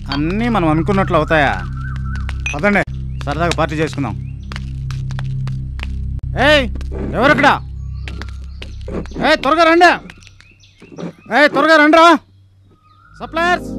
అన్నీ మనం అనుకున్నట్లు అవుతాయా పదండి సరదాగా పార్టీ చేసుకుందాం ఏయ్ ఎవరక్కడ ఏ త్వరగా రండి ఏ త్వరగా రండిరా సప్లయర్స్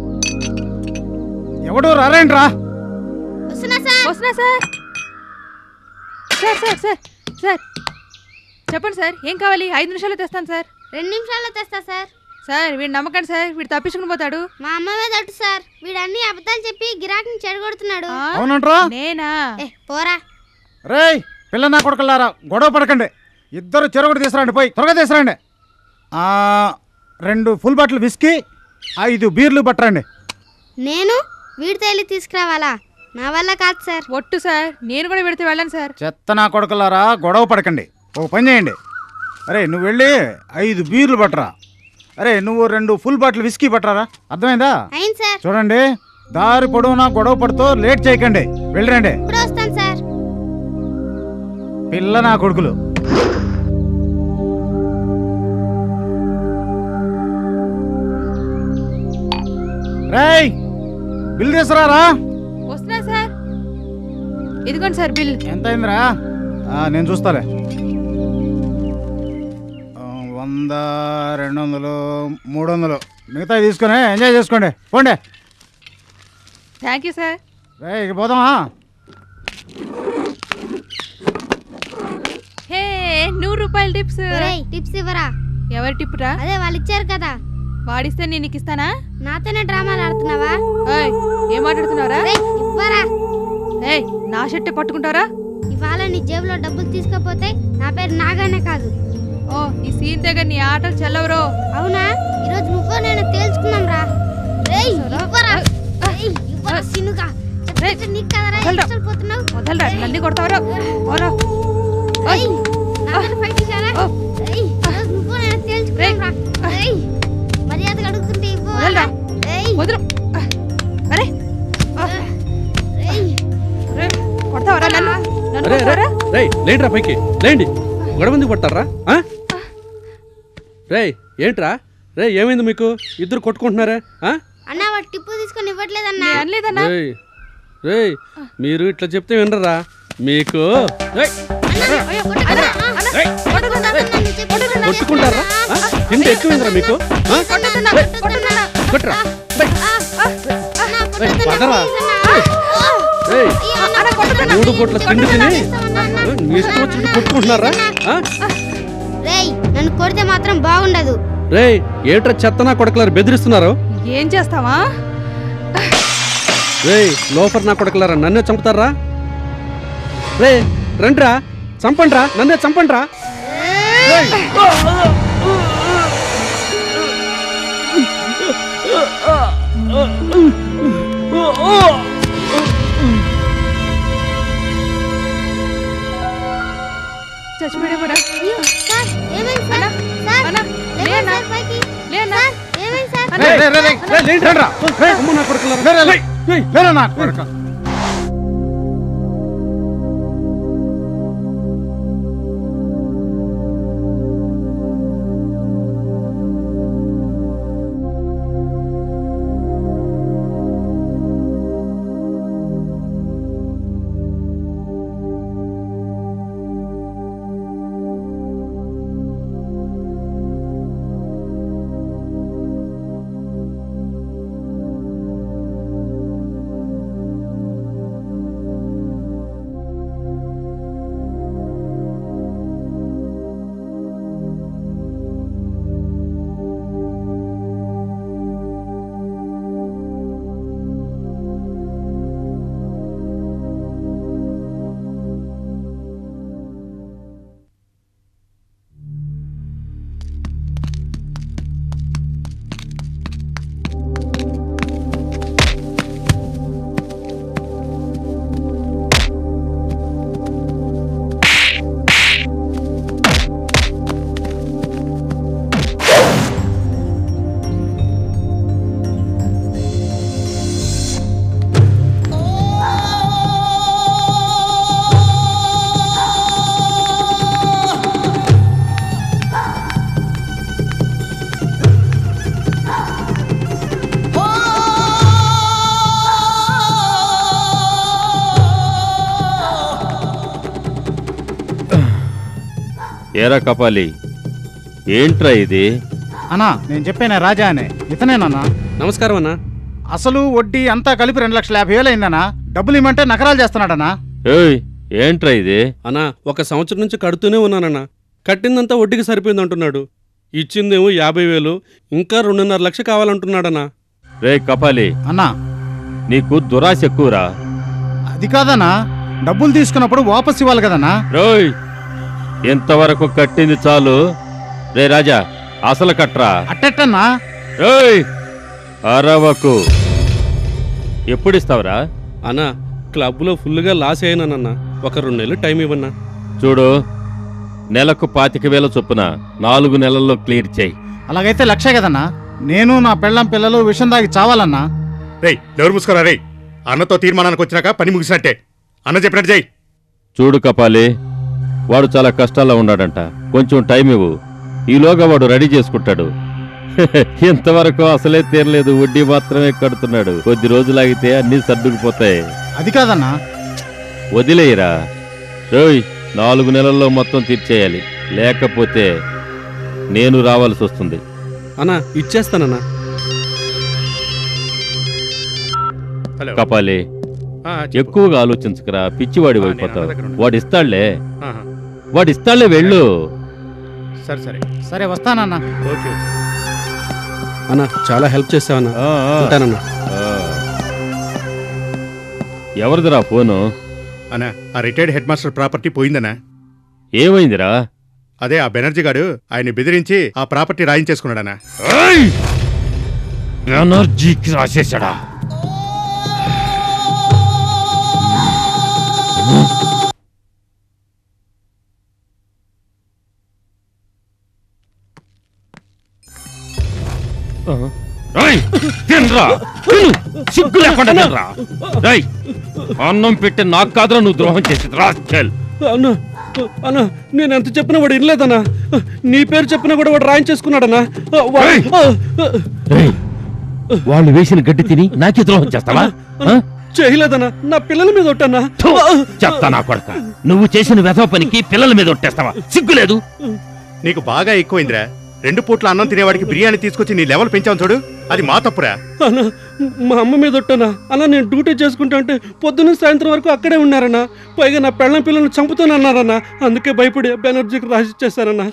ఎవడు రారేంట్రా వస్తున్నా సార్ వస్తున్నా sir sir sir sir sir చెప్పండి సార్ ఏం కావాలి ఐదు నిమిషాలు తెస్తాను సార్ రెండు నిమిషాల్లో తెస్తా సార్ సార్ వీడు నమ్మకండి సార్ వీడు తప్పించుకుని పోతాడు మా అమ్మ మీద ఒట్టు సార్ వీడు అన్ని అబద్ధాలు చెప్పి గిరాకీని చెడగొడుతున్నాడు ఆ? అవునంట్రా నేనా ఏ పోరా రేయ్ పిల్ల నా కొడుకులారా గొడవ పడకండి ఇద్దరు చెరొకటి తీసుకురండి పోయి త్వరగా తీసుకురండి ఆ, రెండు ఫుల్ బాటిల్ విస్కీ ఐదు బీర్లు పట్టరండి నేను వీడితో వెళ్ళి తీసుకురావాలా నా వల్ల కాదు సార్ ఒట్టు సార్ నేను కూడా పెడితే వెళ్ళను సార్ చెత్త నా కొడుకులారా గొడవ పడకండి ఒక పని చేయండి అరే నువ్వు వెళ్ళి ఐదు బీర్లు పట్టరా అరే నువ్వు రెండు ఫుల్ బాటిల్ విస్కీ పట్టరా అర్థమైందా అయింది సార్ చూడండి దారి పొడవునా గొడవ పడుతూ లేట్ చేయకండి వెళ్ళరండి ఇప్పుడు వస్తాను సార్ పిల్ల నా కొడుకులు రేయ్ బిల్ తీసుకురారా వస్తున్నా సార్ ఇదిగోండి సార్ బిల్ ఎంత అయిందిరా ఆ, నేను చూస్తాలే ఆ, వంద రెండు వందలు మూడు వందలు మిగతా తీసుకొని ఎంజాయ్ చేసుకోండి పోండి థ్యాంక్ యూ సార్ రే ఇక పోదామా హే నూరు రూపాయల టిప్స్ ఒరేయ్ టిప్స్ ఇవ్వరా ఎవరి టిప్ రా అదే వాళ్ళు ఇచ్చారు కదా వాడిస్తే నేను నీకు ఇస్తానా నాతోనే డ్రామాలు ఆడుతున్నావా ఏయ్, ఏం మాట్లాడుతున్నావురా ఒరేయ్, ఇవ్వరా ఏయ్ నా షర్ట్ పట్టుకుంటారా ఇవాళ నీ జేబులో డబ్బులు తీసుకోపోతే నా పేరు నాగానే కాదు ఓ ఈ సీన్ దగ్గర నీ ఆటలు చెల్లవరో అవునా ఈరోజు నువ్వు నేను తేల్చుకున్నాం రా రేయ్ ఇవ్వరా రేయ్, ఇవ్వరా సినుగా చెప్తే నీకు కదరా వదలరా. ఎక్కడ పోతున్నావు వదలరా నన్ను కొడతావరా ఓరా రేయ్, నాతో ఫైట్ చేశారా ఓ. రేయ్, ఈరోజు నువ్వు నేను తేల్చుకున్నాం రా రేయ్ మర్యాదగా అడుగుతుంటే ఇవ్వరా వదలరా. రేయ్ వదలు అరే ఆ, రేయ్ రే, కొడతావరా నన్ను నన్ను అరే అరే కొడతావరా రేయ్ లేండిరా పైకి లేండి గొడవ ఎందుకు పడతారా ఆ? రేయ్ ఏంట్రా రే ఏమైంది మీకు ఇద్దరు కొట్టుకుంటున్నారా ఆ? అన్న వాడు టిప్పు తీసుకొని ఇవ్వట్లేదన్నా నేను అనలేదన్నా రేయ్ రేయ్ మీరు ఇట్లా చెప్తే వినరా మీకు రేయ్, అయ్యో, అన్నా, అన్నా, రేయ్, కొట్టొద్దన్నా, కొట్టొద్దన్నా, కొట్టుకుంటారా ఆ? తిండి ఎక్కువైందిరా మీకు ఆ? కొట్టొద్దన్నా, కొట్టొద్దన్నా. కొట్టురా రేయ్, రేయ్, పదరా రేయ్, అన్నా, కొట్టొద్దన్నా. మూడు పూట్ల తిండి తిని ఆ, మీ ఇష్టం వచ్చినట్టు కొట్టుకుంటున్నారా ఆ? రేయ్ నన్ను కొడితే మాత్రం బాగుండదు రేయ్ ఏంట్రా చెత్తనా కొడకలారు బెదిరిస్తున్నారు ఏం చేస్తావా రేయ్ లోఫర్ నా కొడకలారా నన్నే చంపుతారా రే రండ్రా చంపండ్రా నన్నే చంపండ్రా రేయ్! చచ్చిపోయావురా అయ్యో, సార్ ఏమైంది సార్ సార్ అన్నా, లేవండి లేనా? సార్ పైకి లేనా? సార్ ఏమైంది సార్ అన్నా, రేయ్, రేయ్, రేయ్, రేయ్, రేయ్, లేండి, రండ్రా. రేయ్, అమ్మ నా కొడకలారా రేయ్, రేయ్, రేయ్, రేయ్. లేరా నా కొడుకు ఏరా కపాలి ఏంట్రా ఇది అన్నా నేను చెప్పానే రాజా అని ఇతనేనన్నా నమస్కారం అన్నా అసలు వడ్డీ అంతా కలిపి రెండు లక్షల యాభై వేలు అయిందన్నా డబ్బులు ఇమ్మంటే నకరాలు చేస్తున్నాడన్నా ఏయ్ ఏంట్రా ఇది అన్నా ఒక సంవత్సరం నుంచి కడుతూనే ఉన్నానన్నా కట్టిందంతా వడ్డీకి సరిపోయింది అంటున్నాడు ఇచ్చిందేమో యాభై వేలు ఇంకా రెండున్నర లక్ష కావాలంటున్నాడన్నా రే కపాలి అన్నా నీకు దురాశ ఎక్కువరా అది కాదన్నా డబ్బులు తీసుకున్నప్పుడు వాపస్ ఇవ్వాలి కదన్నా రోయ్ ఇంతవరకు కట్టింది చాలు రే రాజా అసలు కట్రా అట్టెట్టన్నా రోయ్ అరవకు ఎప్పుడు ఇస్తావురా అన్నా క్లబ్లో ఫుల్గా లాస్ అయ్యానన్నా ఒక రెండు నెలలు టైం ఇవ్వన్నా చూడు నెలకు పాతిక వేల చొప్పున నాలుగు నెలల్లో క్లియర్ చేయి అలాగైతే లక్షే కదన్నా నేను నా పెళ్ళం పిల్లలు విషం దాగి చావాలన్నా రేయ్ నోరు మూసుకోరా రేయ్ అన్నతో తీర్మానానికి వచ్చినాక పని ముగిసినట్టే అన్న చెప్పినట్టు చెయ్యి చూడు కపాలి వాడు చాలా కష్టాల్లో ఉన్నాడంట కొంచెం టైం ఇవ్వు ఈలోగా వాడు రెడీ చేసుకుంటాడు ఇంతవరకు అసలే తీరలేదు వడ్డీ మాత్రమే కడుతున్నాడు కొద్ది రోజులాగితే అన్నీ సర్దుకుపోతాయి అది కాదన్నా వదిలేయరా రోయ్ నాలుగు నెలల్లో మొత్తం తీర్చేయాలి లేకపోతే నేను రావాల్సి వస్తుంది అన్నా ఇచ్చేస్తానన్నా హలో కపాలి ఆ, చెప్పు. ఎక్కువగా ఆలోచించకరా పిచ్చివాడి ఆ, నేను అయిపోతావు అన్న దగ్గర ఉన్నాను. వాడు ఇస్తాడులే ఆహా. వాడు ఇస్తాడులే వెళ్ళు సరే సరే సరే వస్తానన్నా ఓకే ఓకే అన్నా చాలా హెల్ప్ చేసావన్నా ఆ, ఆ. ఉంటానన్నా ఆ. ఎవరిదిరా ఫోను అన్న ఆ రిటైర్డ్ హెడ్ మాస్టర్ ప్రాపర్టీ పోయిందనా ఏమైందిరా అదే ఆ బెనర్జీ గాడు ఆయన బెదిరించి ఆ ప్రాపర్టీ రాయించేసుకున్నాడనా ఎనర్జీకి రాసేసాడా రేయ్, తినరా తిను. సిగ్గు లేకుండా తినరా రేయ్, అన్నం పెట్టి నాకు కాదురా నువ్వు ద్రోహం చేసేది రాస్కెల్ అన్నా అన్నా నేను ఎంత చెప్పినా వాడు వినలేదన్నా నీ పేరు చెప్పినా కూడా వాడు రాయించేసుకున్నాడన్నా వా- ఏయ్! రేయ్, వాళ్ళు వేసిన గడ్డి తిని నాకే ద్రోహం చేస్తావా ఆ? చేయలేదన్నా నా పిల్లల మీద ఒట్టన్నా థు, చెప్తా నా కొడక నువ్వు చేసిన వెధవ పనికి పిల్లల మీద ఒట్టేస్తావా సిగ్గులేదు నీకు బాగా ఎక్కువైందిరా రెండు పూట్ల అన్నం తినేవాడికి బిర్యానీ తీసుకొచ్చి నీ లెవెల్ పెంచావు చూడు అది మా తప్పురా అన్నా మా అమ్మ మీద ఒట్టన్నా అలా నేను డ్యూటీ చేసుకుంటా అంటే పొద్దున్న సాయంత్రం వరకు అక్కడే ఉన్నారన్నా పైగా నా పెళ్ళం పిల్లల్ని చంపుతానన్నారన్నా అందుకే భయపడి బెనర్జీకి రాసిచ్చేస్తారన్నా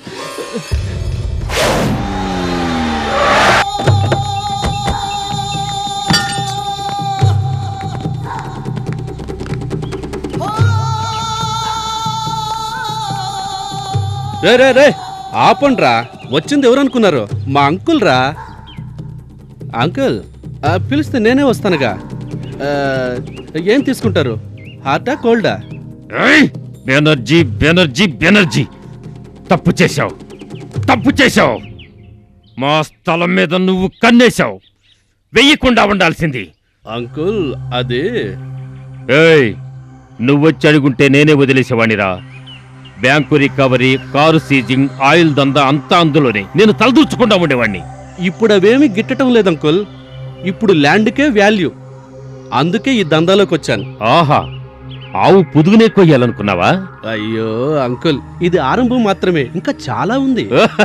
రే రే రే ఆపండ్రా వచ్చింది ఎవరు అనుకున్నారు మా అంకుల్ రా అంకుల్ ఆ, పిలిస్తే నేనే వస్తానుగా ఆ, ఏం తీసుకుంటారు హార్టా కోల్డా ఏయ్! బెనర్జీ బెనర్జీ బెనర్జీ తప్పు చేశావు తప్పు చేశావు మా స్థలం మీద నువ్వు కన్నేశావు వెయ్యకుండా ఉండాల్సింది అంకుల్ అది ఏయ్ నువ్వొచ్చి అడుగుంటే నేనే వదిలేసేవాణిరా bank recovery car seizing oil దందా అంతా అందులోనే నేను తలదూర్చకుండా ఉండేవాణ్ణి ఇప్పుడు అవేమి గిట్టడం లేదు అంకుల్ ఇప్పుడు ల్యాండ్కే వాల్యూ అందుకే ఈ దందాలోకి వచ్చాను ఆహా ఆవు పుదుగునే కొయ్యాలనుకున్నావా అయ్యో అంకుల్ ఇది ఆరంభం మాత్రమే ఇంకా చాలా ఉంది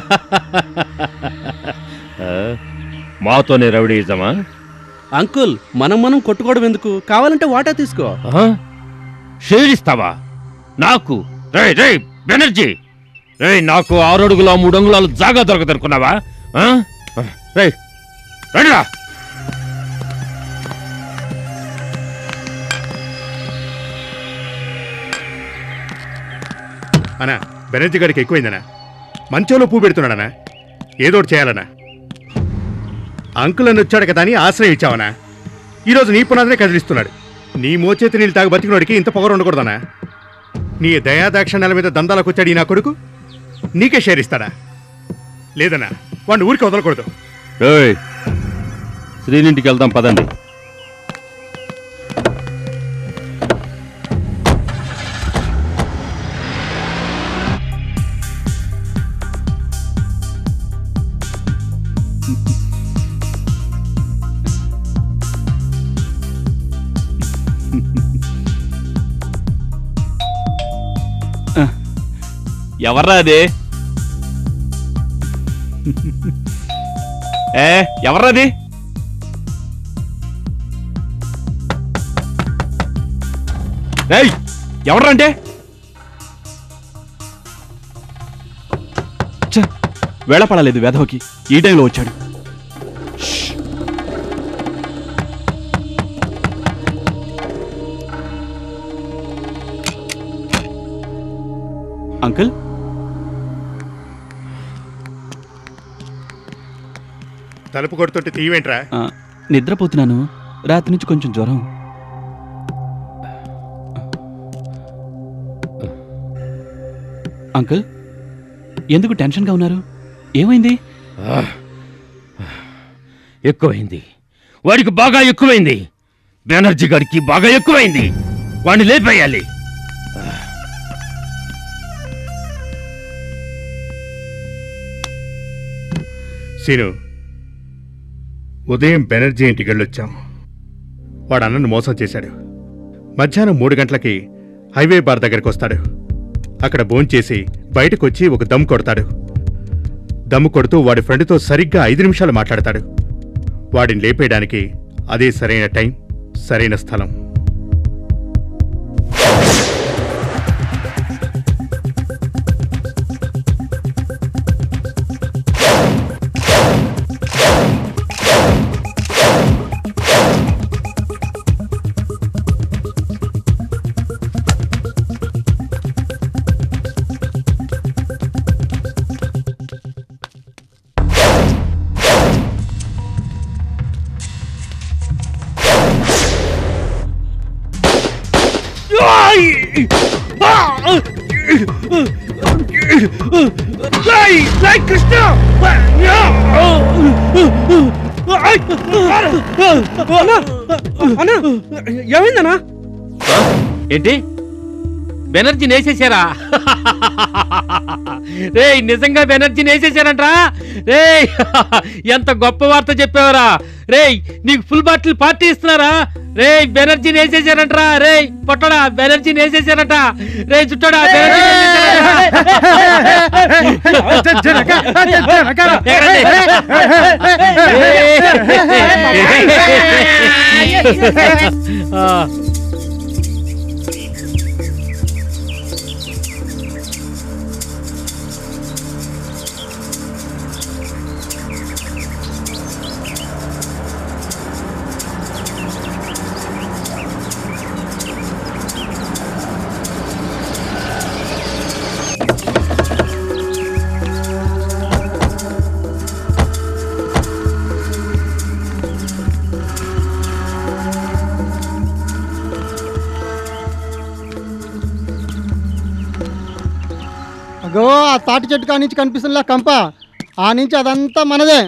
ఆ, మాతోనే రౌడీజమా అంకుల్ మనం మనం కొట్టుకోవడం ఎందుకు కావాలంటే వాటా తీసుకో ఆ? షేర్ ఇస్తావా నాకు రేయ్ రేయ్ బెనర్జీ రేయ్ నాకు ఆరు అడుగుల మూడు అంగుళాలు జాగా దొరకదనుకున్నావా ఆ? రేయ్ రండిరా అనా బెనర్జీ గారికి ఎక్కువైందనా మంచంలో పూ పెడుతున్నాడనా ఏదో ఒకటి చేయాలనా అంకుల్ అని వచ్చాడు కదా అని ఆశ్రయం ఇచ్చావనా ఈరోజు నీ పునాదనే కదిలిస్తున్నాడు నీ మోచేతి నీళ్ళు తాగి బతికినోడికి ఇంత పొగరు ఉండకూడదనా నీ దయాదాక్షణ్యాల మీద దందాలకు వచ్చాడు ఈ నా కొడుకు నీకే షేర్ ఇస్తాడా లేదనా వాడిని ఊరికి వదలకూడదు రేయ్ శ్రీనింటికి వెళ్దాం పదండి ఎవర్రా అదే ఏ ఎవర్రది ఏయ్ ఎవరంటే వేళపడలేదు వెధవకి ఈ టైంలో వచ్చాడు షష్. అంకుల్ తలుపు కొడుతుంటే తీవేంట్రా ఆ, నిద్రపోతున్నాను రాత్రి నుంచి కొంచెం జ్వరం అంకుల్ ఎందుకు టెన్షన్గా ఉన్నారు ఏమైంది ఎక్కువైంది వాడికి బాగా ఎక్కువైంది బెనర్జీ గారికి బాగా ఎక్కువైంది వాడిని లేపేయాలి సీను ఉదయం బెనర్జీ ఇంటికి వెళ్ళొచ్చాం వాడు అన్నను మోసం చేశాడు మధ్యాహ్నం మూడు గంటలకి హైవే బార్ దగ్గరికి వస్తాడు అక్కడ భోంచేసి బయటకు వచ్చి ఒక దమ్ కొడతాడు దమ్ము కొడుతూ వాడి ఫ్రెండ్తో సరిగ్గా ఐదు నిమిషాలు మాట్లాడతాడు వాడిని లేపేయడానికి అదే సరైన టైం సరైన స్థలం ఏమైందనా ఏంటి బెనర్జీ నేసేశారా రే నిజంగా బెనర్జీ నేసేశారంట్రా రే ఎంత గొప్ప వార్త చెప్పావరా రే నీకు ఫుల్ బాటిల్ పార్టీ ఇస్తున్నారా రే బెనర్జీ నేసేశారంట్రా రే పొట్టడా బెనర్జీ నేసేశారట రే చుట్టడా అగో ఆ తాటి చెట్టు కాడి నుంచి కనిపిస్తుందిలా కంప ఆ నుంచి అదంతా మనదే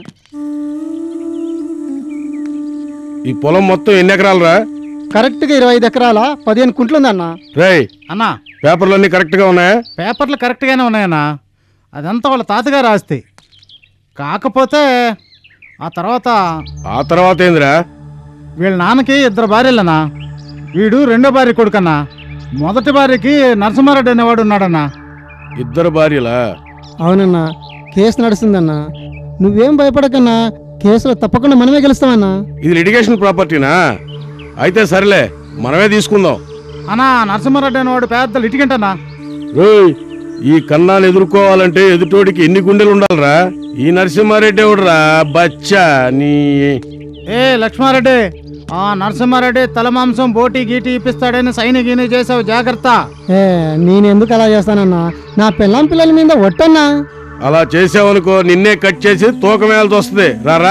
ఈ పొలం మొత్తం ఎన్ని ఎకరాలరా కరెక్ట్గా ఇరవై ఐదు ఎకరాల పదిహేను కుంట్లుందన్న రేయ్ అన్నా పేపర్లన్నీ కరెక్ట్గా ఉన్నాయా పేపర్లు కరెక్ట్గానే ఉన్నాయన్నా అదంతా వాళ్ళ తాతగారు ఆస్తి కాకపోతే ఆ తర్వాత ఆ తర్వాత ఏందిరా వీళ్ళ నాన్నకి ఇద్దరు భార్యలన్నా వీడు రెండో భార్య కొడుకన్నా మొదటి భార్యకి నరసింహారెడ్డి అనేవాడు ఉన్నాడన్నా ఇద్దరు భార్యలా అవునన్నా కేసు నడుస్తుందన్నా నువ్వేం భయపడకన్నా కేసులో తప్పకుండా మనమే గెలుస్తామన్నా ఇది లిటిగేషన్ ప్రాపర్టీనా అయితే సరేలే మనమే తీసుకుందాం అన్నా నరసింహారెడ్డి అనేవాడు పెద్ద లిటిగెంట్ అన్నా రేయ్ ఈ కన్నాను ఎదుర్కోవాలంటే ఎదుటోడికి ఎన్ని గుండెలు ఉండాలిరా ఈ నరసింహారెడ్డి ఎవడురా బచ్చా నీ ఏ లక్ష్మారెడ్డి ఆ నరసింహారెడ్డి తల మాంసం బోటి గీటి ఇప్పిస్తాడని సైని గీని చేసావు జాగ్రత్త ఏ నేను ఎందుకు అలా చేస్తానన్నా నా పిల్లం పిల్లల మీద ఒట్టన్నా అలా చేసావనుకో నిన్నే కట్ చేసి తూకమేయాల్సి వస్తుంది రారా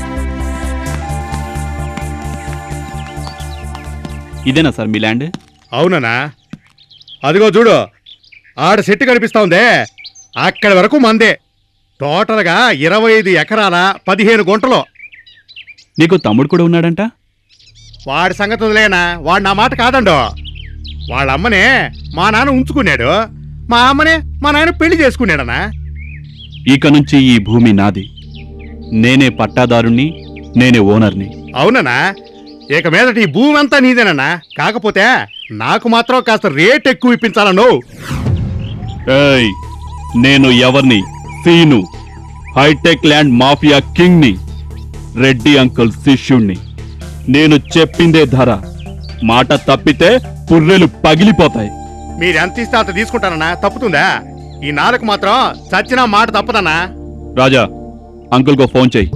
ఇదేనా సార్ మీ ల్యాండ్ అవునన్నా అదిగో చూడు ఆడ చెట్టు కనిపిస్తా ఉందే అక్కడి వరకు మందే టోటల్గా ఇరవై ఐదు ఎకరాల పదిహేను గుంటలు నీకు తమ్ముడు కూడా ఉన్నాడంట వాడి సంగతి వదిలేనా వాడు నా మాట కాదండో వాళ్ళ అమ్మనే మా నాన్న ఉంచుకున్నాడు మా అమ్మనే మా నాయన పెళ్లి చేసుకున్నాడనా ఇక నుంచి ఈ భూమి నాది నేనే పట్టాదారుణ్ణి నేనే ఓనర్ని అవునన్నా ఇక మీదట ఈ భూమి అంతా నీదేనన్నా కాకపోతే నాకు మాత్రం కాస్త రేట్ ఎక్కువ ఇప్పించాలను ఏయ్ నేను ఎవరిని సీను హైటెక్ ల్యాండ్ మాఫియా కింగ్ని రెడ్డి అంకుల్ శిష్యుణ్ణి నేను చెప్పిందే ధర మాట తప్పితే పుర్రెలు పగిలిపోతాయి మీరు ఎంత ఇస్తే అంత తీసుకుంటానన్నా తప్పుతుందా ఈ నాలుగు మాత్రం చచ్చిన మాట తప్పదన్నా రాజా అంకుల్కో ఫోన్ చెయ్యి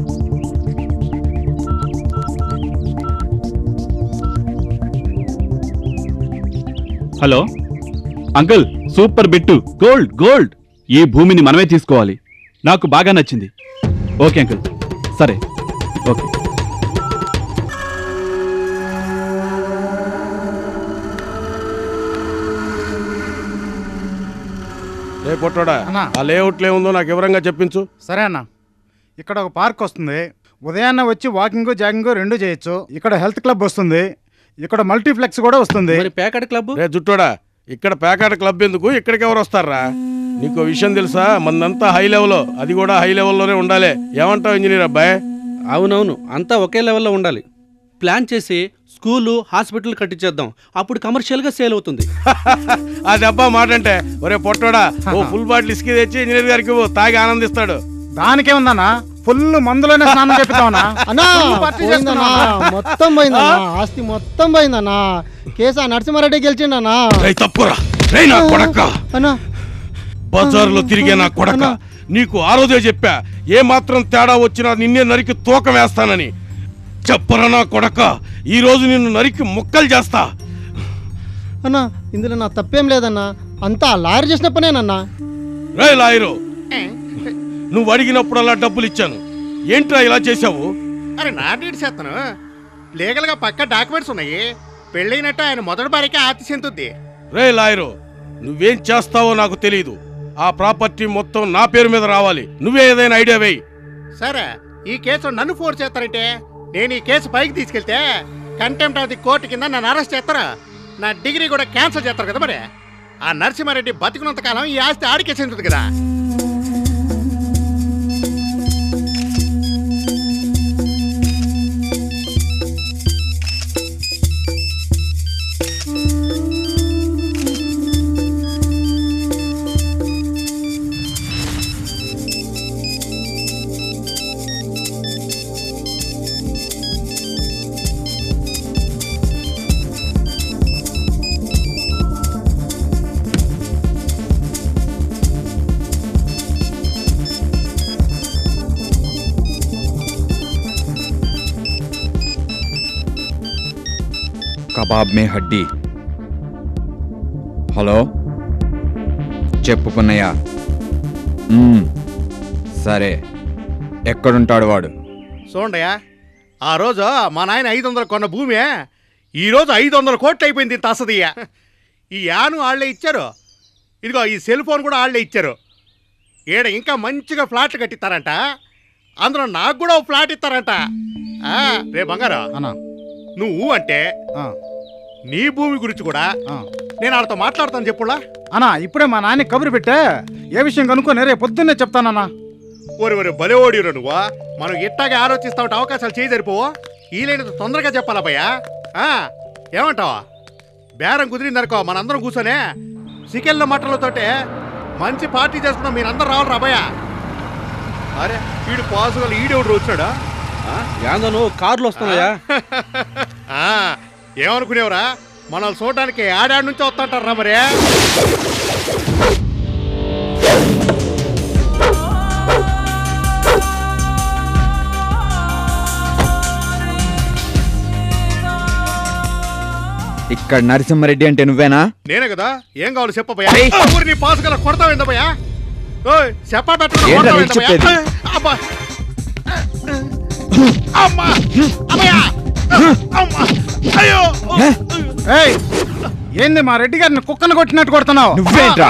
hello uncle super bit gold gold ఈ భూమిని మనమే తీసుకోవాలి నాకు బాగా నచ్చింది ఓకే అంకుల్ సరే ఓకే ఏ పొట్టోడా అన్నా. ఆ లేఅవుట్లో ఏముందో నాకు వివరంగా చెప్పించు సరే అన్న ఇక్కడ ఒక పార్క్ వస్తుంది ఉదయాన్నే వచ్చి వాకింగ్ జాగింగ్ రెండు చేయొచ్చు ఇక్కడ హెల్త్ క్లబ్ వస్తుంది ఇక్కడ మల్టీప్లెక్స్ కూడా వస్తుంది మరి పేకాట క్లబ్ రే జుట్టోడా ఇక్కడ పేకాట క్లబ్ ఎందుకు ఇక్కడికి ఎవరు వస్తారా నీకు విషయం తెలుసా మందంతా హై లెవెల్ అది కూడా హై లెవెల్లోనే ఉండాలి ఏమంటావు ఇంజనీర్ అబ్బాయి అవునవును అంతా ఒకే లెవెల్లో ఉండాలి ప్లాన్ చేసి స్కూలు హాస్పిటల్ కట్టించేద్దాం అప్పుడు కమర్షియల్గా సేల్ అవుతుంది ఆ దెబ్బ మాట అంటే ఒరే పొట్టోడా ఓ ఫుల్ బాటిల్ ఇసుక తెచ్చి ఇంజనీర్ గారికి ఇవ్వు, తాగి ఆనందిస్తాడు దానికేముందన్నా ఫుల్ మందులోనే స్నానం చేపిద్దామన్నా అన్నా ఫుల్ పార్టీ పోయిందన్నా చేసుకున్నామన్నా. మొత్తం పోయిందన్నా ఆస్తి మొత్తం పోయిందన్నా కేసు ఆ నరసింహారెడ్డి గెలిచిండన్నా రేయ్ తప్పురా రేయ్ నా కొడక్క అన్నా బజార్లో తిరిగే నా కొడక నీకు ఆ రోజే చెప్పా ఏ మాత్రం తేడా వచ్చినా నిన్నే నరికి తూకం వేస్తానని చెప్పరా నా కొడక ఈ రోజు నిన్ను నరికి ముక్కలు చేస్తా అన్నా ఇందులో నా తప్పేం లేదన్నా అంతా ఆ లాయర్ చేసిన పనేనన్నా రే లాయరు నువ్వు అడిగినప్పుడల్లా డబ్బులు ఇచ్చాను ఏంట్రా ఇలా చేశావు అరే నా డీట్ చేస్తాను లీగల్ గా పక్క డాక్యుమెంట్స్ ఉన్నాయి పెళ్ళైనట్టు ఆయన మొదటి భార్యకి ఆతి చెందుద్ది రే లాయరు నువ్వేం చేస్తావో నాకు తెలియదు ఆ ప్రాపర్టీ మొత్తం నా పేరు మీద రావాలి నువ్వే ఏదైనా ఐడియా వేయి సరే ఈ కేసు నన్ను ఫోర్స్ చేస్తారంటే నేను ఈ కేసు పైకి తీసుకెళ్తే కంటెంప్ట్ ఆఫ్ ది కోర్టు కింద నన్ను అరెస్ట్ చేస్తారా నా డిగ్రీ కూడా క్యాన్సిల్ చేస్తారు కదా మరి ఆ నరసింహారెడ్డి బతికినంత కాలం ఈ ఆస్తి ఆడికే చెందుతుంది కదా కబాబ్ మే హడ్డీ హలో చెప్పు పున్నయ్య మ్మ్. సరే ఎక్కడుంటాడు వాడు చూడండియా ఆ రోజు మా నాయన ఐదు వందలు కొన్న భూమి ఈ రోజు ఐదు వందల కోట్లు అయిపోయింది ఇంత అసదియ్య ఈ యాను వాళ్ళే ఇచ్చారు ఇదిగో ఈ సెల్ ఫోన్ కూడా వాళ్ళే ఇచ్చారు ఈడ ఇంకా మంచిగా ఫ్లాట్లు కట్టిస్తారంట అందులో నాకు కూడా ఓ ఫ్లాట్ ఇస్తారంట ఆ, రే బంగారు అన్నా నువ్వు అంటే ఆ, నీ భూమి గురించి కూడా ఆ. నేను ఆడతో మాట్లాడతాను చెప్పులా అన్నా ఇప్పుడే మా నాన్న కబురు పెట్టే ఏ విషయం కనుక్కొని రేపు పొద్దున్నే చెప్తానన్నా ఒరి ఒరి భలే ఓడిరు నువ్వు మనం ఇట్టాగే ఆలోచిస్తా ఉంటే అవకాశాలు చేయి సరిపోవు ఈలైనంత తొందరగా చెప్పాలా భయ్యా ఆ, ఏమంటావా బేరం కుదిరిందనుకో మనందరం కూర్చొనే చికెన్ల మటన్లతోటే మంచి పార్టీ చేసుకున్నాం మీరందరూ రావాలి రా భయ్యా అరే వీడు పాసుగల ఈడెవడు వచ్చాడా యాందను కార్లు వస్తున్నాయా ఆ, ఏమనుకునేవరా మనల్ని చూడడానికి ఆడాడి నుంచి వస్తుంటారా మరి ఇక్కడ నరసింహారెడ్డి అంటే నువ్వేనా నేనే కదా ఏం కావాలి చెప్పబోయా ఊరి నీ పాసు గల కొడతావేందా భయ్యా ఓయ్ చెప్పా పెట్టకుండా ఏంట్రా కొడతావేందా నీకు భయ్యా? చెప్పేది? అబ్బా అమ్మా అమ్మయ్యా అమ్మా అయ్యో ఏయ్ ఏంది మా రెడ్డి గారిని కుక్కను కొట్టినట్టు కొడుతున్నావు నువ్వేంట్రా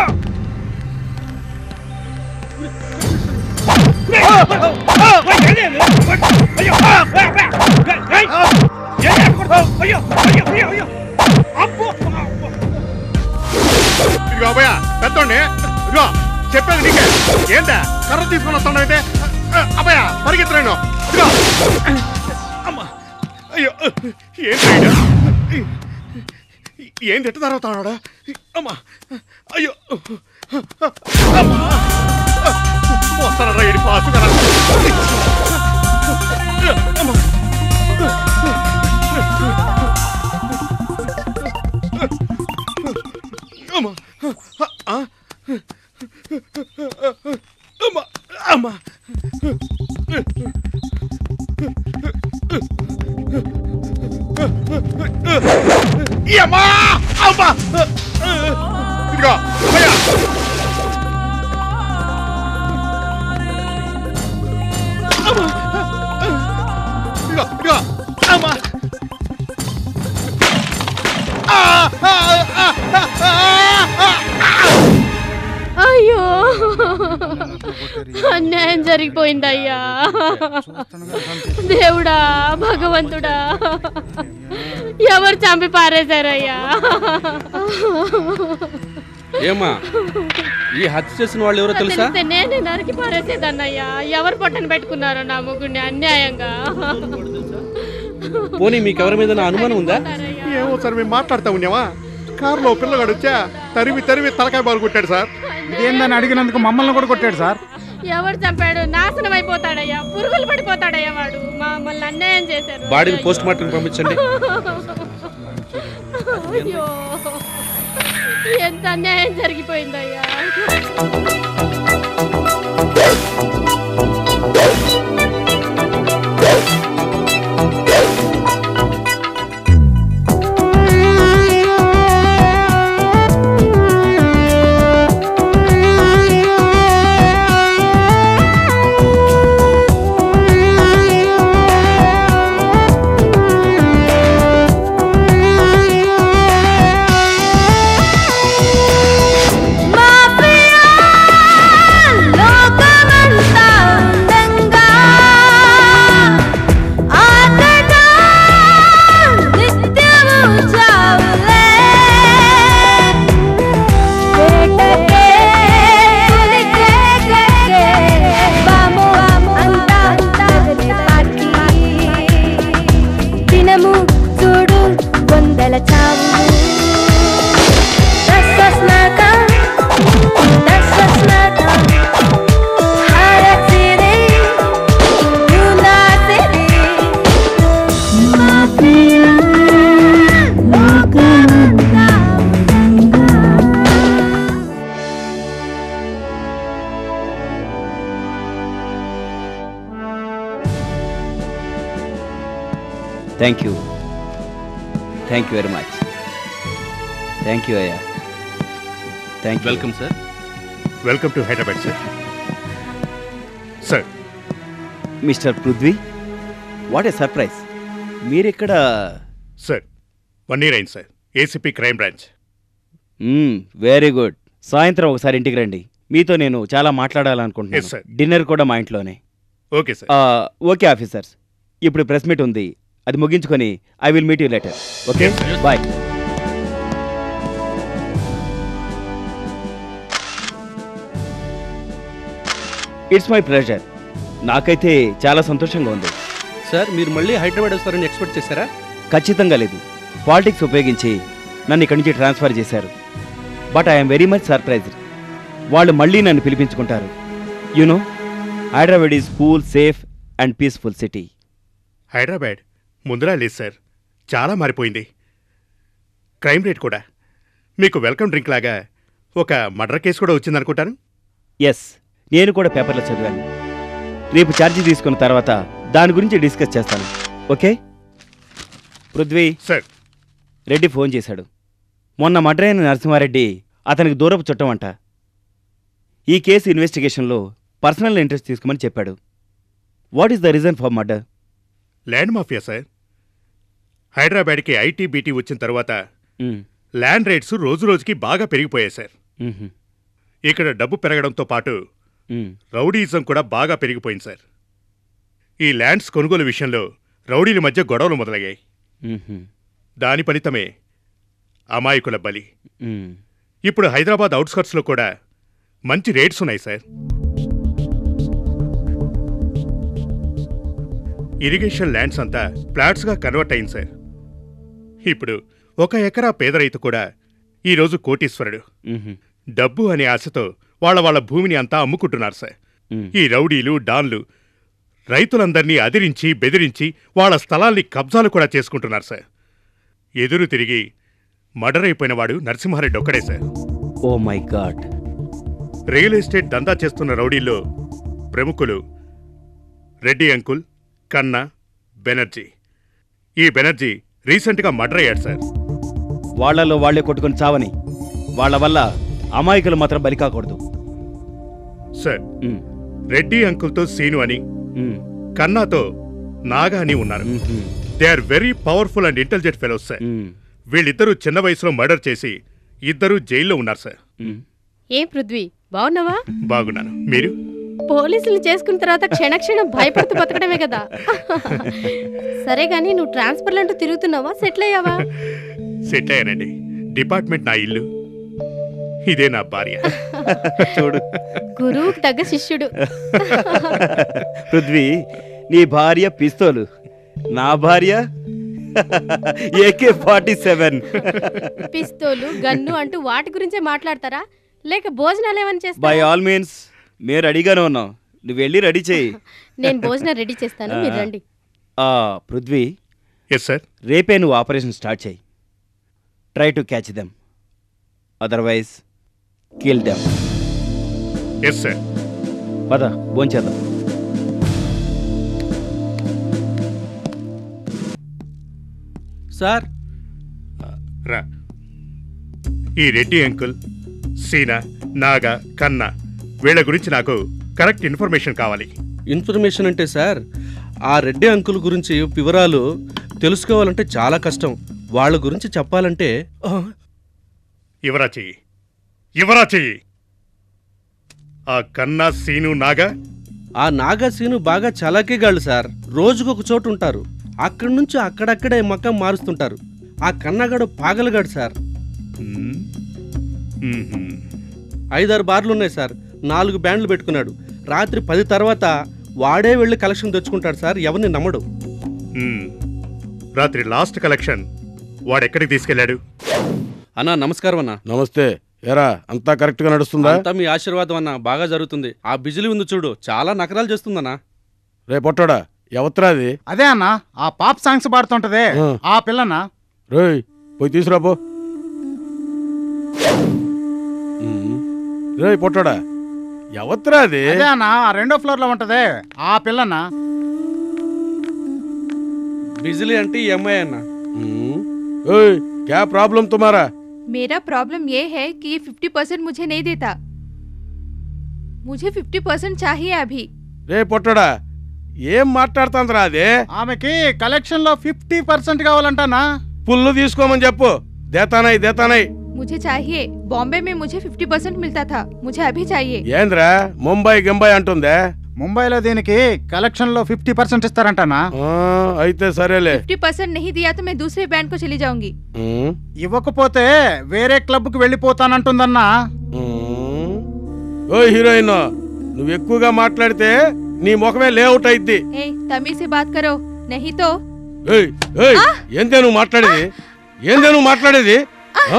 ఇదిగో అబ్బాయ పెద్దోండి ఇదిగో చెప్పేది నీకే ఏంటా కర్ర తీసుకొని వస్తానంటే అబ్బాయ పరిగెత్తలేను ఇదిగో అమ్మా అయ్యో ఏంటి ఏంటి ఎట్ట తరుగుతాడా అమ్మా అయ్యో అమ్మా వస్తానరా ఇడి పాసు కదా అమ్మా అమ్మా ఆ? అమ్మా అమ్మా ఈ అమ్మా అమ్మా ఇదిగో అమ్మయ్య అమ్మా ఇదిగో ఇదిగో అమ్మా ఆ ఆ ఆ ఆ ఆ అయ్యో అన్యాయం జరిగిపోయిందయ్యా దేవుడా భగవంతుడా ఎవరు చంపి పారేశారయ్యా ఏమా ఈ హత్య చేసిన వాళ్ళు ఎవరో తెలుసా తెలిస్తే నేనే నరికి పారేసేదన్నయ్యా ఎవరు పొట్టను పెట్టుకున్నారో నా ముగ్గురిని అన్యాయంగా పోనీ మీకు ఎవరి మీద అనుమానం ఉందా ఏమో సార్ మేము మాట్లాడుతూ ఉన్నావా కారులో పిల్లగాడు వచ్చా తరిమి తరిమి తలకాయ బాలు కొట్టాడు సార్ ఇదేందని అడిగినందుకు మమ్మల్ని కూడా కొట్టాడు సార్ ఎవరు చంపాడు నాశనం అయిపోతాడయ్యా పురుగులు పడిపోతాడయ్యా వాడు మమ్మల్ని అన్యాయం చేశారు బాడీని పోస్ట్ మార్టం పంపించండి అయ్యో ఎంత అన్యాయం జరిగిపోయిందయ్యా దినము చూడు వందల చావు దశస్నాక దశస్నాక హరసిరి యునాసిరి మాఫియా లోకమంతా thank you thank you very much thank you అయ్యా thank you welcome sir welcome to Hyderabad sir sir mister Prithvi what a surprise మీరిక్కడ సార్ వన్ ఇయర్ అయింది sir ACP crime branch very good సాయంత్రం ఒకసారి ఇంటికి రండి మీతో నేను చాలా Yes, మాట్లాడాలనుకుంటున్నాను sir. డిన్నర్ కూడా మా ఇంట్లోనే ఓకే సార్ ఆ, ఓకే ఆఫీసర్స్ ఇప్పుడు ప్రెస్ మీట్ ఉంది అది ముగించుకొని I will meet you later okay bye it's my pleasure నాకైతే చాలా సంతోషంగా ఉంది సార్ మీరు మళ్ళీ హైదరాబాద్ వస్తారని ఎక్స్పెక్ట్ చేశారా ఖచ్చితంగా లేదు పాలిటిక్స్ ఉపయోగించి నన్ను ఇక్కడి నుంచి ట్రాన్స్ఫర్ చేశారు but I'm very much surprised వాళ్ళు మళ్ళీ నన్ను పిలిపించుకుంటారు you know Hyderabad is cool safe and peaceful city Hyderabad ముందరా లేదు సార్ చాలా మారిపోయింది క్రైమ్ రేట్ కూడా మీకు వెల్కమ్ డ్రింక్ లాగా ఒక మర్డర్ కేసు కూడా వచ్చిందనుకుంటాను ఎస్ నేను కూడా పేపర్లో చదివాను రేపు ఛార్జీ తీసుకున్న తర్వాత దాని గురించి డిస్కస్ చేస్తాను okay Prithvi sir Reddy phone చేశాడు మొన్న మర్డర్ అయిన నరసింహారెడ్డి అతనికి దూరపు చుట్టం అంట ఈ కేసు ఇన్వెస్టిగేషన్లో పర్సనల్ ఇంట్రెస్ట్ తీసుకోమని చెప్పాడు what is the reason for murder land mafia sir హైదరాబాద్కి ఐటీ బీటీ వచ్చిన తర్వాత ల్యాండ్ రేట్స్ రోజు రోజుకి బాగా పెరిగిపోయాయి సార్ మ్మ్హ. ఇక్కడ డబ్బు పెరగడంతో పాటు మ్మ్. రౌడీయిజం కూడా బాగా పెరిగిపోయింది సార్ ఈ ల్యాండ్స్ కొనుగోలు విషయంలో రౌడీల మధ్య గొడవలు మొదలయ్యాయి మ్మ్హ. దాని ఫలితమే అమాయకుల బలి మ్మ్. ఇప్పుడు హైదరాబాద్ అవుట్స్కట్స్లో కూడా మంచి రేట్స్ ఉన్నాయి సార్ ఇరిగేషన్ ల్యాండ్స్ అంతా ప్లాట్స్గా కన్వర్ట్ అయింది సార్ ఇప్పుడు ఒక ఎకరా పేద రైతు కూడా ఈరోజు కోటీశ్వరుడు మ్మ్హ. డబ్బు అనే ఆశతో వాళ్ళ వాళ్ళ భూమిని అంతా అమ్ముకుంటున్నారు సార్ మ్మ్. ఈ రౌడీలు డాన్లు రైతులందరినీ అదిరించి బెదిరించి వాళ్ళ స్థలాల్ని కబ్జాలు కూడా చేసుకుంటున్నారు సార్ ఎదురు తిరిగి మర్డర్ అయిపోయిన వాడు నరసింహారెడ్డి ఒక్కడే sir oh my God real estate దందా చేస్తున్న రౌడీల్లో ప్రముఖులు రెడ్డి అంకుల్ కన్నా బెనర్జీ ఈ బెనర్జీ రీసెంట్గా మర్డర్ అయ్యాడు సార్ వాళ్ళలో వాళ్ళే కొట్టుకొని చావని వాళ్ళ వల్ల అమాయకులు మాత్రం బలి కాకూడదు సార్ రెడ్డి అంకుల్తో సీను అని కన్నాతో నాగా అని ఉన్నారు they are very powerful and intelligent fellows sir వీళ్ళిద్దరూ చిన్న వయసులో మర్డర్ చేసి ఇద్దరూ జైల్లో ఉన్నారు సార్ ఏం పృథ్వీ బాగున్నావా బాగున్నాను మీరు పోలీసులు చేసుకున్న తర్వాత క్షణక్షణం భయపడుతూ బతకడమే కదా సరే గానీ నువ్వు ట్రాన్స్ఫర్లు అంటూ తిరుగుతున్నావా సెటిల్ అయ్యావా సెట్ అయ్యానండి డిపార్ట్మెంట్ నా ఇల్లు ఇదే నా భార్య చూడు గురువుకి తగ్గ శిష్యుడు పృథ్వీ నీ భార్య పిస్తోలు నా భార్య ఏకే ఫార్టీ సెవెన్ పిస్తోలు గన్ను అంటూ వాటి గురించే మాట్లాడతారా లేక భోజనాలు ఏమని బై చేస్తారా ఆల్ మీన్స్ మేము రెడీగానే ఉన్నాం నువ్వు వెళ్ళి రెడీ చేయి నేను భోజనం రెడీ చేస్తాను మీరు రండి ఆ, పృథ్వీ ఎస్ సార్ రేపే నువ్వు ఆపరేషన్ స్టార్ట్ చేయి try to catch them otherwise kill them yes sir పద భోంచేద్దాం సార్ రా ఈ రెడ్డి అంకుల్ సీనా నాగా కన్నా వీళ్ళ గురించి నాకు కరెక్ట్ ఇన్ఫర్మేషన్ కావాలి ఇన్ఫర్మేషన్ అంటే సార్ ఆ రెడ్డి అంకుల్ గురించి వివరాలు తెలుసుకోవాలంటే చాలా కష్టం వాళ్ళ గురించి చెప్పాలంటే ఇవరా చెయ్యి ఇవరా చెయ్యి ఆ కన్నా సీను నాగా ఆ నాగసీను బాగా చలాకీగాళ్ళు సార్ రోజుకొక చోటు ఉంటారు అక్కడి నుంచి అక్కడక్కడే మకం మారుస్తుంటారు ఆ కన్నగాడు పాగలగాడు సార్ ఐదారు బార్లు ఉన్నాయి సార్ నాలుగు బ్యాండ్లు పెట్టుకున్నాడు రాత్రి పది తర్వాత వాడే వెళ్ళి కలెక్షన్ తెచ్చుకుంటాడు సార్ ఎవరిని నమ్మడు మ్మ్. రాత్రి లాస్ట్ కలెక్షన్ వాడెక్కడికి తీసుకెళ్ళాడు అన్నా నమస్కారం అన్నా నమస్తే ఎరా అంతా కరెక్ట్ గా నడుస్తుందా అంతా మీ ఆశీర్వాదం అన్న బాగా జరుగుతుంది ఆ బిజిలి ఉంది చూడు చాలా నకరాలు చేస్తుందన్నా రే పొట్టోడా ఎవత్రా అది అదే అన్న ఆ పాప్ సాంగ్స్ పాడుతుంటదే ఆ పిల్లనా రేయ్ పోయి తీసుకురాపో రే పొట్టోడా ఎవత్రా అది అదే అన్న ఆ రెండో ఫ్లోర్ లో ఉంటదే ఆ పిల్లనా బిజిలి అంటే ఈ అమ్మాయి అన్న ఓయ్ క్యా ప్రాబ్లం తుమారా मेरा प्रॉब्लम ये है कि ये फिफ्टी परसेंट मुझे नहीं देता मुझे फिफ्टी परसेंट चाहिए अभी రే పొట్టోడా ఏం మాట్లాడుతుందిరా అది ఆమెకి కలెక్షన్ లో ఫిఫ్టీ పర్సెంట్ కావాలంటానా పుల్లు తీసుకోమని చెప్పు దేతానాయి దేతానాయి मुझे चाहिए बॉम्बे में मुझे फिफ्टी परसेंट मिलता था मुझे अभी चाहिए ఏంద్రా ముంబై గింబై అంటుందే ముంబైలో దీనికి కలెక్షన్ లో ఫిఫ్టీ పర్సెంట్ ఇస్తారంటానా ఆ, అయితే సరేలే फिफ्टी परसेंट नहीं दिया तो मैं दूसरे बैंड को चली जाऊंगी ఉమ్, ఇవ్వకపోతే వేరే క్లబ్ కి వెళ్ళిపోతానంటుందన్నా ఉమ్. ఓయ్ హీరోయిన్ నువ్వు ఎక్కువగా మాట్లాడితే నీ ముఖమే లేఅవుట్ అయిద్ది ए तमीज से बात करो नहीं तो ఏయ్ ఏయ్ ఏందే నువ్వు మాట్లాడేది ఏందే నువ్వు మాట్లాడేది ఆ?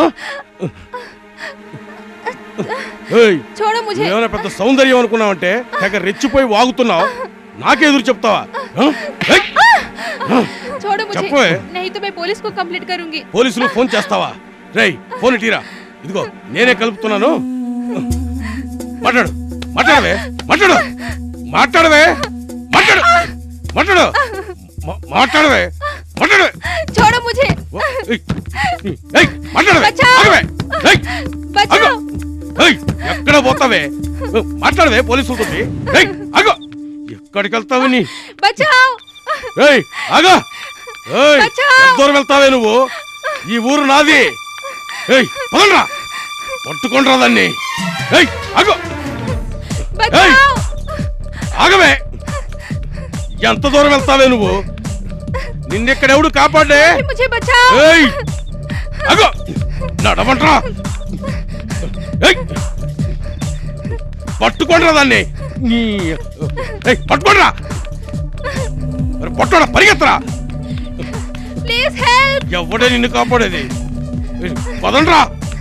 ఏయ్ छोड़ो मुझे నువ్వేమైనా పెద్ద సౌందర్యం అనుకున్నావంటే తెగ రెచ్చిపోయి వాగుతున్నావు నాకే ఎదురు చెప్తావా ఆ? ఏయ్! ఆ! छोड़ो मुझे చెప్పవే. नहीं तो मैं पुलिस को कंप्लीट करूंगी పోలీసులు ఫోన్ చేస్తావా రేయ్ ఫోన్ ఇటీరా ఇదిగో నేనే కలుపుతున్నాను మాట్లాడు మాట్లాడవే మాట్లాడు మాట్లాడవే మాట్లాడు మాట్లాడు మా- మాట్లాడవే మాట్లాడవే छोड़ो मुझे ఏయ్, ఏయ్, మాట్లాడవే బచావ్! ఆగవే ఏయ్, बचाओ ఏయ్, ఎక్కడ పోతావే మాట్లాడవే పోలీసులతో ఏయ్ ఆగో ఎక్కడికి వెళ్తావు నీ बचाओ ఏయ్ ఆగా ఏయ్ బచావ్! ఎంత దూరం వెళ్తావే నువ్వు ఈ ఊరు నాది ఏయ్ పదండ్రా పట్టుకుండ్రా దాన్ని ఏయ్ ఆగు ఏయ్ ఆగవే ఎంత దూరం వెళ్తావే నువ్వు నిన్నెక్కడెవడు కాపాడే मुझे बचाओ ఏయ్ అగో నడవంట్రా ఏయ్ పట్టుకోండిరా దాన్ని నీ ఏయ్ పట్టుకోండిరా మరి పట్టుకోడా పరిగెత్తరా प्लीज हेल्प ఎవడే నిన్ను కాపాడేది ఏయ్, పదండ్రా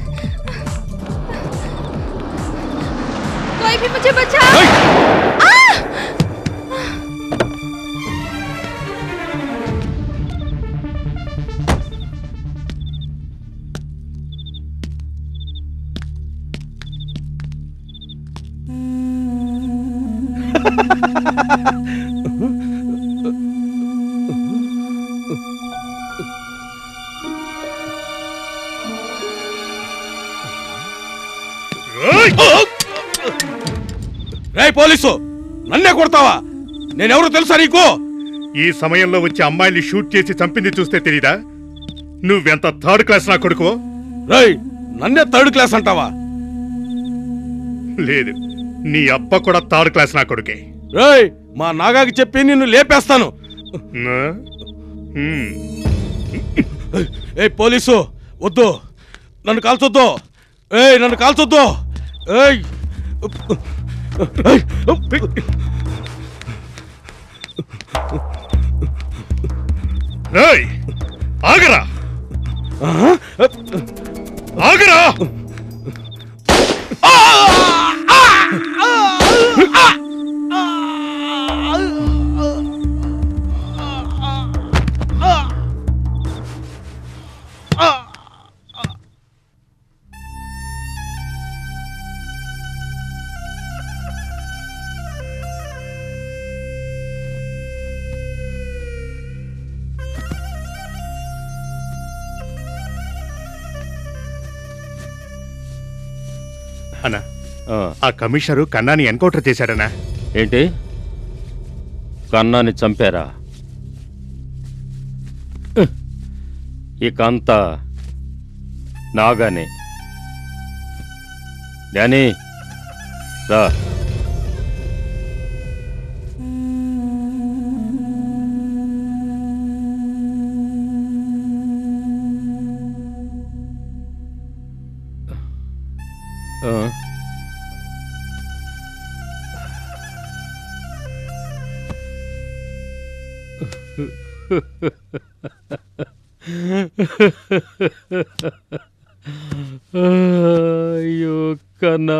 कोई भी मुझे बचाओ आ! రేయ్ పోలీసు నన్నే కొడతావా నేనెవరో తెలుసా నీకు ఈ సమయంలో వచ్చి అమ్మాయిని షూట్ చేసి చంపింది చూస్తే తెలీదా నువ్వెంత థర్డ్ క్లాస్ నా కొడుకు రేయ్ నన్నే థర్డ్ క్లాస్ అంటావా లేదు నీ అబ్బ కూడా థర్డ్ క్లాస్ నా కొడుకే రేయ్ మా నాగాకి చెప్పి నిన్ను లేపేస్తాను ఏయ్ పోలీసు వద్దు నన్ను కాల్చొద్దు ఏయ్ నన్ను కాల్చొద్దు ఏయ్ ఏయ్! ఏయ్, ఆగరా ఆగరా అన్నా ఆ కమిషనరు కన్నాని ఎన్కౌంటర్ చేశాడనా ఏంటి కన్నాని చంపారా ఉహ్. ఇక అంతా నాగానే డానీ రా ఆ. అయ్యో కన్నా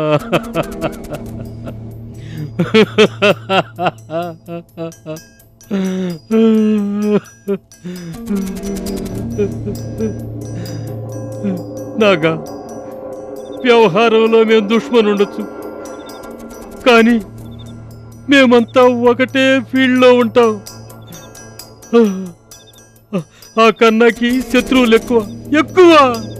నాగా వ్యవహారంలో మేము దుష్మన్ ఉండొచ్చు కానీ మేమంతా ఒకటే ఫీల్డ్లో ఉంటాం ఆ కన్నాకి శత్రువులు ఎక్కువ ఎక్కువ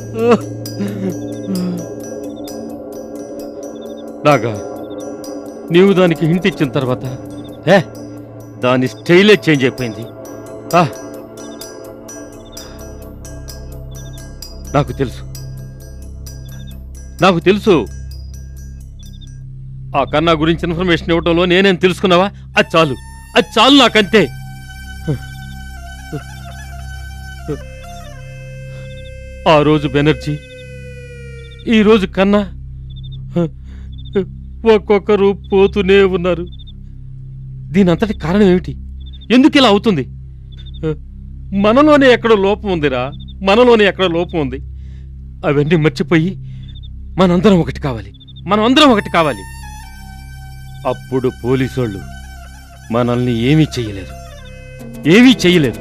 నాగా నీవు దానికి హింట్ ఇచ్చిన తర్వాత ఏ దాని స్టైలే చేంజ్ అయిపోయింది ఆ, నాకు తెలుసు నాకు తెలుసు ఆ కన్నా గురించి ఇన్ఫర్మేషన్ ఇవ్వటంలో నేనేం తెలుసుకున్నావా అది చాలు అది చాలు నాకంతే ఆ రోజు బెనర్జీ ఈ రోజు కన్నా ఒక్కొక్కరు పోతూనే ఉన్నారు దీని అంతటి కారణం ఏమిటి ఎందుకు ఇలా అవుతుంది మనలోనే ఎక్కడో లోపం ఉందిరా మనలోనే ఎక్కడో లోపం ఉంది అవన్నీ మర్చిపోయి మనందరం ఒకటి కావాలి మనం అందరం ఒకటి కావాలి అప్పుడు పోలీసోళ్ళు మనల్ని ఏమీ చెయ్యలేరు ఏమీ చెయ్యలేరు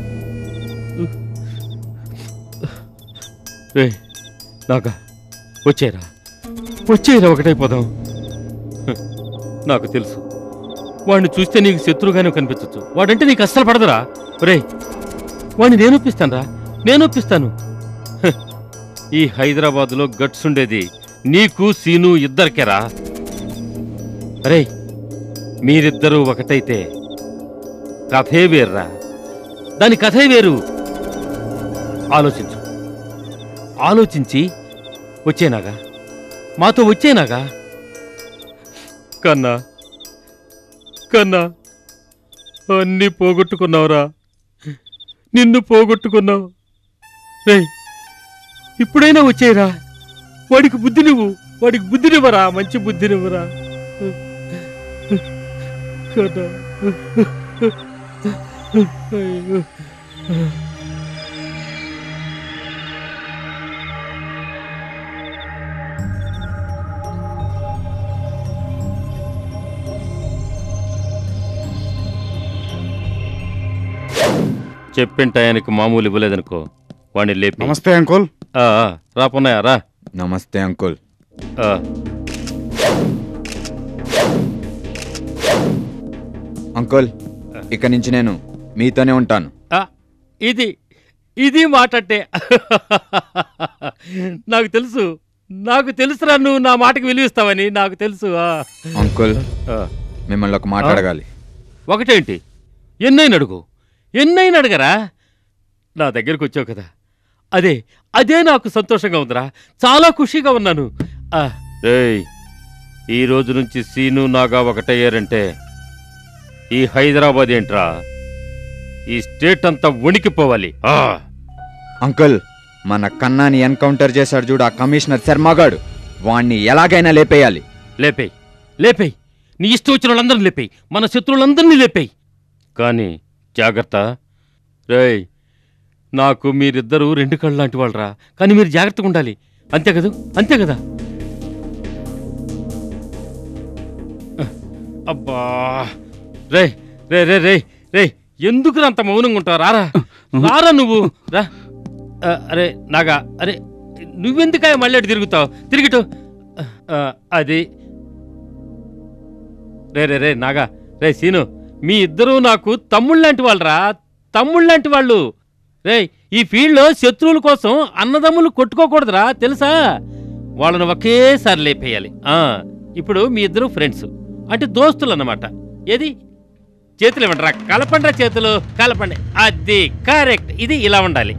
రే నాగా వచ్చేరా వచ్చేరా ఒకటైపోదాం హ, నాకు తెలుసు వాడిని చూస్తే నీకు శత్రువుగానే కనిపించచ్చు వాడంటే నీకు అస్సలు పడదురా రే వాడిని నేను ఒప్పిస్తానురా నేను ఒప్పిస్తాను హ, ఈ హైదరాబాదులో గట్స్ ఉండేది నీకు సీను ఇద్దరికేరా రే మీరిద్దరూ ఒకటైతే కథే వేర్రా దాని కథే వేరు ఆలోచించు ఆలోచించి వచ్చేనాగా మాతో వచ్చేనాగా కన్నా కన్నా అన్నీ పోగొట్టుకున్నావురా నిన్ను పోగొట్టుకున్నావు రేయ్ ఇప్పుడైనా వచ్చేరా వాడికి బుద్ధి నువ్వు వాడికి బుద్ధినివ్వరా మంచి బుద్ధినివ్వరా కన్నా అయ్యో చెప్పిన టయానికి మామూలు ఇవ్వలేదనుకో వాడిని లేపి నమస్తే అంకుల్ ఆ, ఆ, రా పొన్నయ్య రా నమస్తే అంకుల్ ఆ, అంకుల్ ఇక నుంచి నేను మీతోనే ఉంటాను ఆ, ఇది ఇది మాటట్టే నాకు తెలుసు నాకు తెలుసురా నువ్వు నా మాటకి విలువిస్తావని నాకు తెలుసు ఆ. అంకుల్ ఆ. మిమ్మల్ని ఒక మాట ఆ? అడగాలి ఒకటేంటి ఎన్నైనా అడుగు ఎన్నైనా అడగరా నా దగ్గరికి వచ్చావు కదా అదే అదే నాకు సంతోషంగా ఉందిరా చాలా ఖుషిగా ఉన్నాను ఆ, రేయ్ ఈ రోజు నుంచి సీను నాగా ఒకటయ్యారంటే ఈ హైదరాబాద్ ఏంట్రా ఈ స్టేట్ అంతా వణికిపోవాలి ఆ అంకుల్ మన కన్నాని ఎన్కౌంటర్ చేశాడు చూడు ఆ కమిషనర్ శర్మగాడు వాణ్ణి ఎలాగైనా లేపేయాలి లేపేయ్ లేపేయ్ నీ ఇష్టం వచ్చిన వాళ్ళందరినీ లేపేయ్ మన శత్రువులందరినీ లేపేయ్ కానీ జాగ్రత్త రేయ్ నాకు మీరిద్దరూ రెండు కళ్ళు లాంటి వాళ్ళరా కానీ మీరు జాగ్రత్తగా ఉండాలి అంతే కదా అంతే కదా అబ్బా రే రే రే రే రే ఎందుకు అంత మౌనంగా ఉంటావు రారా రారా నువ్వు రా ఆ, అరే నాగా అరే నువ్వెందుకాయ మళ్ళీ అటు తిరుగుతావు తిరిగిటు ఆ, అది రే రే రే నాగా రే సీను మీ ఇద్దరూ నాకు తమ్ముళ్ళంటి వాళ్ళరా తమ్ముళ్ళంటి వాళ్ళు రే ఈ ఫీల్డ్లో శత్రువుల కోసం అన్నదమ్ములు కొట్టుకోకూడదురా తెలుసా వాళ్ళని ఒకేసారి లేపేయాలి ఆ, ఇప్పుడు మీ ఇద్దరు ఫ్రెండ్స్ అంటే దోస్తులు అన్నమాట ఏది చేతులు ఇవ్వండిరా కలపండిరా చేతులు కలపండి అది కరెక్ట్ ఇది ఇలా ఉండాలి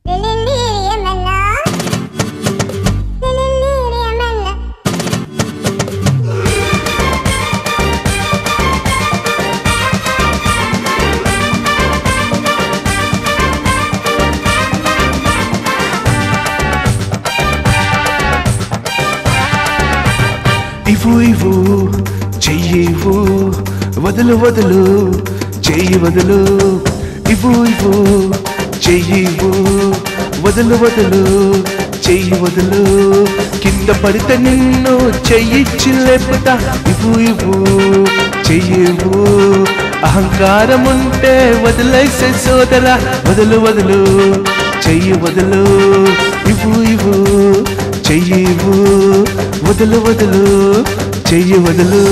ఇవ్వు ఇవ్వు చెయ్యివ్వు వదులు వదులు చెయ్యి వదులు ఇవ్వు ఇవ్వు చెయ్యివ్వు వదులు వదులు చెయ్యి వదులు కింద పడితే నిన్ను చెయ్యిచ్చి లేపుతా ఇవ్వు ఇవ్వు చెయ్యివ్వు అహంకారం ఉంటే వదిలేసే సోదరా వదులు వదులు చెయ్యి వదులు ఇవ్వు ఇవ్వు చెయ్యివ్వు వదులు వదులు చెయ్యి వదులు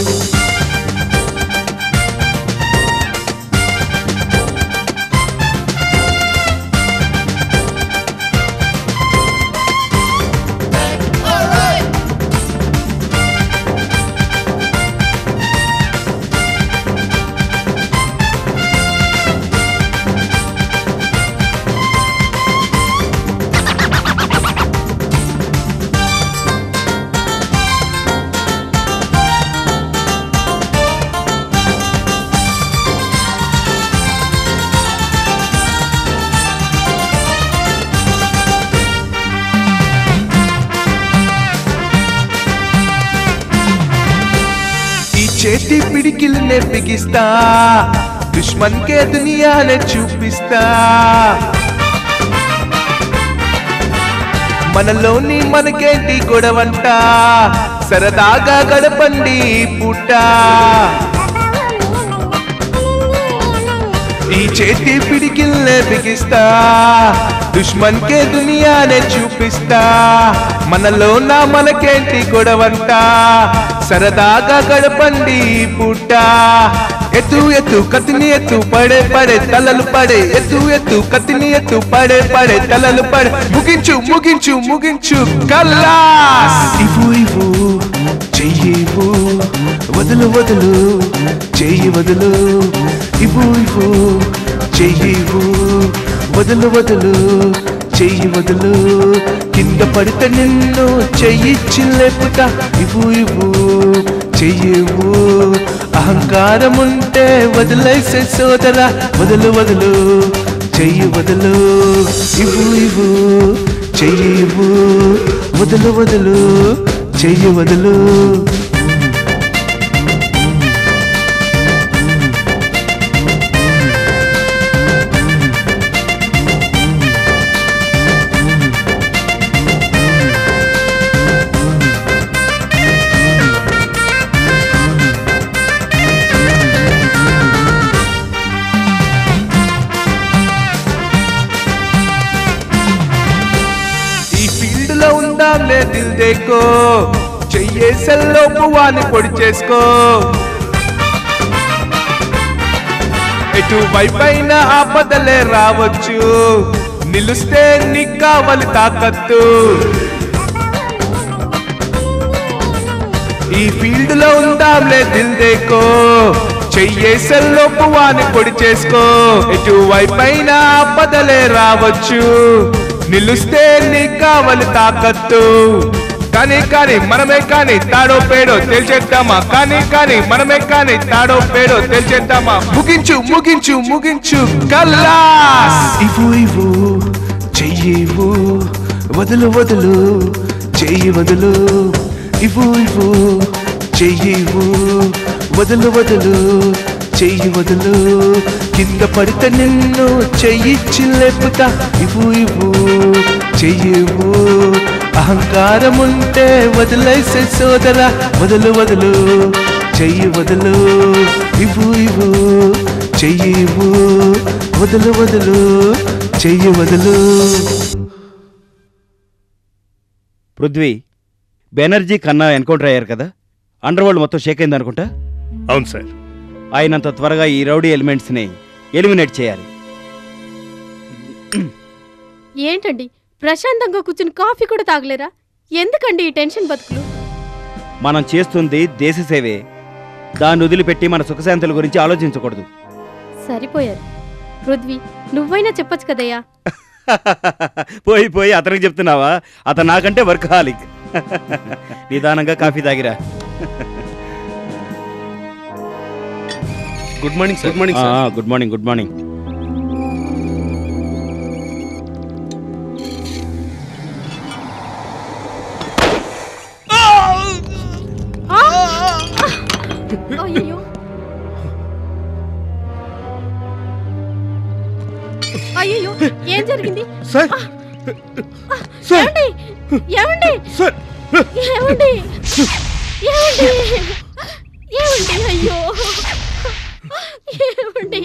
ఈ చేతి పిడికిల్నే బిగిస్తా దుష్మన్ కే దునియానే చూపిస్తా మనలోని మనకేంటి గొడవంట సరదాగా గడపండి ఈ పూట ఈ చేతి పిడికిల్నే బిగిస్తా దుష్మన్ కే దునియానే చూపిస్తా మనలో నా మనకేంటి గొడవంట సరదాగా గడపండి ఈ పూట ఎత్తు ఎత్తు కత్తిని ఎత్తు పడే పడే తలలు పడే ఎత్తు ఎత్తు కత్తిని ఎత్తు పడే పడే తలలు పడే ముగించు ముగించు ముగించు కల్లాస్ ఇవ్వు ఇవ్వు చెయ్యివ్వు వదులు వదులు చెయ్యి వదులు ఇవ్వు ఇవ్వు చెయ్యివ్వు వదులు వదులు చెయ్యి వదులు కింద పడితే నిన్ను చెయ్యి చిల్లెప్పుతా ఇవ్వు ఇవ్వు చెయ్యివ్వు అహంకారం ఉంటే వదిలేసే సోదరా వదులు వదులు చెయ్యి వదులు ఇవ్వు ఇవ్వు చెయ్యి ఇవ్వు వదులు వదులు చెయ్యి వదులు ఈ ఫీల్డ్ లో ఉందాంలే దిల్ దేకో చెయ్యేసల్లో పువ్వాన్ని పొడి చేసుకో ఎటు వైపైన ఆపదలే రావచ్చు నిలుస్తే నీకు కావాలి తాకత్తు ఈ ఫీల్డ్ లో ఉందాంలే దిల్ దేకో చెయ్యేసల్లో పువ్వాన్ని పొడి చేసుకో ఎటు వైపైన ఆపదలే రావచ్చు నిలుస్తే నీకు కావాలి తాకత్తు కానీ కానీ మనమే కానీ తాడో పేడో తెలిచేద్దామా కానీ కానీ మనమే కానీ తాడో పేడో తెలిచేద్దామా ముగించు ముగించు ముగించు కల్లాస్ ఇవ్వు ఇవ్వు చెయ్యి ఇవ్వు వదులు వదులు చెయ్యి వదులు ఇవ్వు ఇవ్వు చెయ్యి ఇవ్వు వదులు వదులు చెయ్యి వదులు కింద పడితే నిన్ను చెయ్యి చిల్లెప్పుతా ఇవ్వు ఇవ్వు చెయ్యి ఇవ్వు అహంకారం ఉంటే వదిలేసే సోదరా వదులు వదులు చెయ్యి వదులు ఇవ్వు ఇవ్వు చెయ్యి ఇవ్వు వదులు వదులు చెయ్యి వదులు పృథ్వీ బెనర్జీ కన్నా ఎన్కౌంటర్ అయ్యారు కదా అండర్ వరల్డ్ మొత్తం షేక్ అయింది అనుకుంటా అవును సార్ అయినంత త్వరగా ఈ రౌడీ ఎలిమెంట్స్ని ఎలిమినేట్ చేయాలి ఏంటండి ప్రశాంతంగా కూర్చుని కాఫీ కూడా తాగలేరా ఎందుకండి ఈ టెన్షన్ బతుకులు మనం చేస్తుంది దేశ సేవే దాన్ని వదిలిపెట్టి మన సుఖశాంతుల గురించి ఆలోచించకూడదు సరిపోయారు పృథ్వీ నువ్వైనా చెప్పొచ్చు కదయ్యా పోయి పోయి అతనికి చెప్తున్నావా అతను నాకంటే వర్క్ హాలిక్ నిదానంగా కాఫీ తాగిరా good morning good morning sir good morning good morning అయ్యో అయ్యో ఏం జరిగింది సార్ ఏమండి ఏమండి సార్ ఏమండి ఏమండి ఏమండి అయ్యో ఏమండి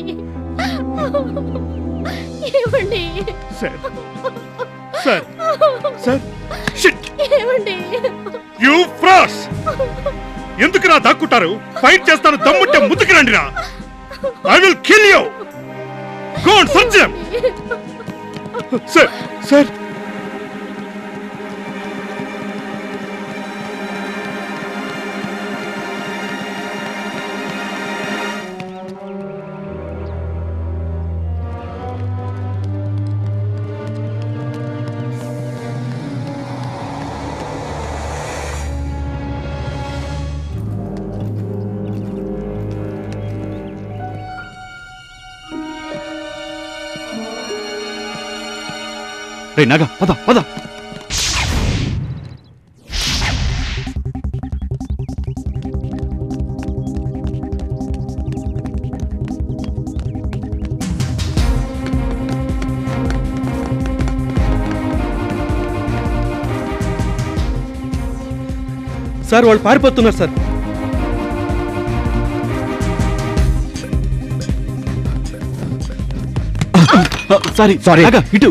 ఏమండి సార్ సార్ సార్ షిట్ ఏమండి యు ఫ్రాస్ ఎందుకు నా దాక్కుంటారు ఫైట్ చేస్తాను దమ్ముంటే ముందుకు రండిరా I will kill you go on search them sir sir రే నాగా పద పద సార్ వాళ్ళు పారిపోతున్నారు సార్ సారీ సారీ నాగా ఇటు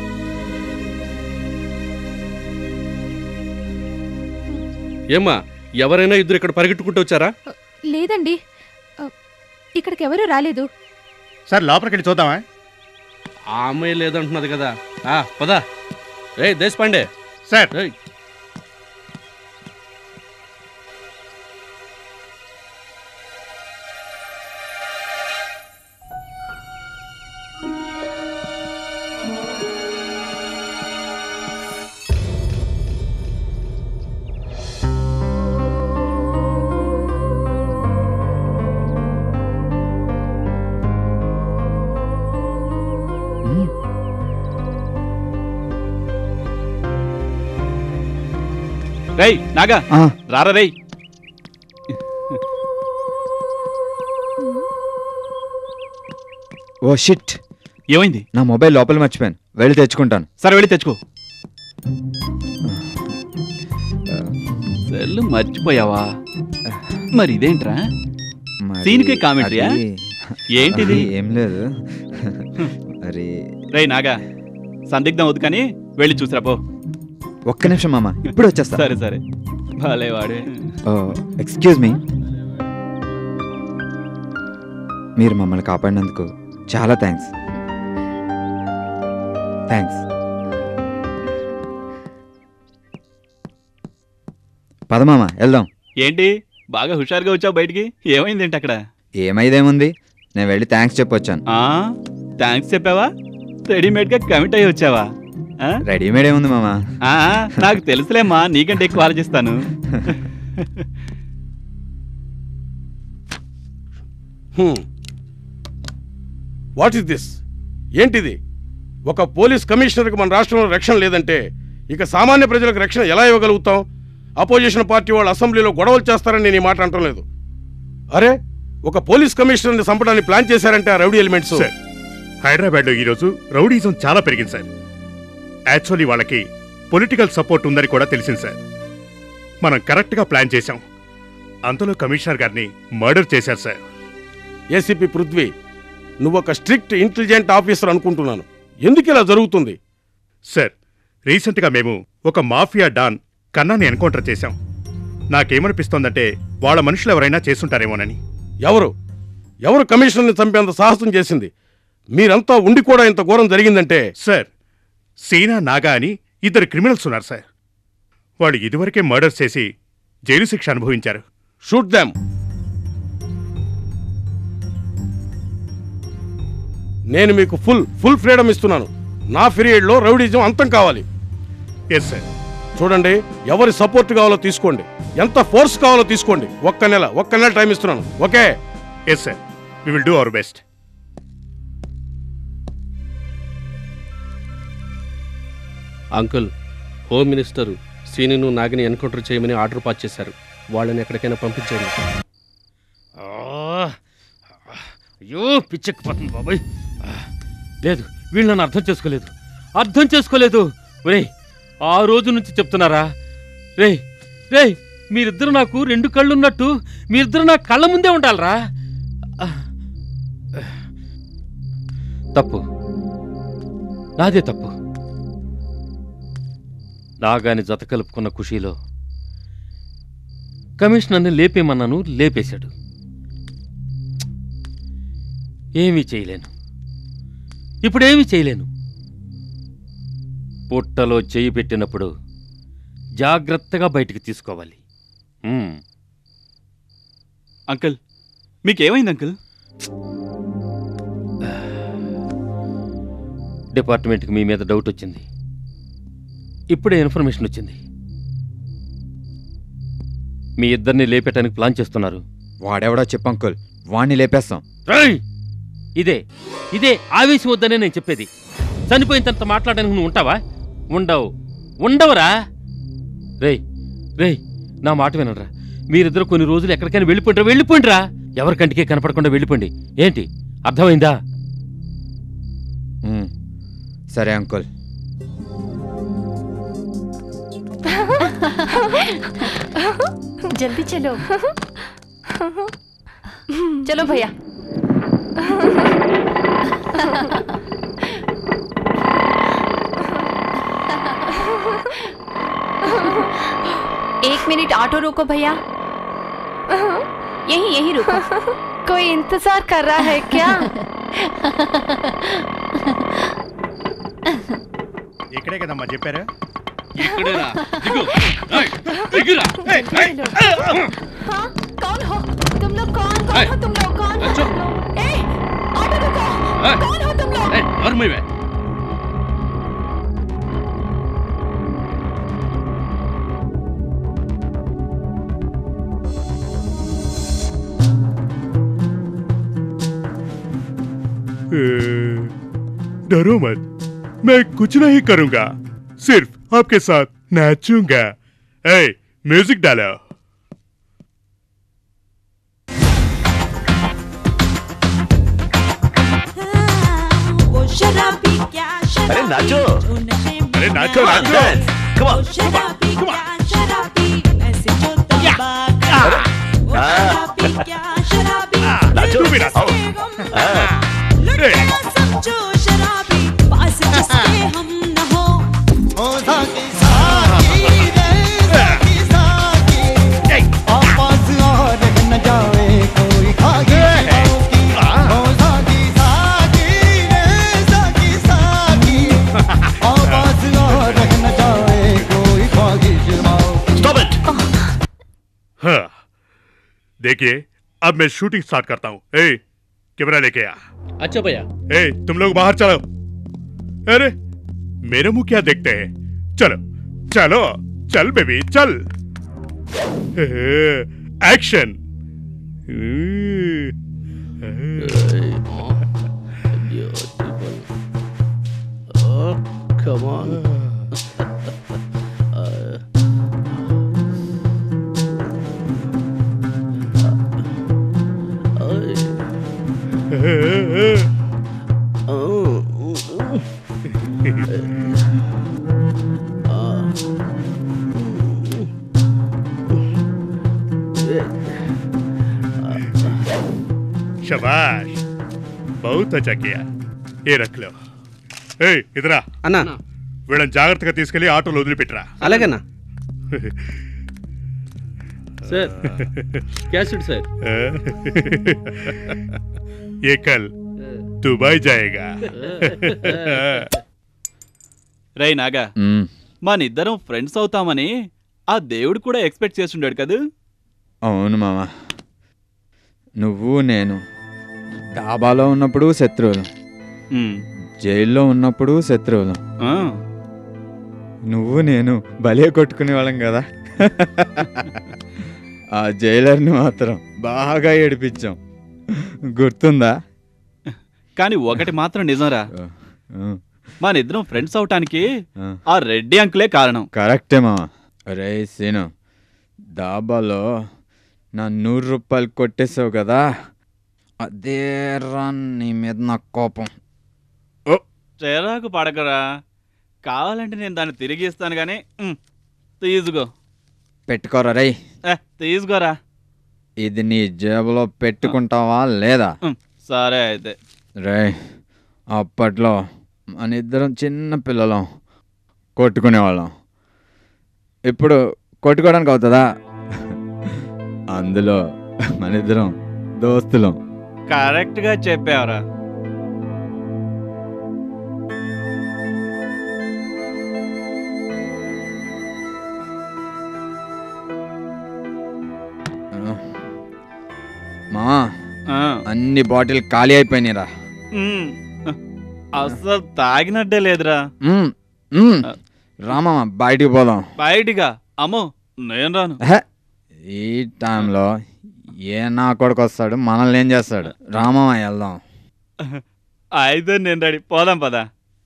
ఏమ్మా ఎవరైనా ఇద్దరు ఇక్కడ పరిగెట్టుకుంటూ వచ్చారా లేదండి ఆ, ఇక్కడికి ఎవరూ రాలేదు సార్ లోపలికి వెళ్ళి చూద్దామా ఆ అమ్మాయి లేదంటున్నది కదా ఆ పద రే దేశపాండే సార్ రేయ్ నాగా రారా రేయ్ ఓ షిట్ ఏమైంది నా మొబైల్ లోపల మర్చిపోయాను వెళ్ళి తెచ్చుకుంటాను సరే వెళ్ళి తెచ్చుకో సెల్ మర్చిపోయావా మరి ఇదేంట్రా మరి సీన్కే కామెంటరీయా అది- ఏంటిది అది ఏం లేదు మరి రేయ్ నాగా సందిగ్ధం వద్దు కానీ వెళ్ళి చూసిరా పో ఒక్క నిమిషం మామ ఇప్పుడు వచ్చేస్తా సరే సరే భలే వాడే ఎక్స్క్యూజ్ మీ మీరు మమ్మల్ని కాపాడినందుకు చాలా థ్యాంక్స్ థ్యాంక్స్ పద మామ వెళ్దాం ఏంటి బాగా హుషారుగా వచ్చావు బయటికి ఏమైందేంటి అక్కడ ఏమైదేముంది నేను వెళ్ళి థ్యాంక్స్ చెప్పొచ్చాను ఆ థ్యాంక్స్ చెప్పావా రెడీమేడ్గా కమిట్ అయ్యి వచ్చావా ఆ? రెడీమేడ్ ఏముంది మామ ఆ, నాకు తెలుసులేమ్మా నీకంటే ఎక్కువ ఆలోచిస్తాను వాట్ ఇస్ దిస్ ఏంటిది ఒక పోలీస్ కమిషనర్కి మన రాష్ట్రంలో రక్షణ లేదంటే ఇక సామాన్య ప్రజలకు రక్షణ ఎలా ఇవ్వగలుగుతాం అపోజిషన్ పార్టీ వాళ్ళు అసెంబ్లీలో గొడవలు చేస్తారని నేను ఈ మాట అంటం లేదు అరే ఒక పోలీస్ కమిషనర్ని చంపడానికి ప్లాన్ చేశారంటే ఆ రౌడీ ఎలిమెంట్స్ సార్ హైదరాబాద్లో ఈరోజు రౌడీజం చాలా పెరిగింది సార్ యాక్చువల్లీ వాళ్ళకి పొలిటికల్ సపోర్ట్ ఉందని కూడా తెలిసింది సార్ మనం కరెక్ట్గా ప్లాన్ చేశాం అంతలో కమిషనర్ గారిని మర్డర్ చేశారు సార్ ఏసీపీ పృథ్వీ నువ్వు ఒక స్ట్రిక్ట్ ఇంటెలిజెంట్ ఆఫీసర్ అనుకుంటున్నాను ఎందుకు ఇలా జరుగుతుంది సార్ రీసెంట్గా మేము ఒక మాఫియా డాన్ కన్నాని ఎన్కౌంటర్ చేశాం నాకేమనిపిస్తోందంటే వాళ్ళ మనుషులు ఎవరైనా చేసుంటారేమోనని ఎవరు ఎవరు కమిషనర్ని చంపేంత సాహసం చేసింది మీరంతా ఉండి కూడా ఇంత ఘోరం జరిగిందంటే సార్ సీనా నాగా అని ఇద్దరు క్రిమినల్స్ ఉన్నారు సార్ వాళ్ళు ఇదివరకే మర్డర్ చేసి జైలు శిక్ష అనుభవించారు షూట్ దామ్ నేను మీకు ఫుల్ ఫుల్ ఫ్రీడమ్ ఇస్తున్నాను నా పీరియడ్లో రౌడీజం అంతం కావాలి ఎస్ సార్ చూడండి ఎవరి సపోర్ట్ కావాలో తీసుకోండి ఎంత ఫోర్స్ కావాలో తీసుకోండి ఒక్క నెల ఒక్క నెల టైం ఇస్తున్నాను okay yes sir we will do our best uncle home minister సీనిను నాగిని ఎన్కౌంటర్ చేయమని ఆర్డర్ పాస్ చేశారు వాళ్ళని ఎక్కడికైనా పంపించండి అయ్యో పిచ్చెక్కిపోతుంది బాబాయ్ ఆ, లేదు వీళ్ళు నన్ను అర్థం చేసుకోలేదు అర్థం చేసుకోలేదు ఒరేయ్ ఆ రోజు నుంచి చెప్తున్నారా రేయ్ రేయ్ మీరిద్దరు నాకు రెండు కళ్ళున్నట్టు మీరిద్దరు నా కళ్ళ ముందే ఉండాలరా ఆ, తప్పు నాదే తప్పు నాగాని జత కలుపుకున్న ఖుషీలో కమిషనర్ని లేపేమన్నాను లేపేశాడు ఏమీ చేయలేను ఇప్పుడేమీ చేయలేను పుట్టలో చేయి పెట్టినప్పుడు జాగ్రత్తగా బయటికి తీసుకోవాలి మ్మ్. అంకుల్ మీకేమైంది అంకుల్ డిపార్ట్మెంట్కి మీ మీద డౌట్ వచ్చింది ఇప్పుడే ఇన్ఫర్మేషన్ వచ్చింది మీ ఇద్దరిని లేపేయటానికి ప్లాన్ చేస్తున్నారు వాడెవడో చెప్పు అంకుల్ వాణ్ణి లేపేస్తాం రేయ్! ఇదే ఇదే ఆవేశం వద్దనే నేను చెప్పేది చనిపోయిన తర్వాత మాట్లాడడానికి నువ్వు ఉంటావా ఉండవు ఉండవురా రేయ్ రేయ్ నా మాట వినరా మీరిద్దరు కొన్ని రోజులు ఎక్కడికైనా వెళ్ళిపోండిరా వెళ్ళిపోండిరా ఎవరి కంటికే కనపడకుండా వెళ్ళిపోండి ఏంటి అర్థమైందా మ్మ్. సరే అంకుల్ जल्दी चलो चलो भैया एक मिनट ऑटो रोको भैया यही यही रुको कोई इंतजार कर रहा है क्या ఇక్కడే కదమ్మా చెప్పారా ఇక్కడేరా దిగు ఏయ్, దిగురా ఏయ్, ఏయ్. हाँ कौन हो तुम लोग कौन कौन हो तुम लोग कौन हो तुम लोग ए ऑटो रुको ఏయ్, कौन हो तुम लोग ఏయ్, నోరు మూయవే. डरो मत मैं कुछ नहीं करूंगा सिर्फ आपके साथ नाचूंगा ए म्यूजिक डालो अरे नाचो अरे नाचो नाचो नाचो भी नाचो हाँ देखिए अब मैं शूटिंग स्टार्ट करता हूँ ए कैमरा लेके आ अच्छा भैया ए तुम लोग बाहर चलो अरे मेरे मुंह क्या देखते हैं चलो चलो चल बेबी चल action Oh, come on. Uh, शाबाश बहुत अच्छा किया ఏ రక్ లో ఏ ఇదరా అన్నా వీళ్ళని జాగ్రత్తగా తీసుకెళ్లి ఆటోలో వదిలిపెట్టరా అలాగేనా సార్ క్యాసెట్ సార్ ये कल दुबई जाएगा రేయ్ నాగా మ్మ్. మనిద్దరం ఫ్రెండ్స్ అవుతామని ఆ దేవుడు కూడా ఎక్స్పెక్ట్ చేస్తుండాడు కదూ అవును మామ నువ్వు నేను డాబాలో ఉన్నప్పుడు శత్రువులు జైల్లో ఉన్నప్పుడు శత్రువులు నువ్వు నేను బలే కొట్టుకునే వాళ్ళం కదా ఆ జైలర్ని మాత్రం బాగా ఏడిపించాం గుర్తుందా కానీ ఒకటి మాత్రం నిజంరా మనిద్దరం ఫ్రెండ్స్ అవటానికి ఆ రెడ్డి అంకులే కారణం కరెక్టే మామ రే సీను డాబాలో నా నూరు రూపాయలు కొట్టేసావు కదా అదే రా నీ మీద నా కోపం చిరాకు పడకరా కావాలంటే నేను దాన్ని తిరిగి ఇస్తాను కానీ ఉమ్, తీసుకో పెట్టుకోరా రై ఏ, తీసుకోరా ఇది నీ జేబులో పెట్టుకుంటావా లేదా ఉమ్, సరే అయితే రే అప్పట్లో మన ఇద్దరం చిన్న పిల్లలం కొట్టుకునేవాళ్ళం ఇప్పుడు కొట్టుకోవడానికి అవుతుందా అందులో మన ఇద్దరం దోస్తులం కరెక్ట్గా చెప్పావురా మా అన్ని బాటిల్ ఖాళీ అయిపోయినాయిరా ఉమ్, అస్సలు తాగినట్టే లేదురా మ్మ్, మ్మ్. రామా బయటికి పోదాం బయటిగా అమ్మో నేను రాను హే, ఈ టైంలో ఏ నా కొడుకు వస్తాడు మనల్ని ఏం చేస్తాడు రామమ్మ వెళ్దాం అయితే నేను రెడీ పోదాం పదా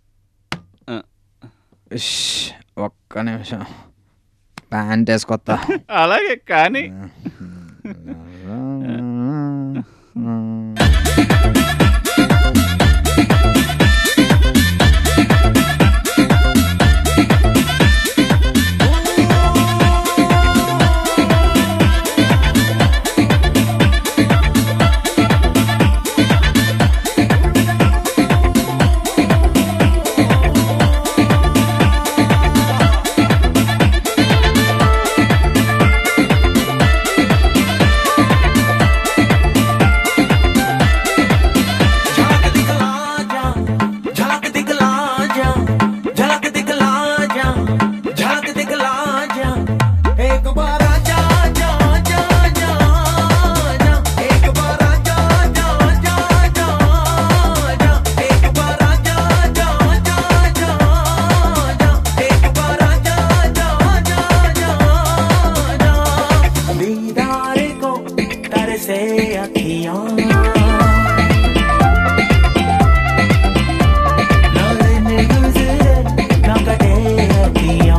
ఇష్, ఒక్క నిమిషం ప్యాంట్ వేసుకొత్తా అలాగే కానీ ఆ से अखियां ना दिन गुजरे ना कटे अखियां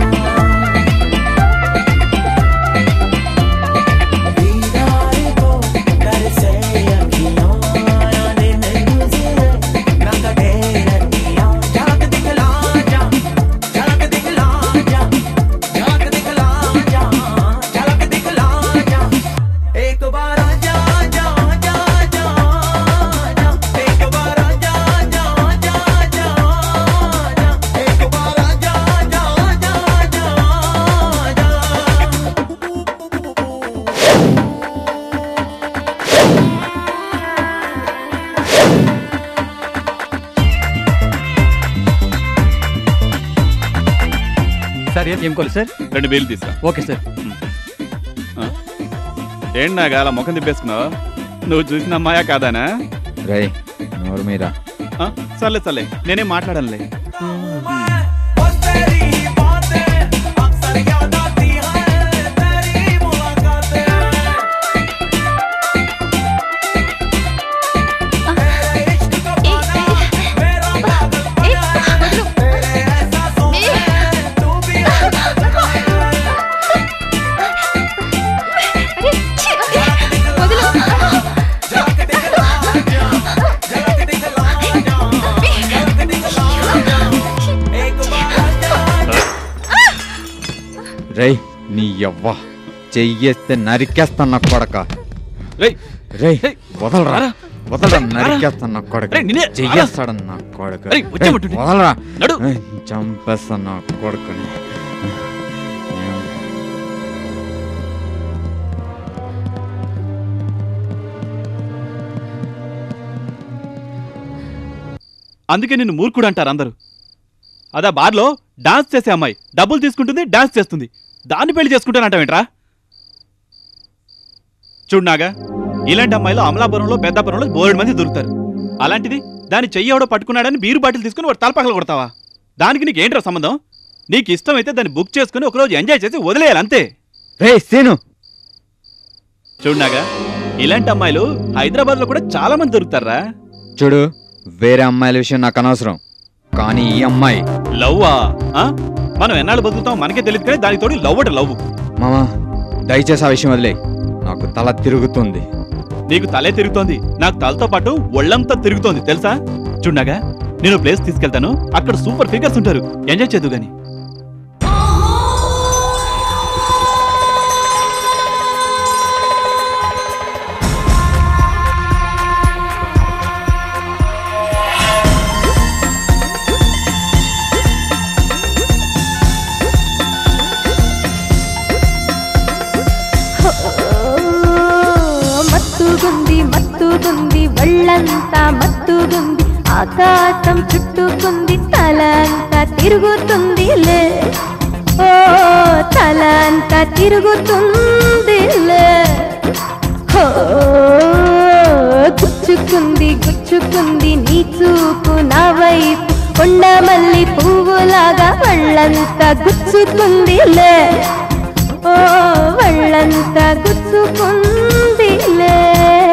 दीदार को कर से अखियां ना दिन गुजरे ना कटे अखियां जाग दिखला जा जाग दिखला जा जाग दिखला जा जाग दिखला जा एक बार आजा जा जा जा जा एक बार आजा जा जा जा जा एक बार आजा जा जा जा जा సార్ ఏం కోలు సార్ రెండు వేలు తీసురా ఓకే సార్ ఏంటి నాగా అలా ముఖం తిప్పేసుకున్నావు నువ్వు చూసిన అమ్మాయా కాదానా రై నోరు మీరా ఆ, సర్లే సర్లే నేనేం మాట్లాడనులే రై నీ యవ్వ చెయ్యేస్తే నరికేస్తాను నా కొడక రేయ్ రేయ్ వదలరా రారా. వదలరా రేయ్, రారా. నరికేస్తాను నా కొడక రేయ్, నిన్నే. చెయ్యేస్తాడని నా కొడక రేయ్, వచ్చేయమంటుంటే. వదలరా నడు. రేయ్, చంపేస్తాను నా కొడుకుని అందుకే నిన్ను మూర్ఖుడు అంటారు అందరూ అదా బార్లో డాన్స్ చేసే అమ్మాయి డబ్బులు తీసుకుంటుంది డాన్స్ చేస్తుంది దాన్ని పెళ్లి చేసుకుంటానంటావేంట్రా చూడు నాగా ఇలాంటి అమ్మాయిలు అమలాపురంలో పెద్దాపురంలో బోర్డు మంది దొరుకుతారు అలాంటిది దాని చెయ్యి ఎవడో పట్టుకున్నాడని బీరు బాటిల్ తీసుకుని వాడు తలపగల కొడతావా దానికి నీకు ఏంట్రా సంబంధం నీకు ఇష్టమైతే దాన్ని బుక్ చేసుకుని ఒకరోజు ఎంజాయ్ చేసి వదిలేయాలి అంతే రే సీను చూడు నాగా ఇలాంటి అమ్మాయిలు హైదరాబాద్లో కూడా చాలా మంది దొరుకుతారా చూడు వేరే అమ్మాయిల విషయం నాకు అనవసరం కానీ ఈ అమ్మాయి లవ్వా ఆ? మనం ఎన్నాళ్ళు బతుకుతాం మనకే తెలియదు కానీ దానికి తోడు లవ్ అంటే లవ్ మామా దయచేసి ఆ విషయం వదిలే నాకు తల తిరుగుతుంది నీకు తలే తిరుగుతోంది నాకు తలతో పాటు ఒళ్ళంతా తిరుగుతోంది తెలుసా చూడగా నేను ప్లేస్ తీసుకెళ్తాను అక్కడ సూపర్ ఫిగర్స్ ఉంటారు ఎంజాయ్ చేద్దు గాని మత్తుగుంది మత్తుగుంది ఒళ్ళంతా మత్తుగుంది ఆకాశం చుట్టుకుంది తల అంతా తిరుగుతుంది లే ఓ తల అంతా తిరుగుతుంది లే హో గుచ్చుకుంది గుచ్చుకుంది నీ చూపు నా వైపు కొండమల్లి పువ్వులాగా ఒళ్ళంతా గుచ్చుకుంది లే ఓ ఒళ్ళంతా గుచ్చుకుందిలే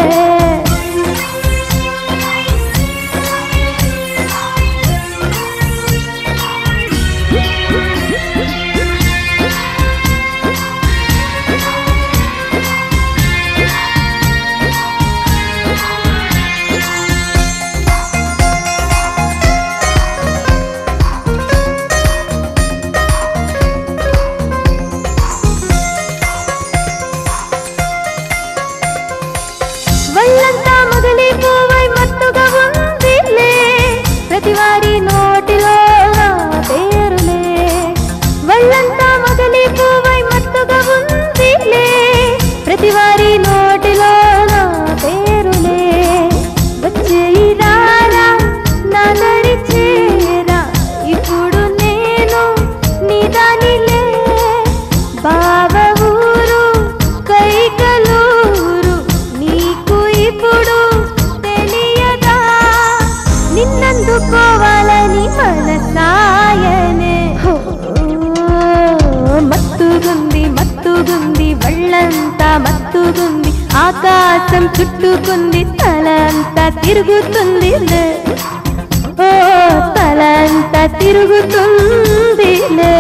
ఒళ్ళంతా మొగలి పువ్వై మత్తుగా ఉందిలే ప్రతివారి నోటిలో నా పేరులే ఒళ్ళంతా మొగలి పువ్వై మత్తుగా ఉందిలే ప్రతివారి నోటిలో నా పేరులే వచ్చేయి రారా నా దరి చేరా ఇప్పుడు నేను నీ దానిలే బావ ఊరు కైకలూరు నీకు ఇప్పుడు తెలియదా నిన్నందుకోవాలని ఆకాశం చుట్టుకుంది తల అంతా తిరుగుతుంది ఓ తల అంతా తిరుగుతుంది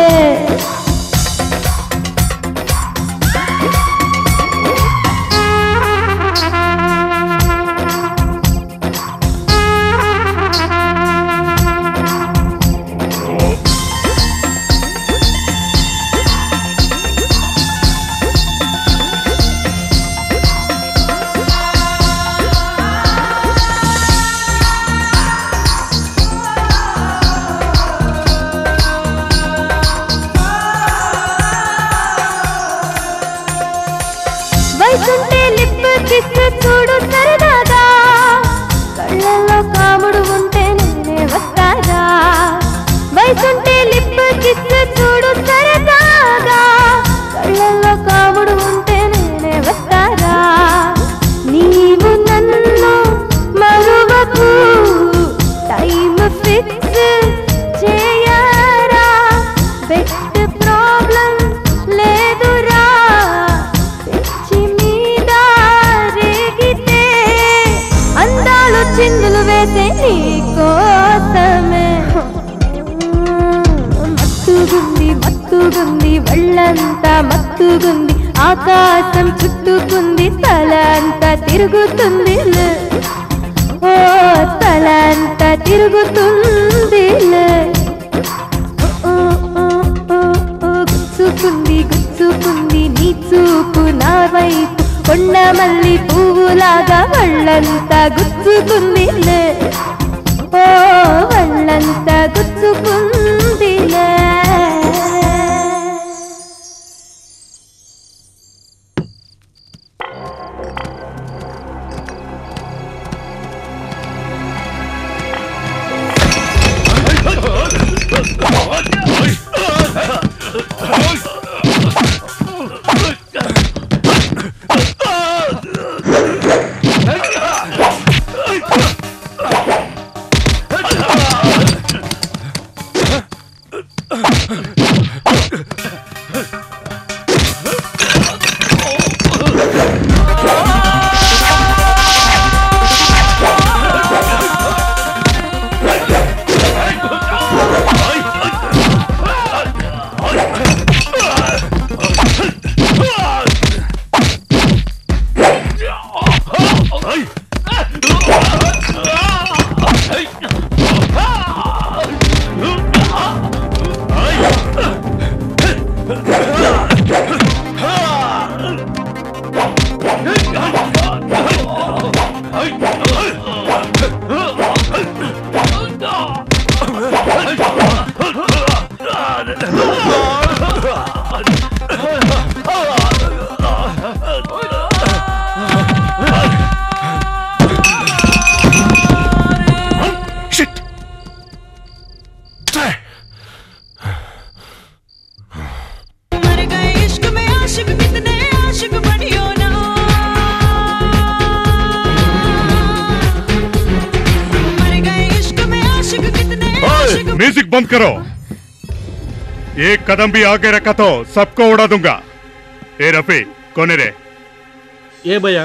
వయసుంటే లిప్ కిస్ చూడు సరదాగా కళ్ళల్లో కాముడు ఉంటే నేనే వస్తాగా వయసుంటే లిప్ కిస్ చూడు సరదాగా కళ్ళల్లో కాముడు ఉంటే నేనే వస్తాగా నీవు నన్ను మరువకు టైం ఫిక్స్ చేయరా బెట్ ప్రాబ్లం లేదురా పిచ్చి మీద రేగితే అందాలు చిందులు వేసే నీ కోసమే మత్తుగుంది మత్తుగుంది ఒళ్ళంతా మత్తుగుంది ఆకాశం చుట్టుకుంది తల అంతా తిరుగుతుంది ఓ తల అంతా తిరుగుతుంది గుచ్చుకుంది గుచ్చుకుంది నీ చూపు నా వైపు కొండ మల్లి పువ్వులాగా వాళ్ళంతా గుచ్చుకుంది ఓ వాళ్ళంతా గుచ్చుకుంది मर गए इश्क में आशिक कितने आशिक बनियो ना मर गए इश्क में आशिक कितने आशिक म्यूजिक बंद करो एक कदम भी आगे रखा तो सबको उड़ा दूंगा ए रफी कौन है रे ఏ భయ్యా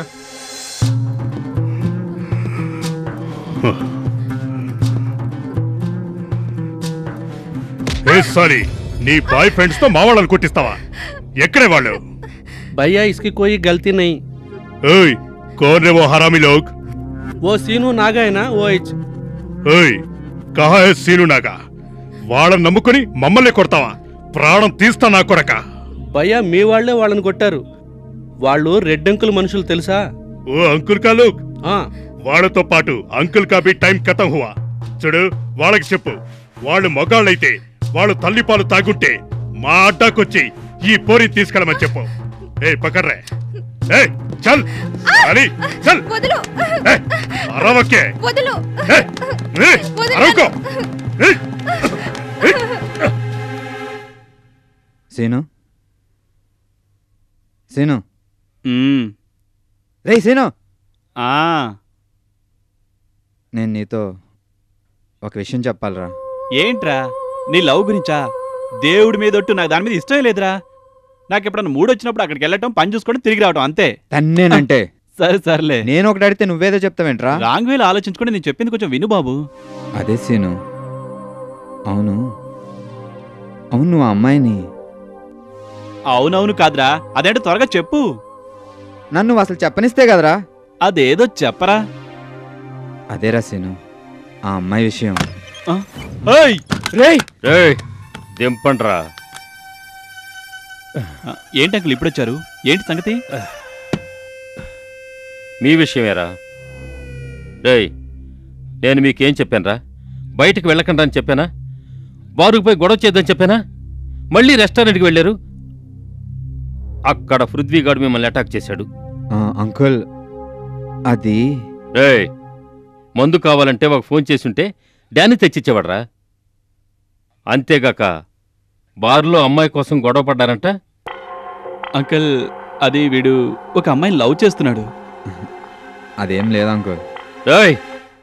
ఏ సారీ నీ బాయ్ ఫ్రెండ్స్ తో మావాళ్ళని కొట్టిస్తావా ఎక్కడే వాళ్ళు భయ్యా ఇస్కి కోయి గల్తీ నహీ ఓయ్ కౌన్ రే वो हरामी लोग ఓ సీను నాగాయనా ఓ ఇచ్ ఓయ్ కహా హే సీను నాగా వాళ్ళని నమ్ముకుని మమ్మల్ని కొడతావా ప్రాణం తీస్తా నా కొడక భయ్యా మీ వాళ్ళే వాళ్ళని కొట్టారు వాళ్ళు రెడ్ అంకుల్ మనుషులు తెలుసా ఓ అంకుల్ కా లోక్ వాళ్ళతో పాటు అంకుల్ కా బి టైం ఖతం హువా చూడు వాళ్ళకి చెప్పు వాళ్ళు మగాళ్ళైతే వాళ్ళు తల్లిపాలు తాగుంటే మా అడ్డాకొచ్చి ఈ పోరి తీసుకెళ్ళమని చెప్పు ఏ పకర్రే ఏ చల్ అరే చల్ వదులు ఏ అరవకే వదులు ఏ ఏ, అరవకో ఏ, సీను సీను రే సీను నేను నీతో ఒక విషయం చెప్పాలరా ఏంట్రా నీ లవ్ గురించా దేవుడి మీద ఒట్టు నాకు దాని మీద ఇష్టమే లేదురా నాకు ఎప్పుడన్నా మూడు వచ్చినప్పుడు అక్కడికి వెళ్ళటం పని చూసుకోవడం తిరిగి రావడం అంతే తన్నేనంటే సరే సర్లే నేను ఒకటి అడిగితే నువ్వేదో చెప్తావేంట్రా రాంగ్ వేలో ఆలోచించుకుంటే నేను చెప్పింది కొంచెం విను బాబు అదే సీను అవును అవును నువ్వు ఆ అమ్మాయిని అవునవును కాదురా అదేంటో త్వరగా చెప్పు నన్ను నువ్వు అసలు చెప్పనిస్తే కదరా అదేదో చెప్పరా అదేరా సీను ఆ అమ్మాయి విషయం ఏయ్ రేయ్ రేయ్ దింపండ్రా ఏంటి అంకుల్ ఇప్పుడొచ్చారు ఏంటి సంగతి మీ విషయమేరా రేయ్ నేను మీకేం చెప్పానురా బయటికి వెళ్ళకండి అని చెప్పానా బారుకు పోయి గొడవ చేద్దని చెప్పానా మళ్ళీ రెస్టారెంట్కి వెళ్ళారు అక్కడ పృథ్వీగాడు మిమ్మల్ని అటాక్ చేశాడు ఆ, అంకుల్ అది రేయ్ మందు కావాలంటే ఒక ఫోన్ చేసుంటే డాన్ని తెచ్చిచ్చేవాడ్రా అంతేగాక బార్లో అమ్మాయి కోసం గొడవ పడ్డారంట అంకుల్ అది వీడు ఒక అమ్మాయిని లవ్ చేస్తున్నాడు అదేం లేదు అంకుల్ రేయ్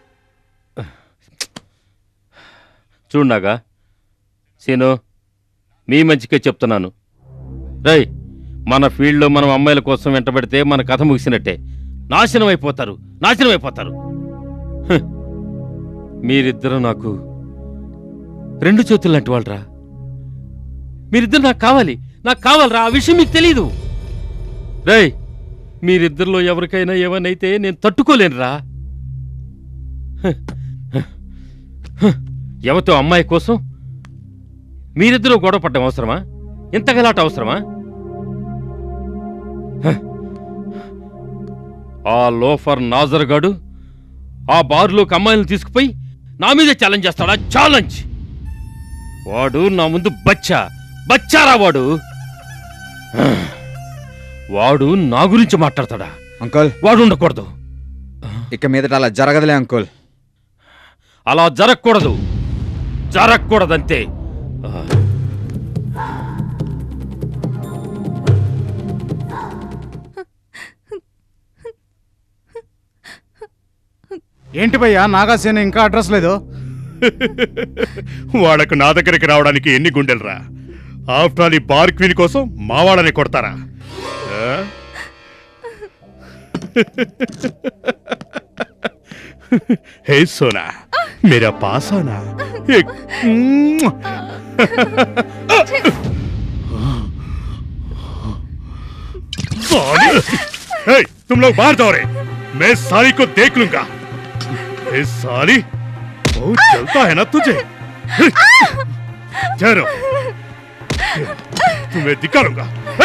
చూడనాగా సీను మీ మంచికే చెప్తున్నాను రేయ్ మన ఫీల్డ్లో మనం అమ్మాయిల కోసం వెంటబడితే మన కథ ముగిసినట్టే నాశనం అయిపోతారు నాశనం అయిపోతారు హ్. మీరిద్దరూ నాకు రెండు చేతులు లాంటి వాళ్ళరా మీరిద్దరు నాకు కావాలి నాకు కావాలరా ఆ విషయం మీకు తెలీదు రేయ్ మీరిద్దరిలో ఎవరికైనా ఏమనైతే నేను తట్టుకోలేనురా హ్. హ్. హ్. ఎవతో అమ్మాయి కోసం మీరిద్దరూ గొడవ పడ్డం అవసరమా ఇంత గలాట అవసరమా హ. ఆ లోఫర్ నాజర్ గాడు ఆ బారులోకి అమ్మాయిలను తీసుకుపోయి నా మీదే ఛాలెంజ్ చేస్తాడా ఛాలెంజ్ వాడు నా ముందు బచ్చా బచ్చారా వాడు హ. వాడు నా గురించి మాట్లాడతాడా అంకుల్ వాడు ఉండకూడదు ఇక మీదట అలా జరగదులే అంకుల్ అలా జరగకూడదు జరగకూడదంతే ఏంటి భయ్యా నాగాసేన ఇంకా అడ్రస్ లేదు వాళ్ళకు నా దగ్గరికి రావడానికి ఎన్ని గుండెలరా ఆఫ్టర్ ఆల్ ఈ బార్ క్వీన్ కోసం మా వాళ్ళని కొడతారా ఆ? हे सोना मेरा पास आना एक साली हे, तुम लोग बाहर जाओ रे मैं साली को देख लूंगा हे साली बहुत जलता है ना तुझे ठहरो तुम्हें दिखा लूंगा हे!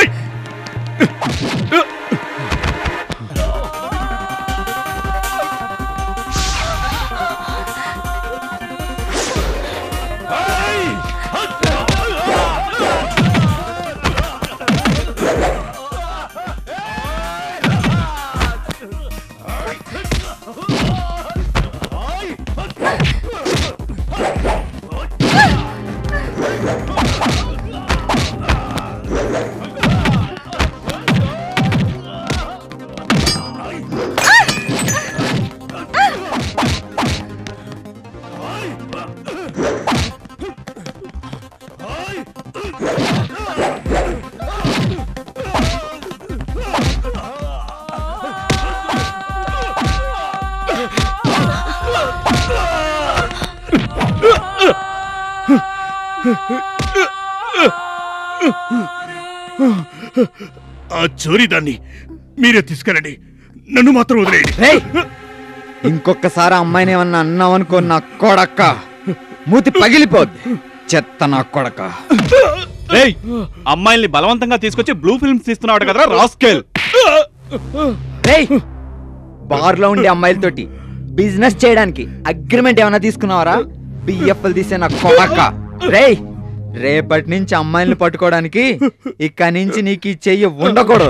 ఆ చోరీ దాన్ని మీరే తీసుకెళ్ళండి నన్ను మాత్రం వదిలేయండి ఇంకొకసారి ఆ అమ్మాయిని ఏమన్నా అన్నావనుకో నా కొడక్క మూతి పగిలిపోద్ది చెత్త నా కొడక రేయ్ అమ్మాయిల్ని బలవంతంగా తీసుకొచ్చి బ్లూ ఫిల్మ్స్ తీస్తున్నాడు కదరా రాస్కెల్ రేయ్ బార్లో ఉండే అమ్మాయిలతోటి బిజినెస్ చేయడానికి అగ్రిమెంట్ ఏమైనా తీసుకున్నావరా బిఎఫ్ఎల్ తీసే నా కొడక రేయ్ రేపటి నుంచి అమ్మాయిల్ని పట్టుకోవడానికి ఇక్కడి నుంచి నీకు ఈ చెయ్యి ఉండకూడదు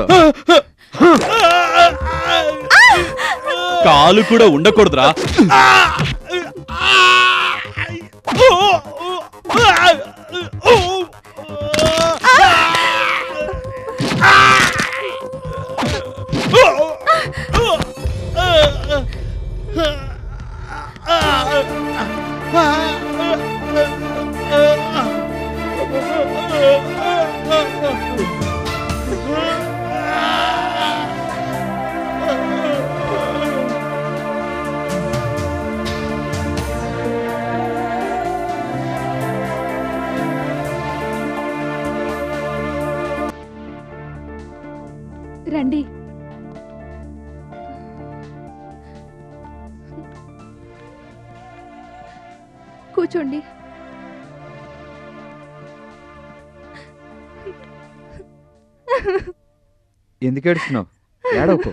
కాలు కూడా ఉండకూడదురా Ah! కూర్చోండి ఎందుకు ఏడుస్తున్నావు ఏడవకు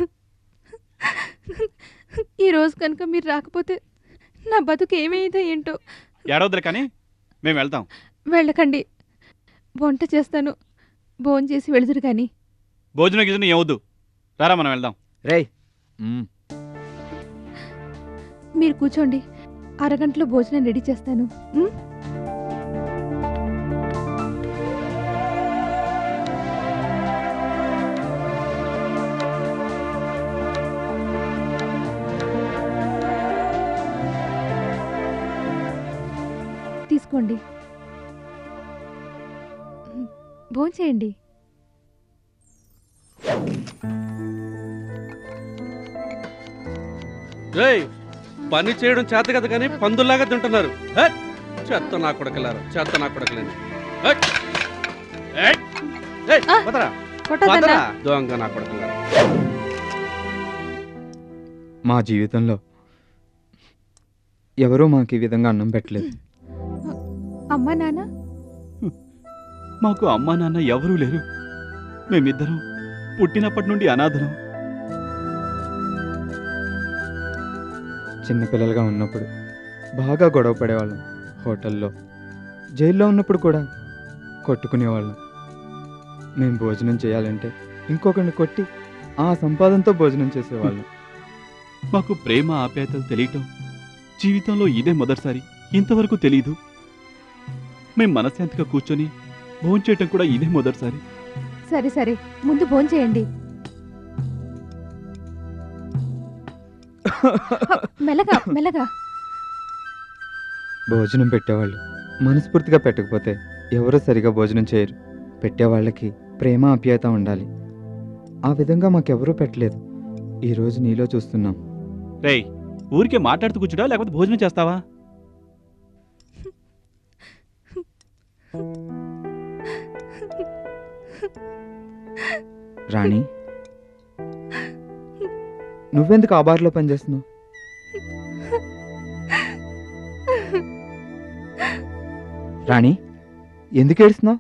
ఈ రోజు కనుక మీరు రాకపోతే నా బతుకు ఏమైందో ఏంటో ఏడవద్దురు కానీ మేము వెళ్తాం వెళ్ళకండి వంట చేస్తాను భోజనం చేసి వెళుదురు కానీ భోజనం గిజనం ఏవద్దు రారా మనం వెళ్దాం రేయ్ మీరు కూర్చోండి అరగంటలో భోజనం రెడీ చేస్తాను ఉం? తీసుకోండి భోంచేయండి రేయ్ పని చేయడం చేత కదా కానీ పందుల్లాగా తింటున్నారు హే! చెత్త నా కొడకలారు చెత్త నా కొడకలేని హే! ఏయ్! ఏయ్, వదరా. కొట్టొద్దన్నా. వదరా. దొంగ నా కొడకలారు మా జీవితంలో ఎవరూ మాకు ఈ విధంగా అన్నం పెట్టలేదు అమ్మా నాన్న మాకు అమ్మా నాన్న ఎవరూ లేరు మేమిద్దరం పుట్టినప్పటి నుండి అనాథలం చిన్నపిల్లలుగా ఉన్నప్పుడు బాగా గొడవ పడేవాళ్ళం హోటల్లో జైల్లో ఉన్నప్పుడు కూడా కొట్టుకునేవాళ్ళం మేము భోజనం చేయాలంటే ఇంకొకరిని కొట్టి ఆ సంపాదనతో భోజనం చేసేవాళ్ళం మాకు ప్రేమ ఆప్యాయతలు తెలియటం జీవితంలో ఇదే మొదటిసారి ఇంతవరకు తెలీదు మేం మనశ్శాంతిగా కూర్చొని భోంచేయటం కూడా ఇదే మొదటిసారి సరే సరే ముందు భోంచేయండి మెల్లగా మెల్లగా భోజనం పెట్టేవాళ్ళు మనస్ఫూర్తిగా పెట్టకపోతే ఎవరూ సరిగా భోజనం చేయరు పెట్టేవాళ్ళకి ప్రేమ ఆప్యాయత ఉండాలి ఆ విధంగా మాకెవరూ పెట్టలేదు ఈరోజు నీలో చూస్తున్నాం రేయ్ ఊరికే మాట్లాడుతూ కూర్చుంటావా లేకపోతే భోజనం చేస్తావా రాణి నువ్వెందుకు ఆ బార్లో పనిచేస్తున్నావు రాణి ఎందుకు ఏడుస్తున్నావు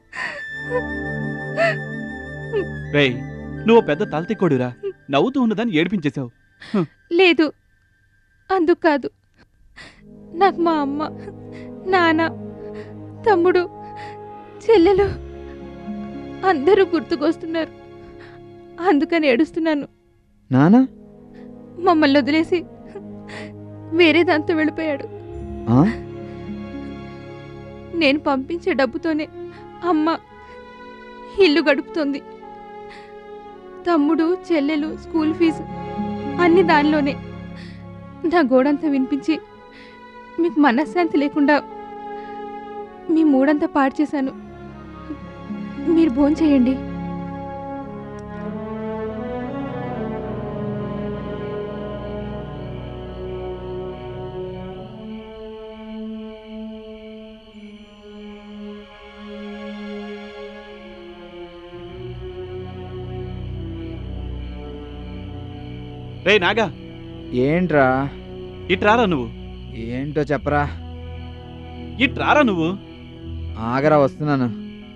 రేయ్ నువ్వు పెద్ద తలతిక్కోడురా నవ్వుతూ ఉన్నదాన్ని ఏడిపించేశావు లేదు అందుకు కాదు నాకు మా అమ్మ నాన్న తమ్ముడు చెల్లెలు అందరూ గుర్తుకొస్తున్నారు అందుకని ఏడుస్తున్నాను నానా మమ్మల్ని వదిలేసి వేరే దాంతో వెళ్ళిపోయాడు ఆ? నేను పంపించే డబ్బుతోనే అమ్మ ఇల్లు గడుపుతోంది తమ్ముడు చెల్లెలు స్కూల్ ఫీజు అన్ని దానిలోనే నా గోడంతా వినిపించి మీకు మనశ్శాంతి లేకుండా మీ మూడంతా పాడు చేశాను మీరు భోంచేయండి రేయ్ నాగా ఏంట్రా ఇట్రారా నువ్వు ఏంటో చెప్పరా ఇట్రారా నువ్వు ఆగరా వస్తున్నాను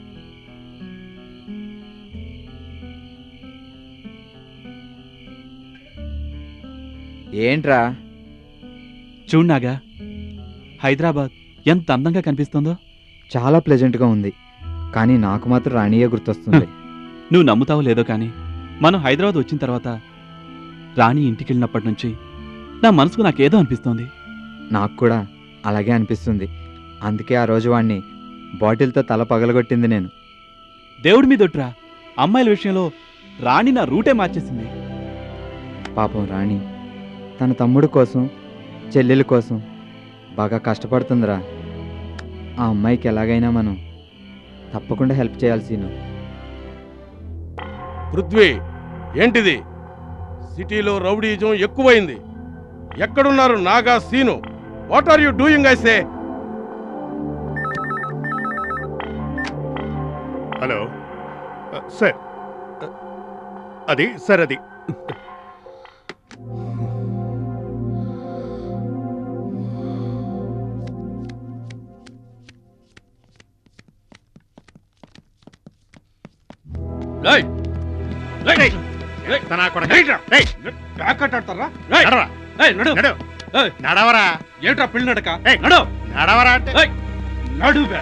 ఏంట్రా చూడు నాగా హైదరాబాద్ ఎంత అందంగా కనిపిస్తుందో చాలా ప్లెజెంట్గా ఉంది కానీ నాకు మాత్రం రాణియే గుర్తొస్తుంది నువ్వు నమ్ముతావో లేదో కానీ మనం హైదరాబాద్ వచ్చిన తర్వాత రాణి ఇంటికి వెళ్ళినప్పటి నుంచి నా మనసుకు నాకేదో అనిపిస్తోంది నాకు కూడా అలాగే అనిపిస్తుంది అందుకే ఆ రోజు వాడిని బాటిల్తో తల పగలగొట్టింది నేను దేవుడి మీదొట్రా అమ్మాయిల విషయంలో రాణి నా రూటే మార్చేసింది పాపం రాణి తన తమ్ముడు కోసం చెల్లెల కోసం బాగా కష్టపడుతుందిరా ఆ అమ్మాయికి ఎలాగైనా మనం తప్పకుండా హెల్ప్ చేయాల్సిన పృథ్వీ ఏంటిది సిటీలో రౌడీజం ఎక్కువైంది ఎక్కడున్నారు Naga Seenu what are you doing ఐసే హలో సార్ అది సార్ అది నడవరా ఏమిట్రా పిల్లి నడక ఏయ్, నడు నడవరా అంటే ఏయ్, నడు బే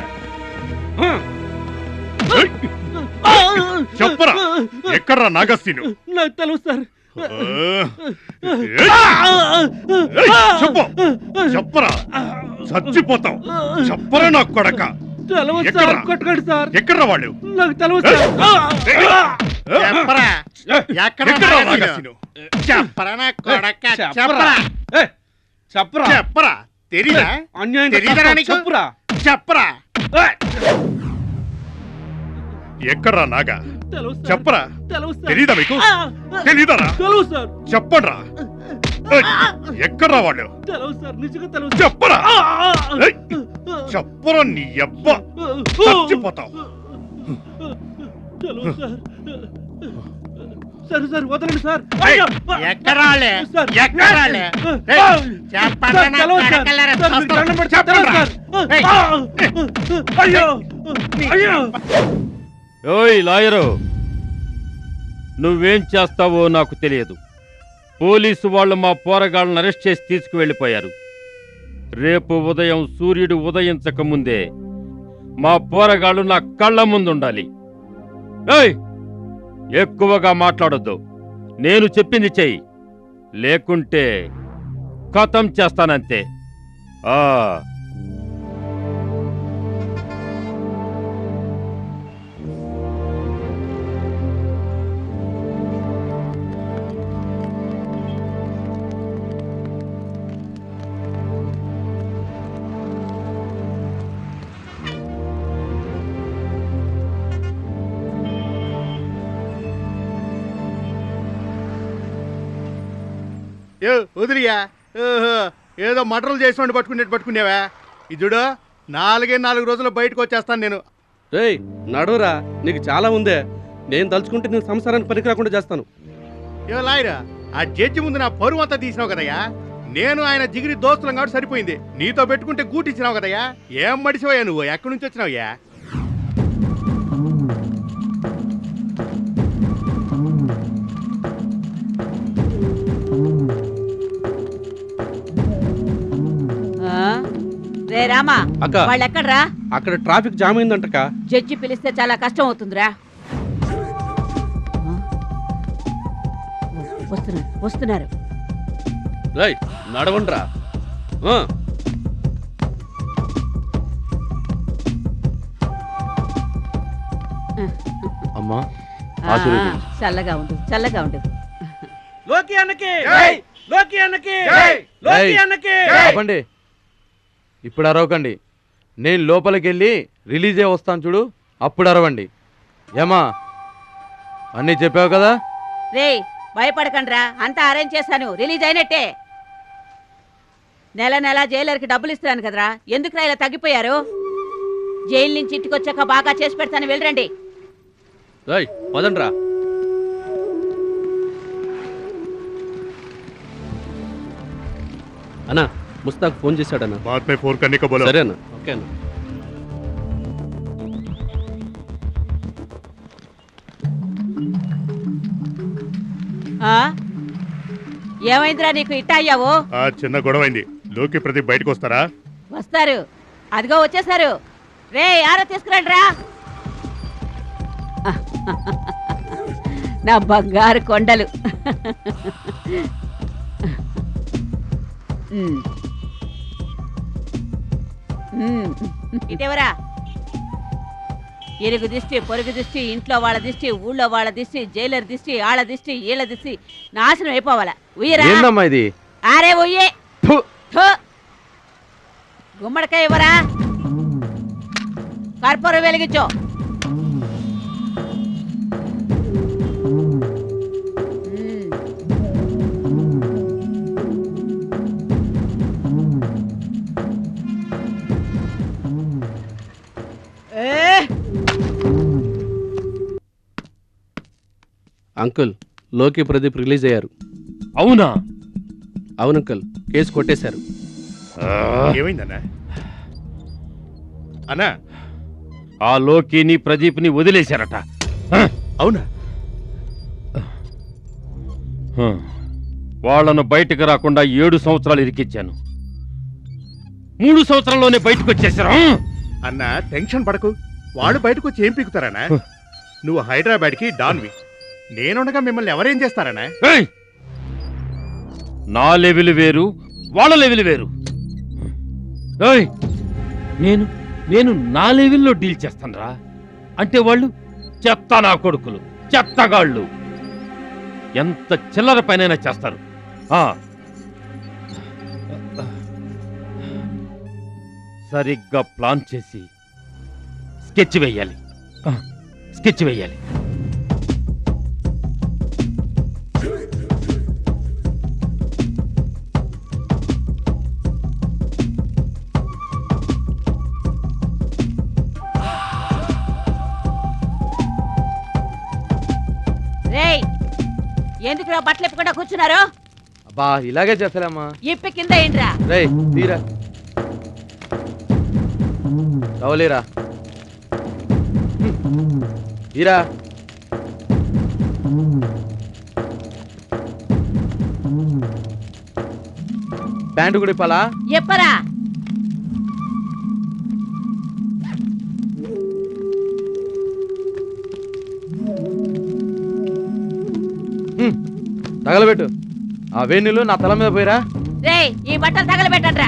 చెప్పరా ఎక్కడ్రా నాగస్తిను నాకు తెలుసు సార్ చెప్పు చెప్పరా చచ్చిపోతాం చెప్పరా నాకు కొడక తెలవదు సార్ ఎక్కడ్రా? కొట్టకండి సార్ ఎక్కడ్రా వాళ్ళు నాకు తెలియదు సార్ చెప్పరా ఎక్కడ్రా నాగస్తిను చెప్పరా నా కొడక చెప్పరా ఏయ్, చెప్పరా చెప్పరా తెలీదా అన్యాయంగా తెలీదా కష్టం, నీకు? చెప్పురా చెప్పరా ఎక్కడ్రా నాగా తెలుసు సార్. చెప్పరా తెలుసు సార్. తెలీదా మీకు ఆ, తెలీదారా తెలుసు సార్ చెప్పండ్రా ఏయ్, ఎక్కడ్రా వాళ్ళు తెలుసు సార్ నిజంగా తెలుసు చెప్పరా ఆ, ఆ, ఏయ్, చెప్పరా నీ అబ్బ చచ్చిపోతావు తెలుసు సార్ సరే సార్ వదలండి సార్ ఏయ్, అయ్యో! ఎక్కరాలే? సార్, ఎక్కరాలే? ఏయ్, ఏయ్, చెప్పండి సార్, నా తెలవదు సార్. కొడకల్లారా, సార్, మీకు చస్తావు. దండం పెడతా, చెప్పండి తెలవదు రా. సార్. ఏయ్. ఆ, అయ్యో అయ్యో ఓయ్ లాయరు నువ్వేం చేస్తావో నాకు తెలియదు పోలీసు వాళ్ళు మా పోరగాళ్ళని అరెస్ట్ చేసి తీసుకువెళ్ళిపోయారు రేపు ఉదయం సూర్యుడు ఉదయించక ముందే మా పోరగాళ్ళు నా కళ్ళ ముందుండాలి ఏయ్ ఎక్కువగా మాట్లాడొద్దు నేను చెప్పింది చెయ్యి లేకుంటే ఖతం చేస్తానంతే ఆ ఏ వదిలియా ఓహో, ఏదో మటర్లు చేసి పట్టుకునేట్టు పట్టుకునేవా ఇదుడు నాలుగే నాలుగు రోజులు బయటకు వచ్చేస్తాను నేను రేయ్ నడురా నీకు చాలా ఉందే నేను తలుచుకుంటే నేను సంసారానికి పనికి రాకుండా చేస్తాను ఏ లాయరా ఆ జడ్జి ముందు నా పరువు అంతా తీసినావు కదయ్యా నేను ఆయన జిగిరి దోస్తులం కాబట్టి సరిపోయింది నీతో పెట్టుకుంటే గూటిచ్చినావు కదయ్యా ఏం మడిసివయ్యా నువ్వు ఎక్కడి నుంచి వచ్చినావయ్యా ఆ? రే రామా అక్క. వాళ్ళు ఎక్కడ్రా అక్కడ ట్రాఫిక్ జామ్ అయిందంటక జడ్జి పిలిస్తే చాలా కష్టం అవుతుందిరా ఆ? వస్తున్నారు వస్తున్నారు రేయ్ నడవండ్రా ఆ, అమ్మా ఆ, చల్లగా ఉండు చల్లగా ఉండు లోకి అన్నకి ఏయ్! లోకి అన్నకి ఏయ్! లోకి ఏయ్! అన్నకి ఆపండి ఇప్పుడు అరవకండి నేను లోపలికి వెళ్ళి రిలీజ్ అయ్యి వస్తాను చూడు అప్పుడు అరవండి ఏమా అన్నీ చెప్పావు కదా రే భయపడకండ్రా అంతా అరేంజ్ చేశాను రిలీజ్ అయినట్టే నెల నెల జైలర్కి డబ్బులు ఇస్తున్నాను కదరా ఎందుకురా ఇలా తగ్గిపోయారు జైలు నుంచి ఇంటికి వచ్చాక బాగా చేసి పెడతాను వెళ్ళరండి రేయ్ పదండ్రా అన్నా ముస్తాక్ ఫోన్ చేశాడన్నా బాత్ మే ఫోన్ కన్నీ కబోలో సరే అన్న ఓకే అన్న ఆ? ఏమైందిరా నీకు ఇట్ట అయ్యావు ఆ చిన్న గొడవైంది లోకి ప్రదీప్ బయటకు వస్తారా వస్తారు అదిగో వచ్చేసారు రే యారో తీసుకురండి రా నా బంగారు కొండలు ఉమ్. ఉమ్. ఇటెవరా ఇరుగు దిష్టి పొరుగు దిష్టి ఇంట్లో వాళ్ళ దిష్టి ఊళ్ళో వాళ్ళ దిష్టి జైలర్ దిష్టి ఆళ్ళ దిష్టి ఈళ్ళ దిష్టి నాశనం అయిపోవాలా ఉయ్యరా ఏందమ్మా ఇది ఆరే ఉయ్యే ఫు. థు. గుమ్మడికాయ ఇవ్వరా కర్పూరం వెలిగించు ఏ అంకుల్ లోకి ప్రదీప్ రిలీజ్ అయ్యారు అవునా అవును అంకుల్ కేసు కొట్టేశారు ఏమైందన్నా అన్నా ఆ లోకిని ప్రదీప్ని వదిలేశారట అవునా హ. వాళ్ళను బయటకు రాకుండా ఏడు సంవత్సరాలు ఇరికిచ్చాను మూడు సంవత్సరాల్లోనే బయటకు వచ్చేసారు అన్న టెన్షన్ పడకు వాళ్ళు బయటకు వచ్చి ఏం పీకుతారనా నువ్వు హైదరాబాద్కి డాన్వి నేనుండగా మిమ్మల్ని ఎవరేం చేస్తారనా ఏయ్! నా లెవెల్ వేరు వాళ్ళ లెవెల్ వేరు ఏయ్! నేను నేను నా లెవెల్లో డీల్ చేస్తానురా అంటే వాళ్ళు చెత్త నా కొడుకులు చెత్తగాళ్ళు ఎంత చిల్లర పనైనా చేస్తారు ఆ. సరిగ్గా ప్లాన్ చేసి స్కెచ్ వేయాలి ఆ, స్కెచ్ వేయాలి రేయ్ ఎందుకు బట్టలు ఇప్పకుండా కూర్చున్నారు అబ్బా ఇలాగే చేస్తారమ్మా ఇప్పి కింద ఏంట్రా రే తీరా రావలేరా తీరా ప్యాంటు కూడా ఇప్పాలా ఎప్పరా తగలబెట్టు ఆ వేణులు నా తల మీద పోయిరా రేయ్ ఈ బట్టలు తగలబెట్టండ్రా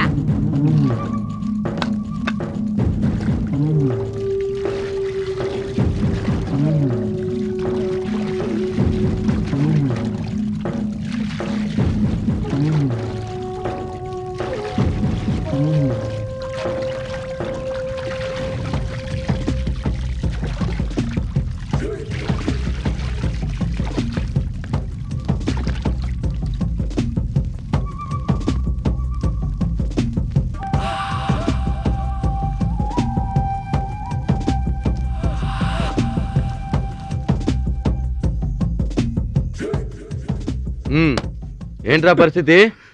ఉమ్, ఏంట్రా పరిస్థితి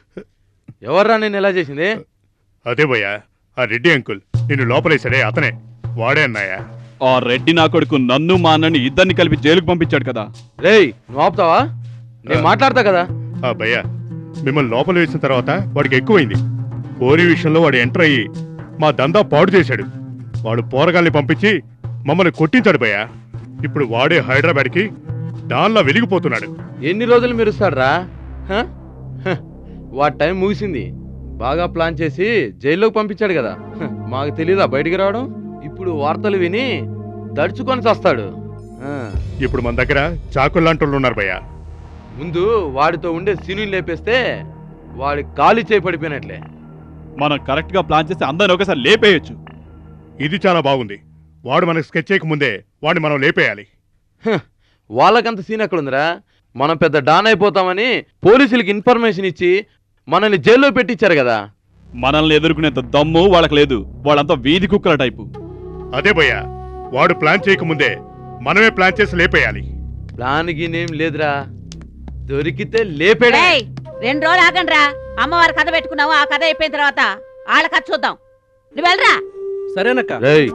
ఎవర్రా నేను ఎలా చేసింది అదే భయ్యా ఆ రెడ్డి అంకుల్ నిన్ను లోపలేసాడే అతనే వాడే అన్నాయా ఆ రెడ్డి నా కొడుకు నన్ను మా అన్నని ఇద్దరిని కలిపి జైలుకు పంపించాడు కదా రేయ్ నువ్వు ఆపుతావా నేను మాట్లాడతా కదా ఆ భయ్యా మిమ్మల్ని లోపల వేసిన తర్వాత వాడికి ఎక్కువైంది పోరి విషయంలో వాడు ఎంటర్ అయ్యి మా దందా పాడు చేశాడు వాడు పోరగాల్ని పంపించి మమ్మల్ని కొట్టించాడు భయ్యా ఇప్పుడు వాడే హైదరాబాద్కి దానిలా వెలిగిపోతున్నాడు ఎన్ని రోజులు మెరుస్తాడ్రా హ? హ, వాడి టైం ముగిసింది బాగా ప్లాన్ చేసి జైల్లోకి పంపించాడు కదా హ, మాకు తెలీదా బయటికి రావడం ఇప్పుడు వార్తలు విని దడుచుకొని చస్తాడు ఆ, ఇప్పుడు మన దగ్గర చాకుల్లాంటి వాళ్ళు ఉన్నారు భయ్యా ముందు వాడితో ఉండే సీనుని లేపేస్తే వాడి ఖాళీ చేయి పడిపోయినట్లే మనం కరెక్ట్ గా ప్లాన్ చేసి అందరిని ఒకసారి లేపేయొచ్చు ఇది చాలా బాగుంది వాడు మనకు స్కెచ్ చేయకముందే వాడిని మనం లేపేయాలి హ, వాళ్ళకంత సీన్ ఎక్కడుందిరా మనం పెద్ద డాన్ అయిపోతామని పోలీసులకి ఇన్ఫర్మేషన్ ఇచ్చి మనల్ని జైల్లో పెట్టించారు కదా మనల్ని ఎదుర్కొనేంత దమ్ము వాళ్ళకి లేదు వాళ్ళంతా వీధి కుక్కల టైపు అదే భయ్యా వాడు ప్లాన్ చేయకముందే మనమే ప్లాన్ చేసి లేపేయాలి ప్లాన్ గినేం లేదురా దొరికితే లేపేడే రేయ్ రెండు రోజులు ఆగండ్రా అమ్మవారి కథ పెట్టుకున్నావు ఆ కథ అయిపోయిన తర్వాత వాళ్ళ కథ చూద్దాం నువ్వు వెళ్ళరా సరేనక్క రేయ్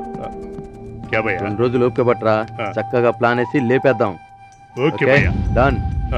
రెండు రోజులు ఓపిక పట్టరా చక్కగా ప్లాన్ వేసి లేపేద్దాం ఓకే భయ్యా. డన్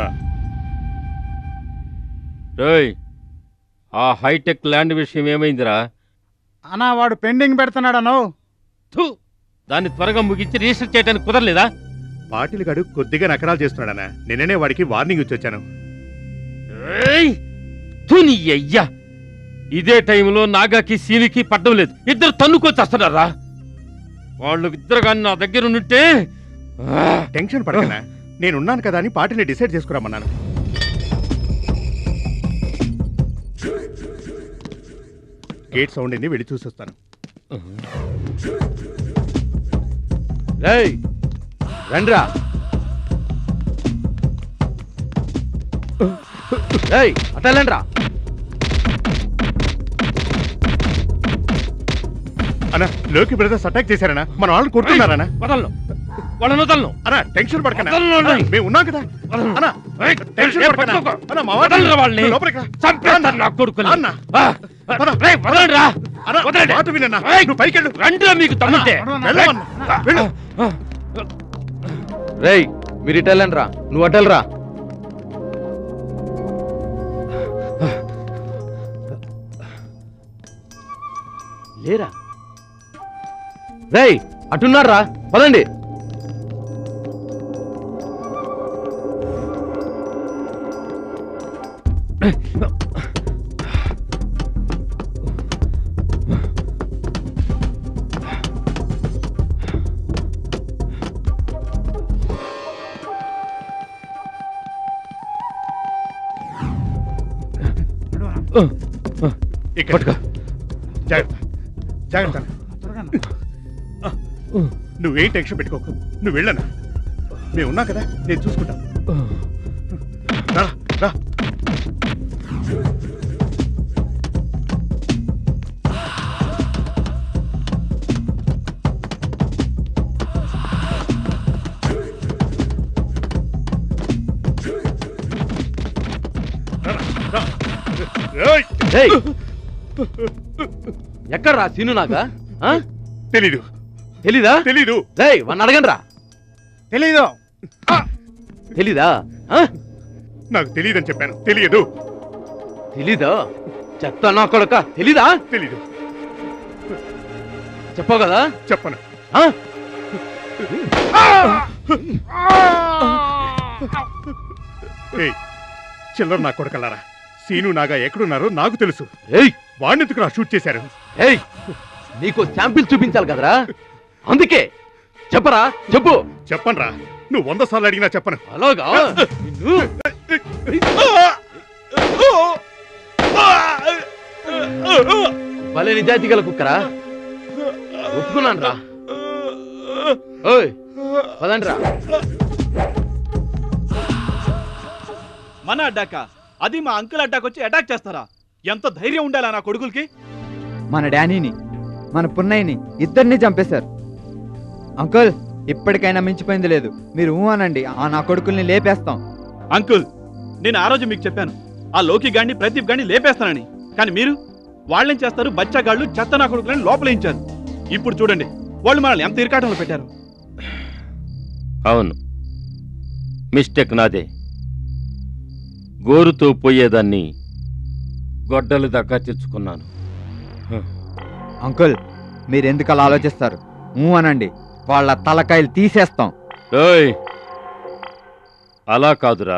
రేయ్ ఆ హైటెక్ ల్యాండ్ విషయం ఏమైందిరా అన్నా వాడు పెండింగ్ పెడుతున్నాడను థు, దాన్ని త్వరగా ముగించి రిజిస్టర్ చేయడానికి కుదరలేదా పాటిల్ గడు కొద్దిగా నకరాలు చేస్తున్నాడనా నిన్ననే వాడికి వార్నింగ్ ఇచ్చి వచ్చాను ఏయ్! థు, నీ అయ్యా ఇదే టైంలో నాగాకి సీనికి పడ్డం లేదు ఇద్దరు తన్నుకొని వస్తున్నారా వాళ్ళు ఇద్దరు కానీ నా దగ్గర ఉంటే టెన్షన్ పడకనా నేనున్నాను కదా అని పార్టీని డిసైడ్ చేసుకురామన్నాను గేట్ సౌండ్ అయింది వెళ్ళి చూసొస్తాను రేయ్ రండ్రా రేయ్ అట్టలేండ్రా అన్న లోకి బ్రదర్స్ అటాక్ చేశారనా మన వాళ్ళని కొడుతున్నారనా వదలను వాళ్ళని వదలను అన్న టెన్షన్ పడకనా వదలను అన్న, వాళ్ళని. మేము ఉన్నాం కదా అన్న టెన్షన్ ఏయ్, పడకనా పట్టుకో. అన్న మా వాడిని- వదలరా వాళ్ళని. నువ్వు లోపలికి రా. చంపేస్తాను నా కొడుకుని. అన్న ఆ, రేయ్, వదలండిరా. అన్న, వదలండి. మాట వినన్నా ఏయ్, నువ్వు పైకి వెళ్ళు రండిరా మీకు తమ్ముంటే వెళ్ళమన్నా వెళ్ళు రేయ్ మీరు ఇటెళ్ళండ్రా నువ్వు అటెల్రా లేరా రేయ్ అటున్నారా పదండి ఇక్కడ జాగ్రత్త జాగ్రత్త నువ్వేం టెన్షన్ పెట్టుకోకు నువ్వు వెళ్ళనా మేము ఉన్నాం కదా నేను చూసుకుంటాను రా రా రేయ్ ఎక్కడ్రా సీను నాగా తెలీదు తెలీదా తెలీదు రేయ్ వన్ అడగండి రా తెలీదు తెలీదా నాకు తెలియదని చెప్పాను తెలియదు తెలీదా చెత్త నా కొడక తెలీదా తెలీదు చెప్పావు కదా చెప్పను ఆ? ఏయ్ చిల్లర నా కొడకల్లారా సీను నాగా ఎక్కడున్నారో నాకు తెలుసు ఏయ్ వాడినెందుకు నా షూట్ చేశారు ఏయ్ నీకు శాంపిల్ చూపించాలి కదరా అందుకే చెప్పరా చెప్పు చెప్పనరా నువ్వు వంద సార్లు అడిగినా చెప్పను అలాగా నిన్ను భలే నిజాయితీ గల కుక్కరా ఒప్పుకున్నాను రా ఓయ్ పదండి రా మన అడ్డాక అది మా అంకుల్ అడ్డాకి వచ్చి అటాక్ చేస్తారా ఎంత ధైర్యం ఉండాలా నా కొడుకులకి మన డానీని మన పున్నయ్యని ఇద్దరిని చంపేశారు అంకుల్ ఇప్పటికైనా మించిపోయింది లేదు మీరు ఊ అనండి ఆ నా కొడుకుల్ని లేపేస్తాం అంకుల్ నేను ఆ రోజు మీకు చెప్పాను ఆ లోకి గాడిని ప్రదీప్ గాడిని లేపేస్తానని కానీ మీరు వాళ్ళేం చేస్తారు బచ్చగాళ్ళు చెత్త నా కొడుకులని లోపలేయించారు ఇప్పుడు చూడండి వాళ్ళు మనల్ని ఎంత ఇరకాటంలో పెట్టారు అవును మిస్టేక్ నాదే గోరుతో పోయేదాన్ని గొడ్డలు దాకా తెచ్చుకున్నాను అంకుల్ మీరు ఎందుకు అలా ఆలోచిస్తారు ఊ అనండి వాళ్ళ తలకాయలు తీసేస్తాం ఓయ్ అలా కాదురా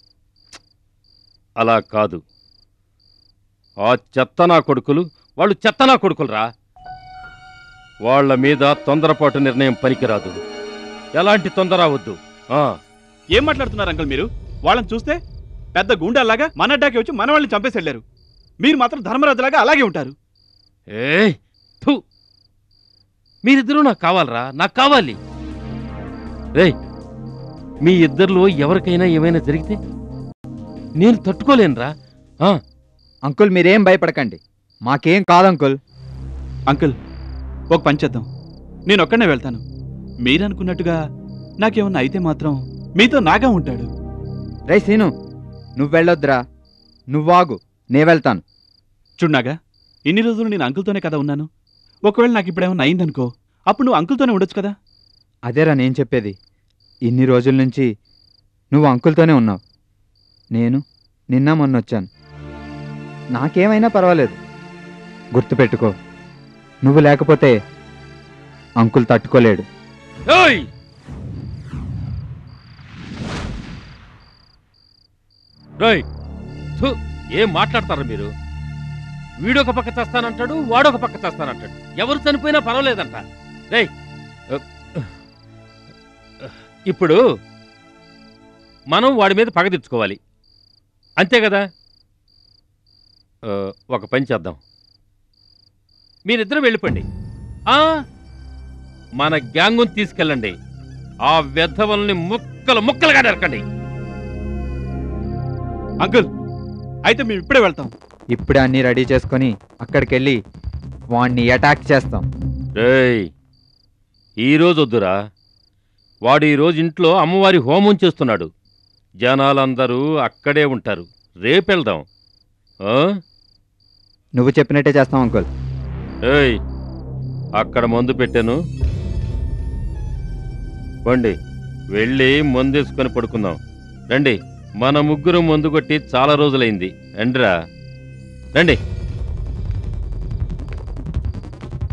అలా కాదు ఆ చెత్త నా కొడుకులు వాళ్ళు చెత్త నా కొడుకులరా వాళ్ళ మీద తొందరపాటు నిర్ణయం పనికిరాదు ఎలాంటి తొందర వద్దు ఆ, ఏం మాట్లాడుతున్నారు అంకుల్ మీరు వాళ్ళని చూస్తే పెద్ద గుండాలాగా మన అడ్డాకి వచ్చి మన వాళ్ళని చంపేసి వెళ్ళారు మీరు మాత్రం ధర్మరాజులాగా అలాగే ఉంటారు ఏయ్ థు మీరిద్దరూ నాకు కావాలరా నాకు కావాలి రేయ్ మీ ఇద్దరిలో ఎవరికైనా ఏమైనా జరిగితే నేను తట్టుకోలేనురా ఆ, అంకుల్ మీరేం భయపడకండి మాకేం కాదు అంకుల్ అంకుల్ ఒక పని చేద్దాం నేను ఒక్కడనే వెళ్తాను మీరనుకున్నట్టుగా నాకేమన్నా అయితే మాత్రం మీతో నాగా ఉంటాడు రే సీను నువ్వు వెళ్ళొద్దురా నువ్వాగు నే వెళ్తాను చూడనాగా ఇన్ని రోజులు నేను అంకుల్తోనే కదా ఉన్నాను ఒకవేళ నాకు ఇప్పుడు ఏమన్నా అయిందనుకో అప్పుడు నువ్వు అంకుల్తోనే ఉండొచ్చు కదా అదేరా నేను చెప్పేది ఇన్ని రోజుల నుంచి నువ్వు అంకుల్తోనే ఉన్నావు నేను నిన్న మొన్న వచ్చాను నాకేమైనా పర్వాలేదు గుర్తుపెట్టుకో నువ్వు లేకపోతే అంకుల్ తట్టుకోలేడు ఏయ్! రేయ్ థు, ఏం మాట్లాడతారు మీరు వీడొక పక్క చేస్తానంటాడు వాడొక పక్క చేస్తానంటాడు ఎవరు చనిపోయినా పర్వాలేదంట రేయ్ అ, ఇప్పుడు మనం వాడి మీద పగ తెచ్చుకోవాలి అంతే కదా ఆ, ఒక పని చేద్దాం మీరిద్దరూ వెళ్ళిపోండి ఆ, మన గ్యాంగుని తీసుకెళ్ళండి ఆ వ్యధవల్ని ముక్కలు ముక్కలుగా నరకండి అంకుల్ అయితే మేము ఇప్పుడే వెళ్తాం ఇప్పుడే అన్నీ రెడీ చేసుకొని అక్కడికి వెళ్ళి వాణ్ణి అటాక్ చేస్తాం రేయ్ ఈరోజు వద్దురా వాడు ఈరోజు ఇంట్లో అమ్మవారి హోమం చేస్తున్నాడు జనాలందరూ అక్కడే ఉంటారు రేపెళ్దాం ఆ? నువ్వు చెప్పినట్టే చేస్తాం అంకుల్ ఏయ్ అక్కడ మందు పెట్టాను పండి వెళ్ళి మందేసుకొని పడుకుందాం రండి మన ముగ్గురు మందు కొట్టి చాలా రోజులైంది రండిరా రండి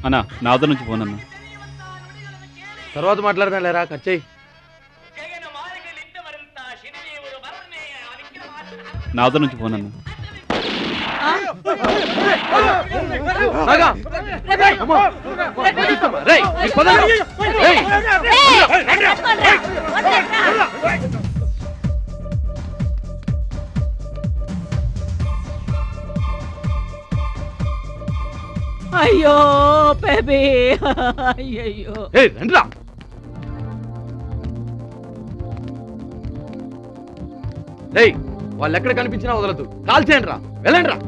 అన్నా నా వద్ద నుంచి ఫోన్ అన్నా తర్వాత మాట్లాడదాం లేరా ఖర్చు నా వద్ద నుంచి ఫోన్ అన్నా అయ్యో బేబీ అయ్యయ్యో రండిరా రేయ్ వాళ్ళు ఎక్కడ కనిపించినా వదలదు కాల్ చేయండి రా వెళ్ళండి రా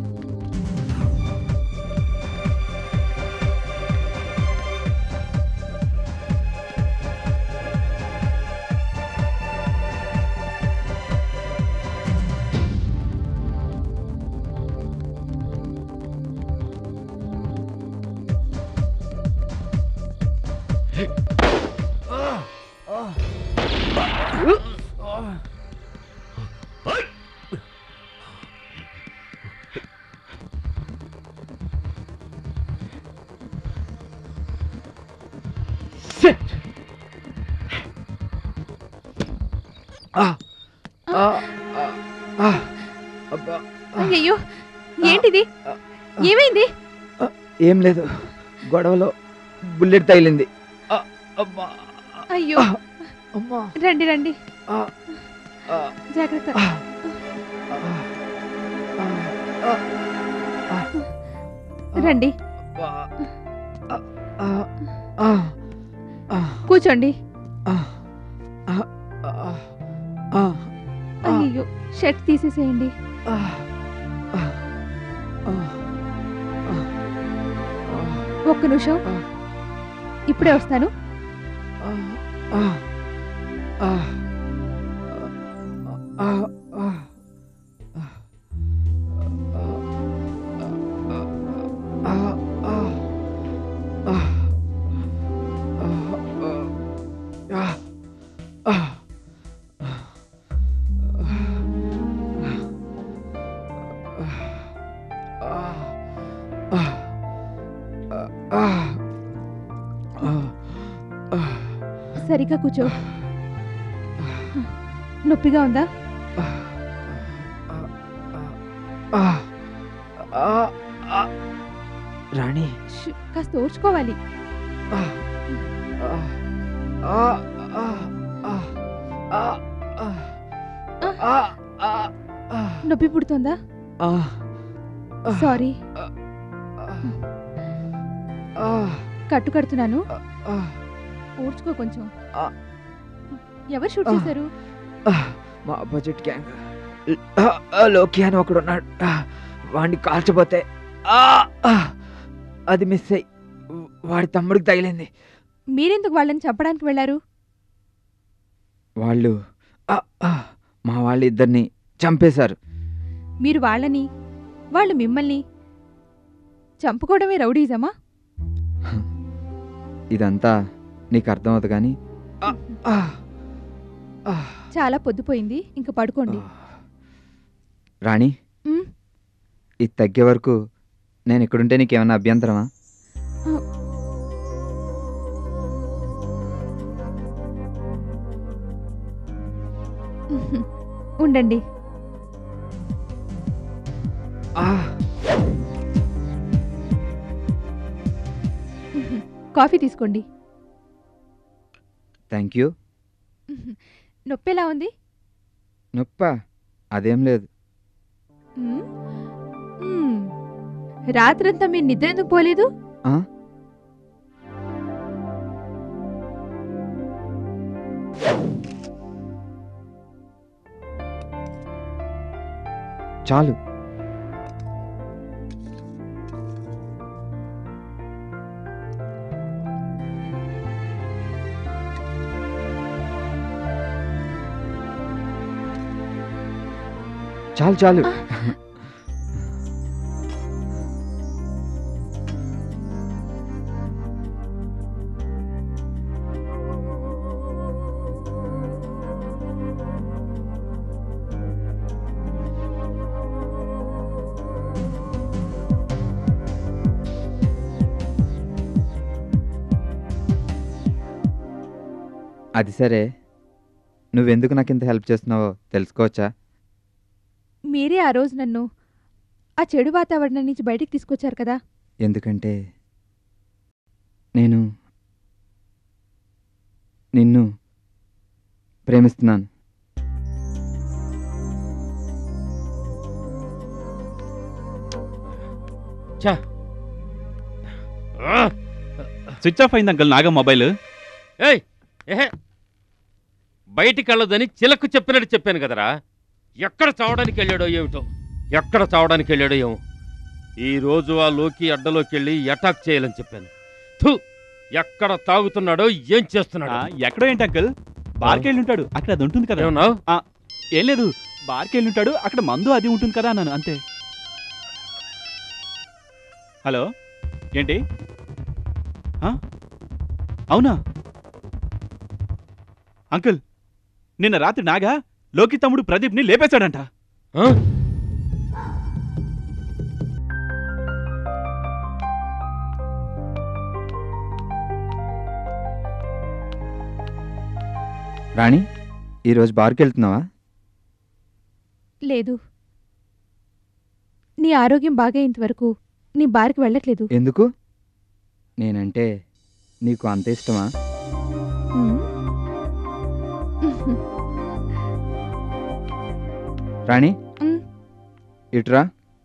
అయ్యయ్యో ఏంటిది ఏమైంది ఏం లేదు గొడవలో బుల్లెట్ తగిలింది అయ్యో రండి రండి జాగ్రత్త రండి కూర్చోండి అయ్యో షర్ట్ తీసేసేయండి ఒక్క నిమిషం ఇప్పుడే వస్తాను సరిగ్గా కూర్చో నొప్పిగా ఉందా రాణి ష్, కాస్త ఓర్చుకోవాలి నొప్పి పుడుతుందా సారీ కట్టు కడుతున్నాను ఓర్చుకో కొంచెం ఎవరు షూట్ చేశారు మా బడ్జెట్ గ్యాంగ్ లోకి అని ఒకడు ఉన్నాడు వాడిని కాల్చబోతే ఆ, ఆ, అది మిస్ అయ్యి వాడి తమ్ముడికి తగిలింది మీరెందుకు వాళ్ళని చంపడానికి వెళ్ళారు వాళ్ళు ఆ, ఆ, మా వాళ్ళు ఇద్దరిని చంపేశారు మీరు వాళ్ళని వాళ్ళు మిమ్మల్ని చంపుకోవడమే రౌడీజమా ఇదంతా నీకు అర్థమవుతుంది కానీ చాలా పొద్దుపోయింది ఇంక పడుకోండి రాణి మ్. ఇది తగ్గే వరకు నేను ఇక్కడుంటే నీకేమన్నా అభ్యంతరమా ఉండండి కాఫీ తీసుకోండి థ్యాంక్ యూ నొప్పి ఎలా ఉంది నొప్ప అదేం లేదు మ్మ్. మ్మ్. రాత్రంతా మీరు నిద్ర ఎందుకు పోలేదు ఆ? చాలు చాలు చాలు అది సరే నువ్వెందుకు నాకు ఇంత హెల్ప్ చేస్తున్నావో తెలుసుకోవచ్చా మీరే ఆ రోజు నన్ను ఆ చెడు వాతావరణం నుంచి బయటికి తీసుకొచ్చారు కదా ఎందుకంటే నేను నిన్ను ప్రేమిస్తున్నాను చా స్విచ్ ఆఫ్ అయింది అంకల్ నాగా మొబైల్ ఏయ్ ఏహే బయటికి వెళ్ళొద్దని చిలకు చెప్పినట్టు చెప్పాను కదరా ఎక్కడ చావడానికి వెళ్ళాడో ఏమిటో ఎక్కడ చావడానికి వెళ్ళాడో ఏమో ఈ రోజు ఆ లోకి అడ్డలోకి వెళ్ళి అటాక్ చేయాలని చెప్పాను థు ఎక్కడ తాగుతున్నాడో ఏం చేస్తున్నాడో ఎక్కడో ఏంటి అంకల్ బార్కి వెళ్ళి ఉంటాడు అక్కడ అది ఉంటుంది కదా ఏమన్నావ్? ఆ, ఏం లేదు బార్కి వెళ్ళి ఉంటాడు అక్కడ మందు అది ఉంటుంది కదా అన్నాను అంతే హలో ఏంటి ఆ? అవునా అంకుల్ నిన్న రాత్రి నాగా లోకి తమ్ముడు ప్రదీప్ని లేపేశాడంట రాణి ఈరోజు బార్కి వెళ్తున్నావా లేదు నీ ఆరోగ్యం బాగయ్యేంత వరకు నీ బార్కి వెళ్ళట్లేదు ఎందుకు నేనంటే నీకు అంత ఇష్టమా ఉమ్. రాణి ఉమ్. ఇటురా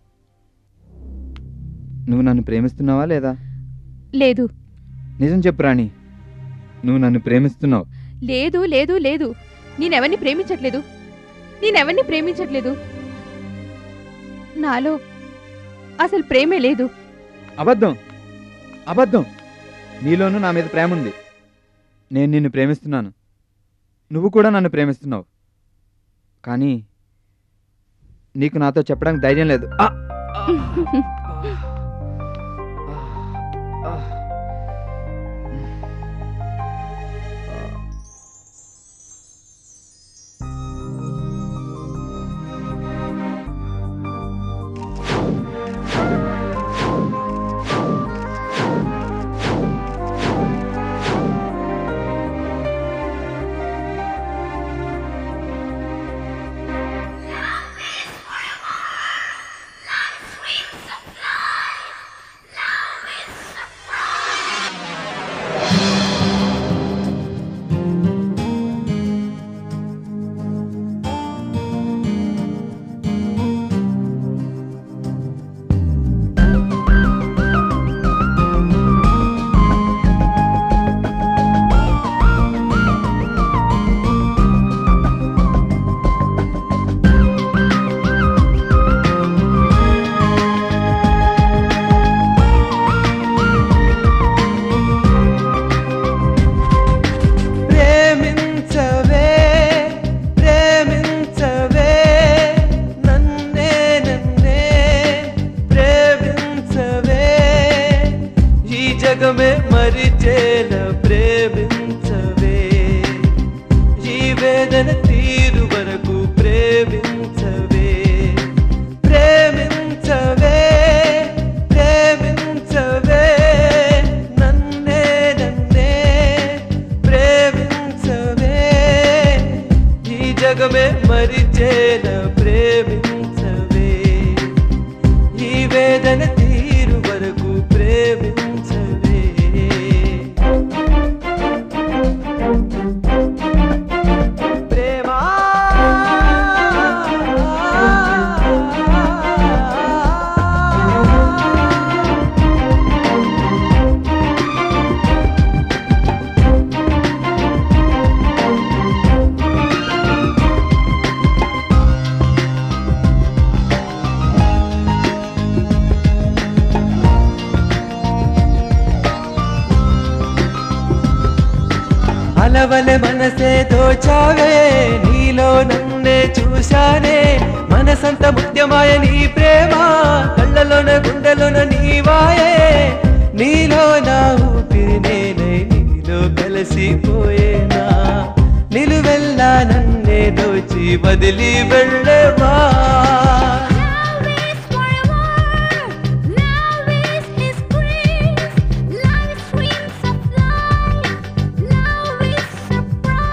నువ్వు నన్ను ప్రేమిస్తున్నావా లేదా లేదు నిజం చెప్పు రాణి నువ్వు నన్ను ప్రేమిస్తున్నావు లేదు లేదు లేదు నేనెవరిని ప్రేమించట్లేదు నేనెవరిని ప్రేమించట్లేదు నాలో అసలు ప్రేమే లేదు అబద్ధం అబద్ధం నీలోనూ నా మీద ప్రేమ ఉంది నేను నిన్ను ప్రేమిస్తున్నాను నువ్వు కూడా నన్ను ప్రేమిస్తున్నావు కానీ నీకు నాతో చెప్పడానికి ధైర్యం లేదు ఆ! ప్రేమించవే ప్రేమించవే నన్నే నన్నే ప్రేమించవే ఈ జగమే మరిచేల ప్రేమించవే ఈ వేదన తీరు వరకు ప్రేమించవే ప్రేమించవే ప్రేమించవే నన్నే నన్నే ప్రేమించవే ఈ జగమే మరిచేల ప్రేమించవే ఈ వేదన తీరు వరకు ప్రేమించవే ప్రేమా అలవలె మనసే దోచావే నీలో నన్నే చూశానే మనసంత ముత్యమాయ నీ ప్రేమ కళ్ళలోన గుండెలోన నీవాయే నీలో నా ఊపిరి నేనై నీలో కలిసిపోయేనా నిలువెల్లా నన్నే దోచి వదిలి వెళ్ళవా Love is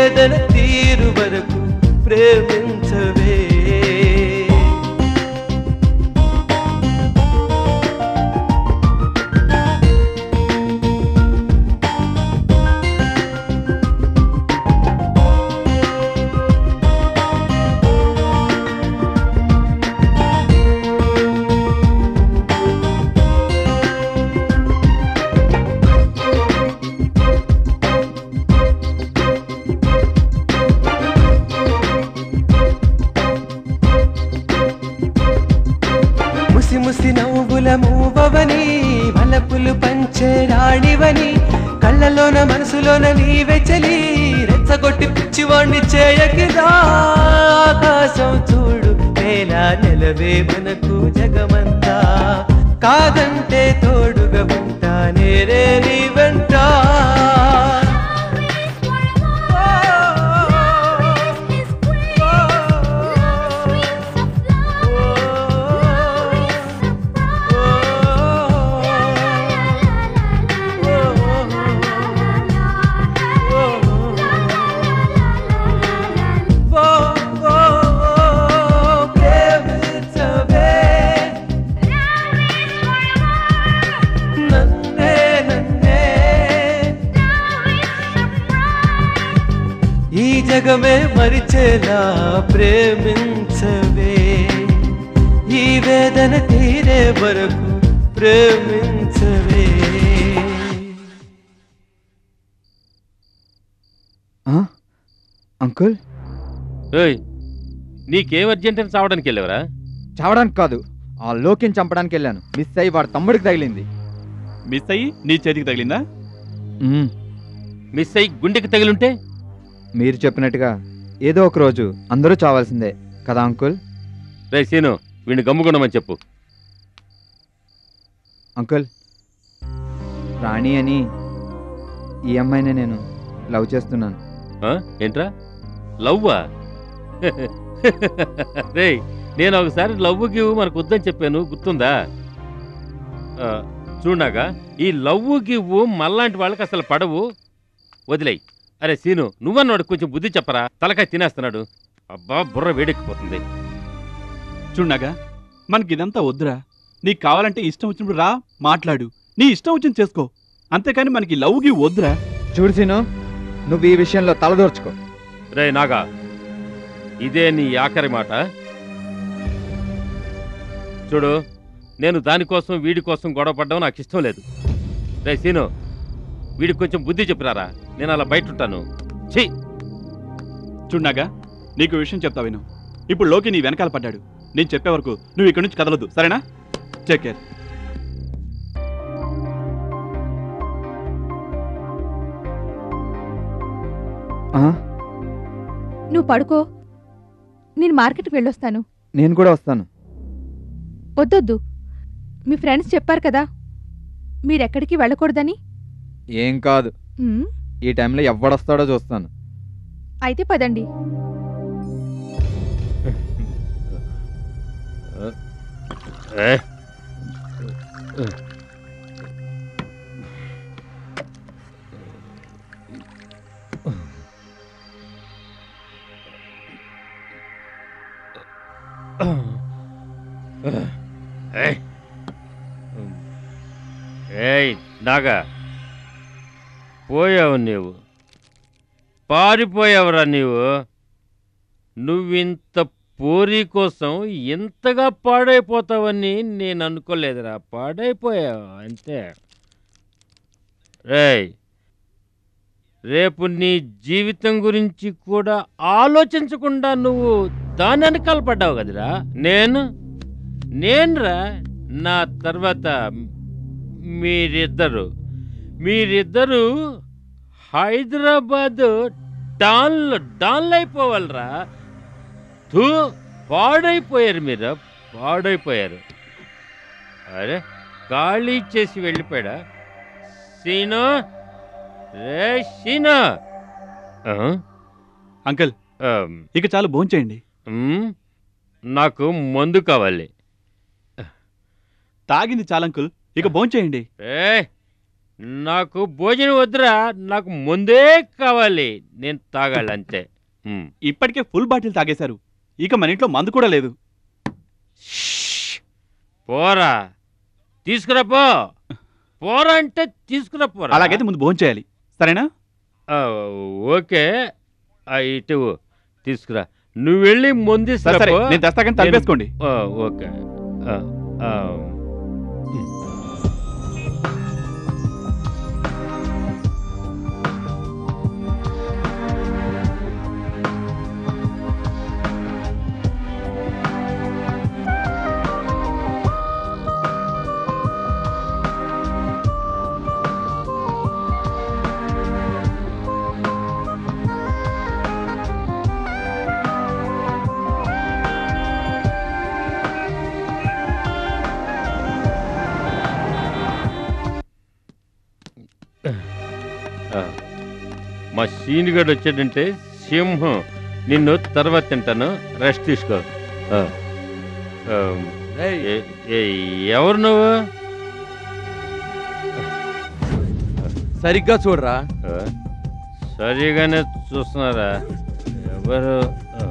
వేదన తీరు వరకు ప్రేమించవే ముసి ముసి నవ్వుల మూవవని వలపులు పంచే రాణివని కళ్ళలోన మనసులోన నీవే చలి రెచ్చగొట్టి పిచ్చివాణ్ణి చేయకిదా ఆకాశం చూడు నేల నెలవే మనకు జగమంతా కాదంటే తోడుగా ఉంటా నేరే నీ వెంట ఓ, ఓ, ఓ, ప్రేమించవే. నన్నే, నన్నే. ఈ జగమే మరిచేలా ప్రేమించవే ఈ వేదన తీరే వరకు ప్రేమించవే అంకుల్ ఏయ్ నీకేం అర్జెంట్ అని చావడానికి వెళ్ళేవరా చావడానికి కాదు ఆ లోకిని చంపడానికి వెళ్ళాను మిస్ అయ్యి వాడు తమ్ముడికి తగిలింది మిస్ అయ్యి నీ చేతికి తగిలిందా మిస్ అయ్యి గుండెకి తగిలుంటే మీరు చెప్పినట్టుగా ఏదో ఒక రోజు అందరూ చావాల్సిందే కదా అంకుల్ రే సీను వీడిని గమ్ముకున్నామని చెప్పు అంకుల్ రాణి అని ఈ అమ్మాయిని నేను లవ్ చేస్తున్నాను ఆ? ఏంట్రా లవ్వా రే నేను ఒకసారి లవ్ గివ్ మనకు వద్దని చెప్పాను గుర్తుందా ఆ, చూడనాగా ఈ లవ్ గివ్ మళ్ళాంటి వాళ్ళకి అసలు పడవు వదిలేయ్ అరే సీను నువ్వన్నాడు కొంచెం బుద్ధి చెప్పరా తలకాయ తినేస్తున్నాడు అబ్బా బుర్ర వేడెక్కిపోతుంది చూడనాగా మనకి ఇదంతా వద్దురా నీకు కావాలంటే ఇష్టం వచ్చినప్పుడు రా మాట్లాడు నీ ఇష్టం వచ్చింది చేసుకో అంతేకాని మనకి లవ్కి వద్దురా చూడు సీను నువ్వు ఈ విషయంలో తలదూర్చుకో రే నాగా ఇదే నీ ఆఖరి మాట చూడు నేను దానికోసం వీడి కోసం గొడవ పడ్డం నాకు ఇష్టం లేదు రే సీను వీడికి కొంచెం బుద్ధి చెప్పిరారా నేను అలా బయట ఉంటాను ఛీ చూడనాగా నీకు విషయం చెప్తా విను ఇప్పుడు లోకి నీ వెనకాల పడ్డాడు నేను చెప్పే వరకు నువ్వు ఇక్కడి నుంచి కదలొద్దు సరేనా చెక్ కేర్ నువ్వు పడుకో నేను మార్కెట్కి వెళ్ళొస్తాను నేను కూడా వస్తాను వద్దొద్దు మీ ఫ్రెండ్స్ చెప్పారు కదా మీరెక్కడికి వెళ్ళకూడదని ఏం కాదు ఉమ్, ఈ టైంలో ఎవడొస్తాడో చూస్తాను అయితే పదండి ఏ ఏయ్. ఏయ్ నాగా పోయావు నీవు పారిపోయావురా నీవు నువ్వింత పోరీ కోసం ఇంతగా పాడైపోతావని నేను అనుకోలేదురా పాడైపోయావు అంతే రేయ్ రేపు నీ జీవితం గురించి కూడా ఆలోచించకుండా నువ్వు దాని వెనకాల పడ్డావు కదరా నేను నేనురా నా తర్వాత మీరిద్దరు మీరిద్దరు హైదరాబాద్ డాన్లు డాన్లు అయిపోవాలరా తూ పాడైపోయారు మీరు పాడైపోయారు అరే ఖాళీ చేసి వెళ్ళిపోయాడా సీను రే సీను అంకుల్ ఇక చాలు భోంచేయండి నాకు మందు కావాలి తాగింది చాలు అంకుల్ ఇక భోంచేయండి ఏ నాకు భోజనం వద్దురా నాకు ముందే కావాలి నేను తాగాలి అంతే ఉమ్. ఇప్పటికే ఫుల్ బాటిల్ తాగేశారు ఇక మన ఇంట్లో మందు కూడా లేదు పోరా తీసుకురా పో పోరా అంటే తీసుకురా పోరా అలాగైతే ముందు భోజనం చేయాలి సరేనా ఆ, ఓకే ఆ, ఇటు తీసుకురా నువ్వు వెళ్ళి ముందు సరే, సరే, నేను తెస్తా కానీ తలుపేసుకోండి. ఓకే ఆ, ఆ, ఆ. మా సీనిగడ్ వచ్చాడంటే సింహం నిన్ను తర్వాత తింటాను రెస్ట్ తీసుకో ఆ. ఆ, ఏ- ఏ- ఎవరు నువ్వు సరిగ్గా చూడరా ఆ, సరిగానే చూస్తున్నారా ఎవరు ఆ.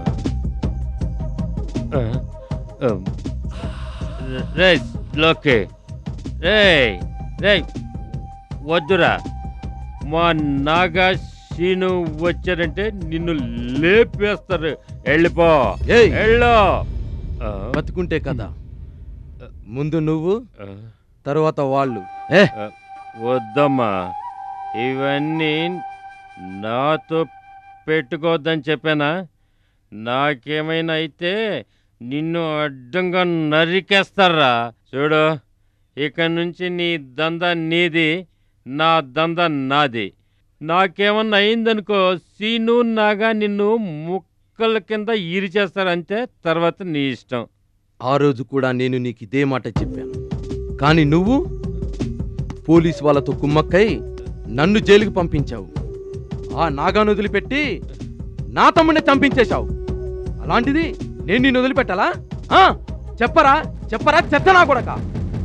ఆ, ఆ. రే లోకే రే రే వద్దురా మా నాగా సీను వచ్చారంటే నిన్ను లేపేస్తారు వెళ్ళిపో ఏయ్! వెళ్ళు ఆ. బతుకుంటే కదా ముందు నువ్వు ఆ. తరువాత వాళ్ళు ఏ ఆ, వద్దమ్మా ఇవన్నీ నాతో పెట్టుకోవద్దని చెప్పానా నాకేమైనా అయితే నిన్ను అడ్డంగా నరికేస్తారా చూడు ఇక నుంచి నీ దంద నీది నా దంద నాది నాకేమన్నా అయిందనుకో సీను నాగా నిన్ను ముక్కల కింద ఈరిచేస్తారంతే తర్వాత నీ ఇష్టం ఆ రోజు కూడా నేను నీకు ఇదే మాట చెప్పాను కానీ నువ్వు పోలీస్ వాళ్ళతో కుమ్మక్కై నన్ను జైలుకి పంపించావు ఆ నాగాను వదిలిపెట్టి నా తమ్ముడిని చంపించేశావు అలాంటిది నేను నిన్ను వదిలిపెట్టాలా ఆ? చెప్పరా చెప్పరా చెత్త నా కొడక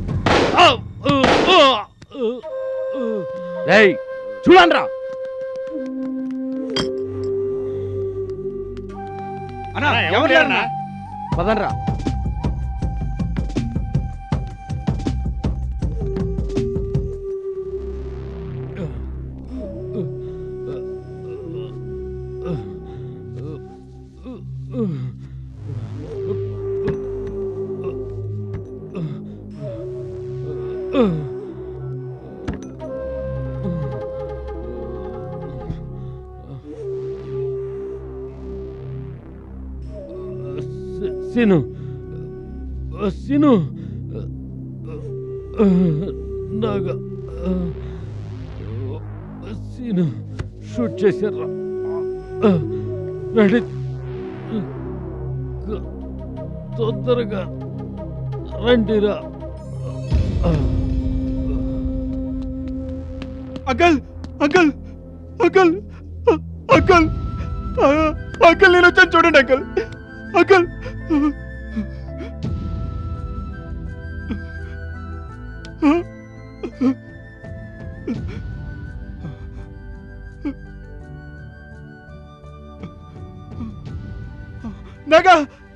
రేయ్ చూడండిరా పదండ్రా సీను సీను నాగా సీను షూట్ చేశారా రెడీ తొందరగా రండిరా uncle uncle uncle uncle uncle నేను వచ్చాను చూడండి uncle uncle Naga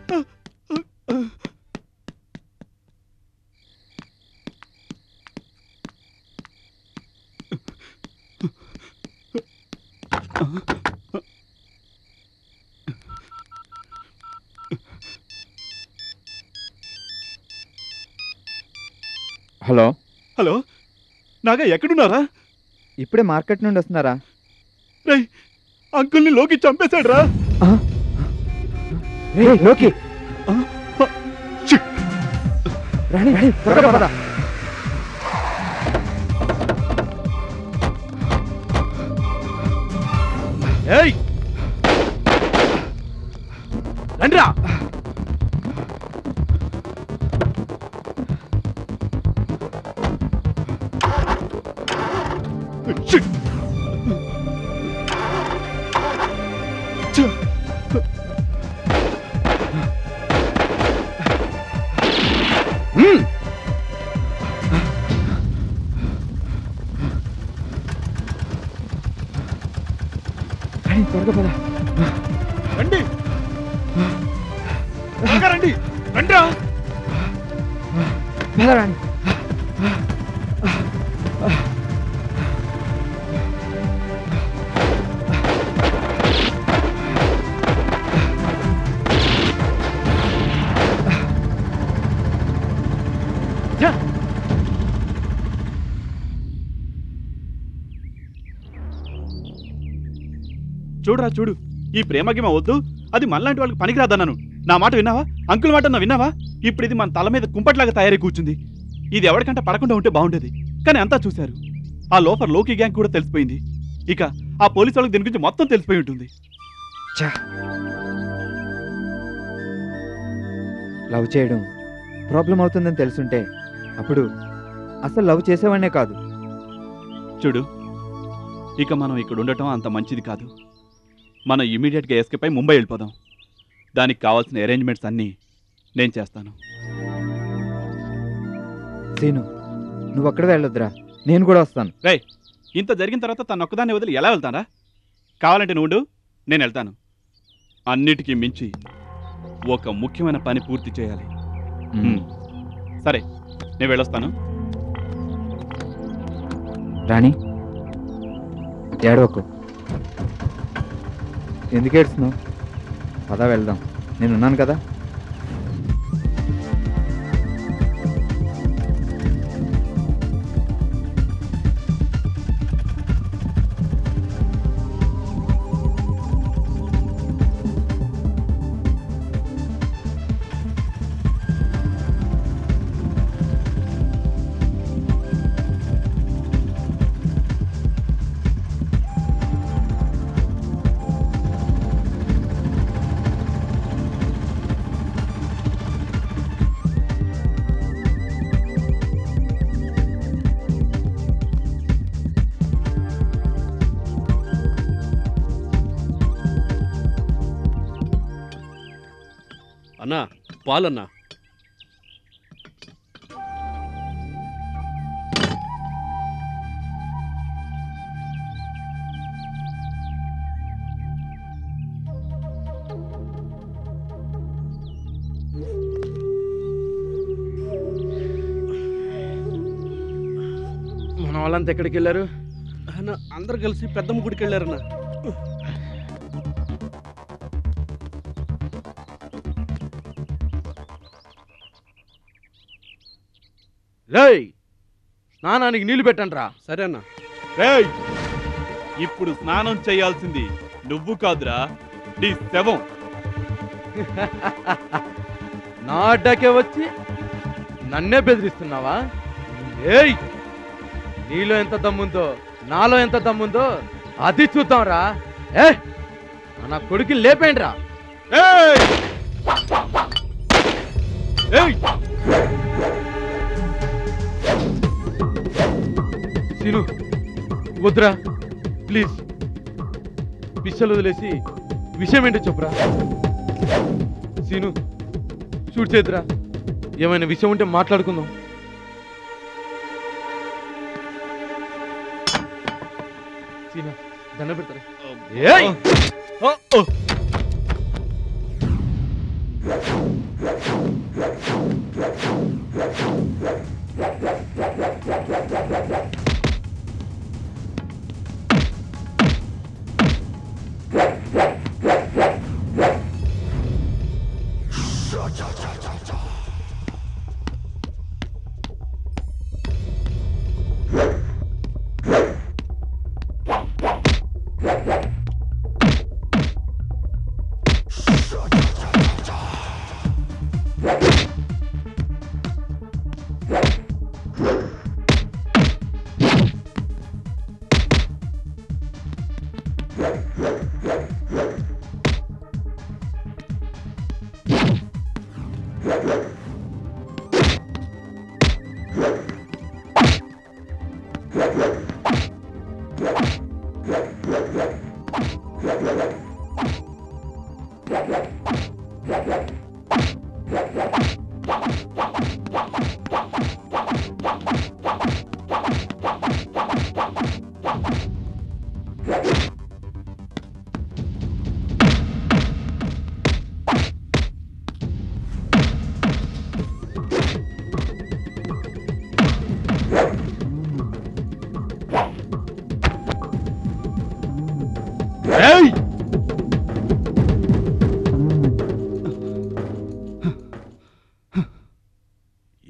hello hello Naga ఎక్కడున్నారా ఇప్పుడే మార్కెట్ నుండి వస్తున్నారా రేయ్ అంకుల్ని లోకి చంపేశాడు రా రేయ్, లోకి రాణి రాణి త్వరగా పద ఏయ్ రండిరా రండి త్వరగా రండి రండిరా వెళ్ళరండి చూడురా చూడు ఈ ప్రేమకి మా వద్దు అది మనలాంటి వాళ్ళకి పనికిరాదన్నాను నా మాట విన్నావా అంకుల్ మాట నా విన్నావా ఇప్పుడు ఇది మన తల మీద కుంపట్లాగా తయారై కూర్చుంది ఇది ఎవరికంటే పడకుండా ఉంటే బాగుండేది కానీ అంతా చూశారు ఆ లోపల లోకి గ్యాంగ్ కూడా తెలిసిపోయింది ఇక ఆ పోలీసు వాళ్ళకి దీని గురించి మొత్తం తెలిసిపోయి ఉంటుంది లవ్ చేయడం ప్రాబ్లం అవుతుందని తెలుసుంటే అప్పుడు అసలు లవ్ చేసేవాడినే కాదు చూడు ఇక మనం ఇక్కడ ఉండటం అంత మంచిది కాదు మనం ఇమీడియట్గా ఎస్కేప్ అయి ముంబై వెళ్ళిపోదాం దానికి కావాల్సిన అరేంజ్మెంట్స్ అన్నీ నేను చేస్తాను సీను నువ్వు అక్కడ వెళ్ళొద్దురా నేను కూడా వస్తాను రే ఇంత జరిగిన తర్వాత తను ఒక్కదాన్ని వదిలి ఎలా వెళ్తానా కావాలంటే నువ్వు ఉండు, నేను వెళ్తాను అన్నిటికీ మించి ఒక ముఖ్యమైన పని పూర్తి చేయాలి హ్మ్. సరే నేను వెళ్ళొస్తాను రాణి ఏడవకు ఎందుకు ఏడుస్తున్నావు పదా వెళ్దాం నేను ఉన్నాను కదా అన్నా పాలన్నా మన వాళ్ళంతా ఎక్కడికి వెళ్ళారు అన్న అందరు కలిసి పెద్దమ్మ గుడికి వెళ్ళారన్నా రేయ్ స్నానానికి నీళ్లు పెట్టండి రా సరే అన్న రేయ్ ఇప్పుడు స్నానం చేయాల్సింది నువ్వు కాదురా నీ శవం నా అడ్డాకే వచ్చి నన్నే బెదిరిస్తున్నావా ఏయ్ నీలో ఎంత దమ్ముందో నాలో ఎంత దమ్ముందో అది చూద్దాం రా ఏ నా కొడుకు లేపేండి రా ఏయ్ ఏయ్ సీను వద్దురా ప్లీజ్ పిచ్చలు వదిలేసి విషయం ఏంటో చెప్పురా సీను షూట్ చేద్దురా ఏమైనా విషయం ఉంటే మాట్లాడుకుందాం సీనా దండ పెడతారా ఏయ్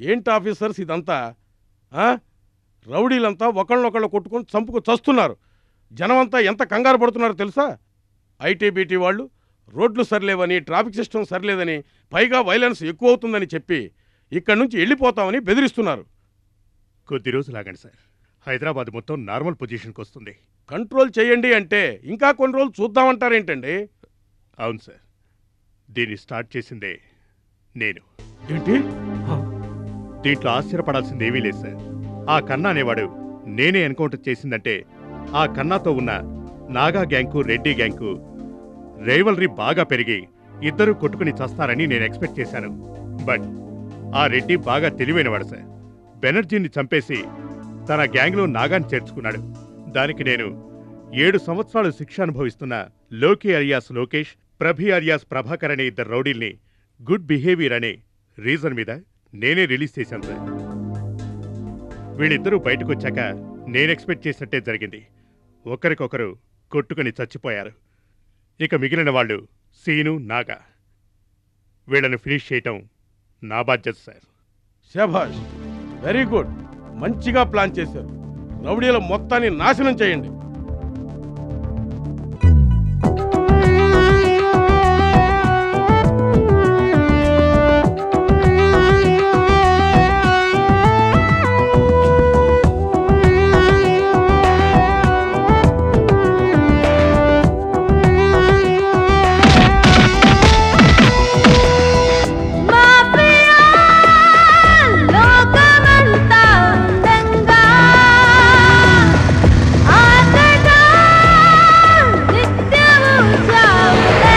ఏంటి ఆఫీసర్స్ ఇదంతా ఆ? రౌడీలంతా ఒకళ్ళనొకళ్ళు కొట్టుకొని చంపుకు చస్తున్నారు జనమంతా ఎంత కంగారు పడుతున్నారో తెలుసా ఐటీబీటీ వాళ్ళు రోడ్లు సరిలేవని ట్రాఫిక్ సిస్టమ్ సరిలేదని పైగా వైలెన్స్ ఎక్కువ అవుతుందని చెప్పి ఇక్కడి నుంచి వెళ్ళిపోతామని బెదిరిస్తున్నారు కొద్ది రోజులు ఆగండి సార్ హైదరాబాద్ మొత్తం నార్మల్ పొజిషన్కి వస్తుంది కంట్రోల్ చేయండి అంటే ఇంకా కొన్ని రోజులు చూద్దామంటారేంటండి అవును సార్ దీన్ని స్టార్ట్ చేసిందే నేను ఏంటి దీంట్లో ఆశ్చర్యపడాల్సింది ఏమీ లేదు సార్ ఆ కన్నా అనేవాడు నేనే ఎన్కౌంటర్ చేసిందంటే ఆ కన్నాతో ఉన్న నాగా గ్యాంకు రెడ్డి గ్యాంకు రైవల్రీ బాగా పెరిగి ఇద్దరు కొట్టుకుని చస్తారని నేను ఎక్స్పెక్ట్ చేశాను బట్ ఆ రెడ్డి బాగా తెలివైనవాడు సార్ బెనర్జీని చంపేసి తన గ్యాంగ్లో నాగాన్ని చేర్చుకున్నాడు దానికి నేను ఏడు సంవత్సరాలు శిక్ష అనుభవిస్తున్న లోకి అలియాస్ లోకేష్ ప్రభి అలియాస్ ప్రభాకర్ అనే ఇద్దరు రౌడీల్ని గుడ్ బిహేవియర్ అనే రీజన్ మీద నేనే రిలీజ్ చేశాను సార్ వీళ్ళిద్దరూ బయటకు వచ్చాక నేను ఎక్స్పెక్ట్ చేసినట్టే జరిగింది ఒకరికొకరు కొట్టుకుని చచ్చిపోయారు ఇక మిగిలిన వాళ్ళు సీను నాగా వీళ్ళని ఫినిష్ చేయటం నా బాధ్యత సార్ శభాష్ వెరీ గుడ్ మంచిగా ప్లాన్ చేశారు రౌడీల మొత్తాన్ని నాశనం చేయండి లోకమంతా ఉండంగా ఆటగా నిత్యము చావులే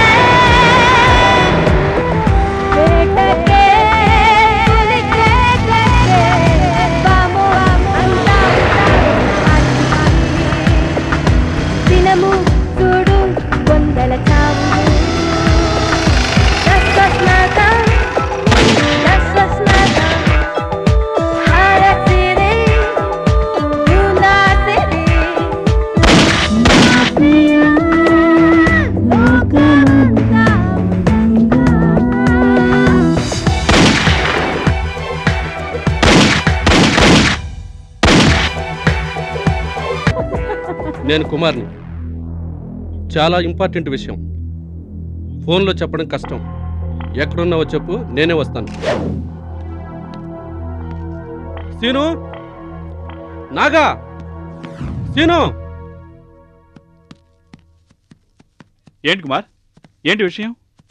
వేటకే పులికే కట్టే బాము అంతా దినము చూడు వందల చావు రసస్నాత రసస్నాత హారసిరి యునాసిరి మాఫియా లోకమంతా నేను కుమార్ని చాలా ఇంపార్టెంట్ విషయం ఫోన్లో చెప్పడం కష్టం ఎక్కడున్నావో చెప్పు నేనే వస్తాను సీను నాగా సీను ఏంటి కుమార్ ఏంటి విషయం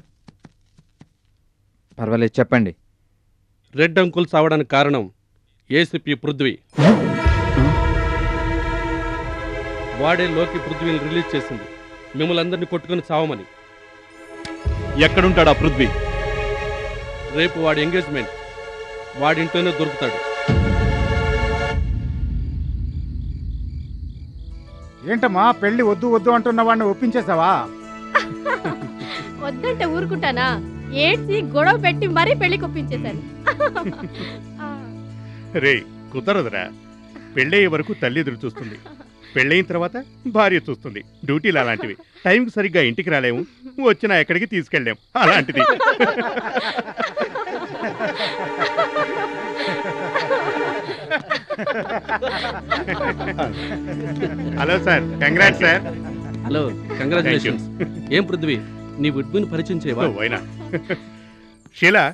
పర్వాలేదు చెప్పండి రెడ్ అంకుల్ సావడానికి కారణం ఏసీపీ పృథ్వీ వాడే లోకి పృథ్వీని రిలీజ్ చేసింది మిమ్మల్ని అందరినీ కొట్టుకుని చావమని ఎక్కడుంటాడు ఆ పృథ్వీ రేపు వాడి ఎంగేజ్మెంట్ వాడింట్లోనే దొరుకుతాడు ఏంటమ్మా పెళ్లి వద్దు వద్దు అంటున్న వాడిని ఒప్పించేసావా వద్దంటే ఊరుకుంటానా ఏడ్చి గొడవ పెట్టి మరీ పెళ్లి కొప్పించేశాను రే కుదరదురా పెళ్ళయ్యే వరకు తల్లి ఎదురు చూస్తుంది పెళ్ళయిన తర్వాత భార్య చూస్తుంది డ్యూటీలు అలాంటివి టైంకి సరిగ్గా ఇంటికి రాలేము వచ్చినా ఎక్కడికి తీసుకెళ్ళలేం అలాంటిది hello sir congrats sir hello congratulations ఏం పృథ్వీ నీ విడ్మిని పరిచయం చేయవా వైనా షీలా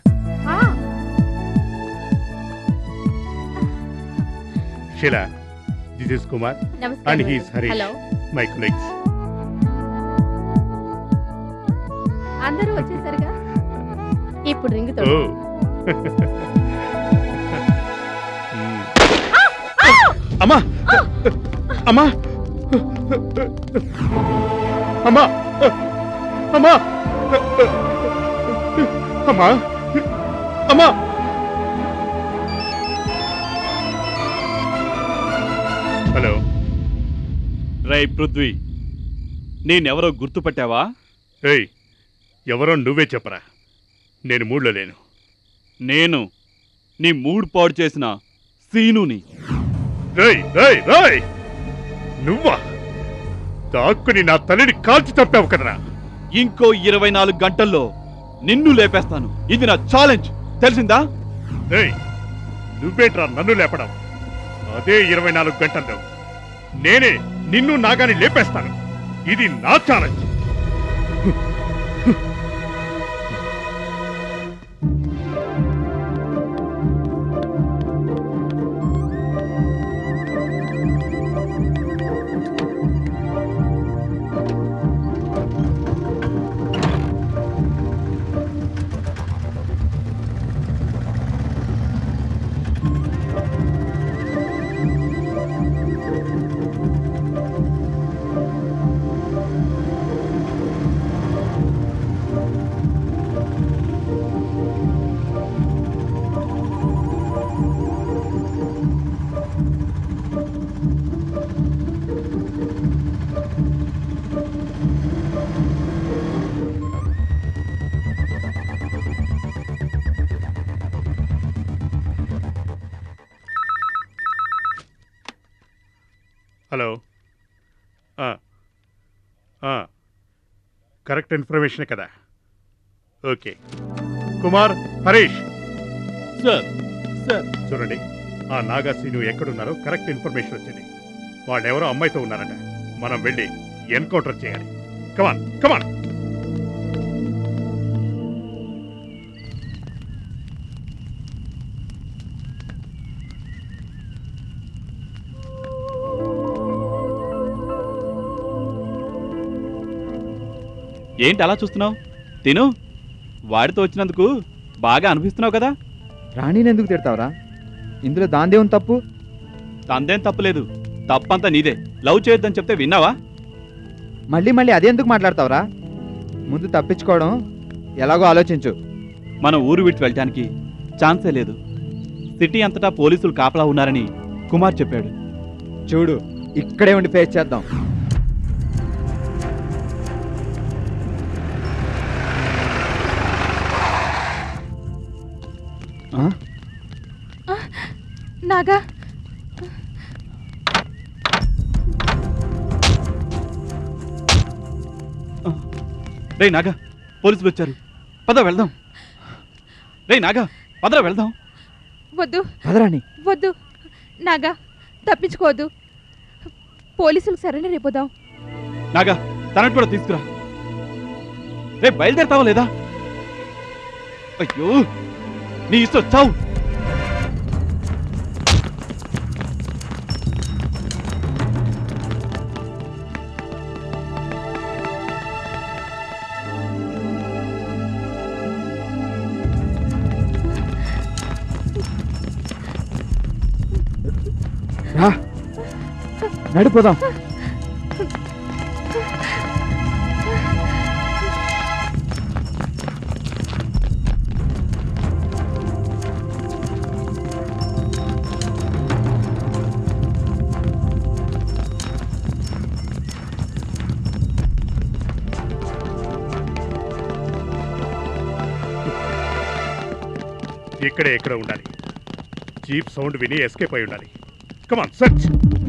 షీలా దిస్ ఇస్ కుమార్ నమస్కారం. And he's Harish Hello. My colleagues అందరూ వచ్చేసరిగా ఇప్పుడు రింగ్ ఓ అమ్మా అమ్మా అమ్మా అమ్మా అమ్మా అమ్మా హలో రై పృథ్వీ నేనెవరో గుర్తుపట్టావా ఏయ్ ఎవరో నువ్వే చెప్పరా నేను మూడ్లో లేను నేను నీ మూడ్ పాడు చేసిన సీనుని రేయ్ రేయ్ రేయ్ నువ్వా దాక్కుని నా తల్లిని కాల్చి తప్పావు కదరా ఇంకో ఇరవై నాలుగు గంటల్లో నిన్ను లేపేస్తాను ఇది నా ఛాలెంజ్ తెలిసిందా ఏయ్ నువ్వేట్రా నన్ను లేపడం అదే ఇరవై నాలుగు గంటల్లో నేనే నిన్ను నాగాని లేపేస్తాను ఇది నా ఛాలెంజ్ హలో ఆ, ఆ, కరెక్ట్ ఇన్ఫర్మేషన్ కదా okay Kumar Harish sir sir చూడండి ఆ నాగాసీను ఎక్కడున్నారో కరెక్ట్ ఇన్ఫర్మేషన్ వచ్చింది వాళ్ళెవరో అమ్మాయితో ఉన్నారట మనం వెళ్ళి ఎన్కౌంటర్ చేయాలి కమాన్ కమాన్ ఏంటి అలా చూస్తున్నావు తిను వాడితో వచ్చినందుకు బాగా అనిపిస్తున్నావు కదా రాణిని ఎందుకు తిడతావురా ఇందులో దాందే ఉంది తప్పు తందేం తప్పులేదు తప్పంతా నీదే లవ్ చేయొద్దని చెప్తే విన్నావా మళ్ళీ మళ్ళీ అదే ఎందుకు మాట్లాడతావురా ముందు తప్పించుకోవడం ఎలాగో ఆలోచించు మనం ఊరు విడిచి వెళ్ళటానికి ఛాన్సే లేదు సిటీ అంతటా పోలీసులు కాపలా ఉన్నారని కుమార్ చెప్పాడు చూడు ఇక్కడే ఉండి ఫేస్ చేద్దాం నాగా రే నాగా పోలీసులు వచ్చారు పద వెళ్దాం రే నాగా పదరా వెళ్దాం వద్దు పదరాణి వద్దు నాగా తప్పించుకోవద్దు పోలీసులకు సరైన రేపోదాం నాగా తనట్టు కూడా తీసుకురా రే బయలుదేరతావా లేదా అయ్యో నీ ఇష్టం చావు రా నడిపోదాం ఇక్కడే ఎక్కడ ఉండాలి జీప్ సౌండ్ విని ఎస్కేప్ అయి ఉండాలి come on search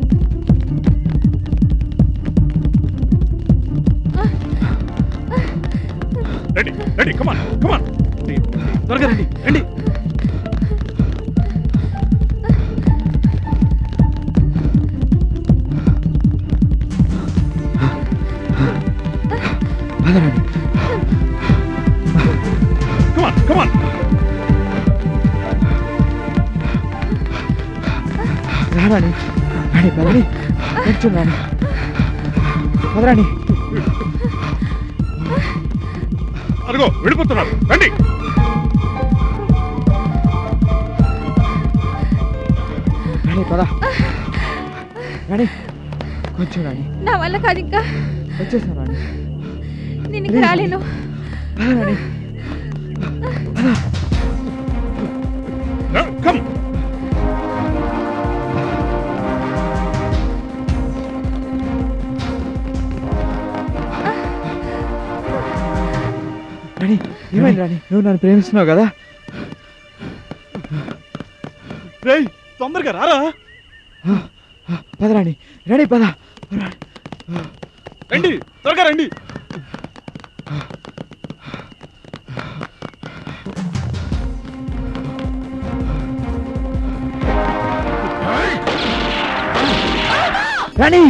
ready ready come on come on త్వరగా రండి రండి పదరాణి కమాన్ కమాన్ రా రాణి రాణి పదని కొంచెం రాణి పదరాణి అదిగో వెళ్ళిపోతున్నారు రండి రాణి పద రాణి కొంచెం రాణి నా వల్ల కాదు ఇంకా వచ్చేసాం రాణి నేను ఇంకా రాలేను పద రాణి కమ్ రాణి ఏమైంది రాణి నువ్వు నన్ను ప్రేమిస్తున్నావు కదా రేయ్ తొందరగా రారా పద రాణి రాణి పద రండి త్వరగా రండి రాణి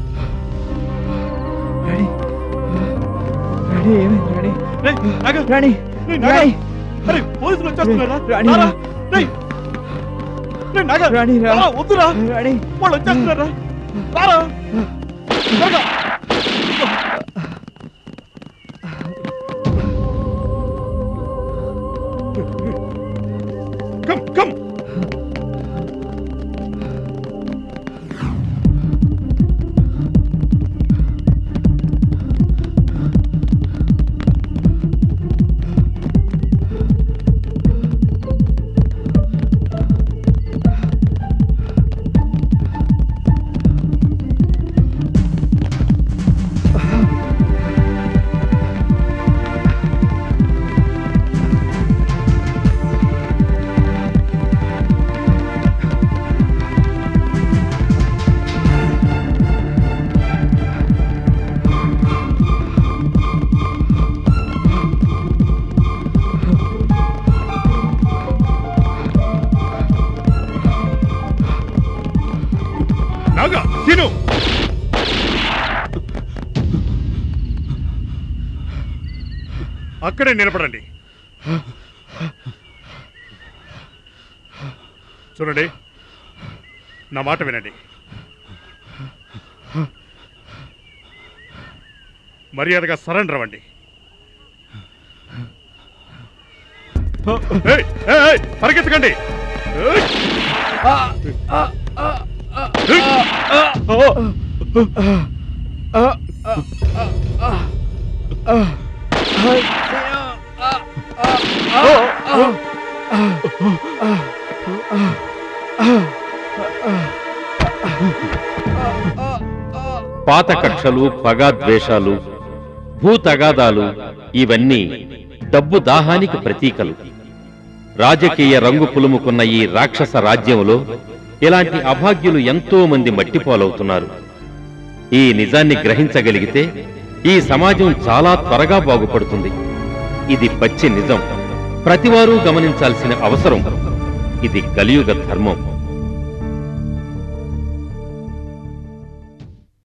రాణి రాణి ఏమైంది రాణి రాణి రాణి అరే పోలీసులు వచ్చేస్తున్నారా రాణి రారా రేయ్ రేయ్ నాగా రాణి రా రారా, వద్దురా రాణి వాళ్ళు వచ్చేస్తున్నారా రారా త్వరగా. కమ్ కమ్ నాగా సీను అక్కడే నిలబడండి చూడండి నా మాట వినండి మర్యాదగా సరెండర్ అవ్వండి ఏయ్, ఏయ్, ఏయ్, పరిగెత్తకండి ఏయ్. పాత కక్షలు పగాద్వేషాలు భూతగాదాలు ఇవన్నీ డబ్బు దాహానికి ప్రతీకలు రాజకీయ రంగు పులుముకున్న ఈ రాక్షస రాజ్యంలో ఇలాంటి అభాగ్యులు ఎంతో మంది మట్టిపాలవుతున్నారు ఈ నిజాన్ని గ్రహించగలిగితే ఈ సమాజం చాలా త్వరగా బాగుపడుతుంది ఇది పచ్చి నిజం ప్రతివారూ గమనించాల్సిన అవసరం ఇది కలియుగ ధర్మం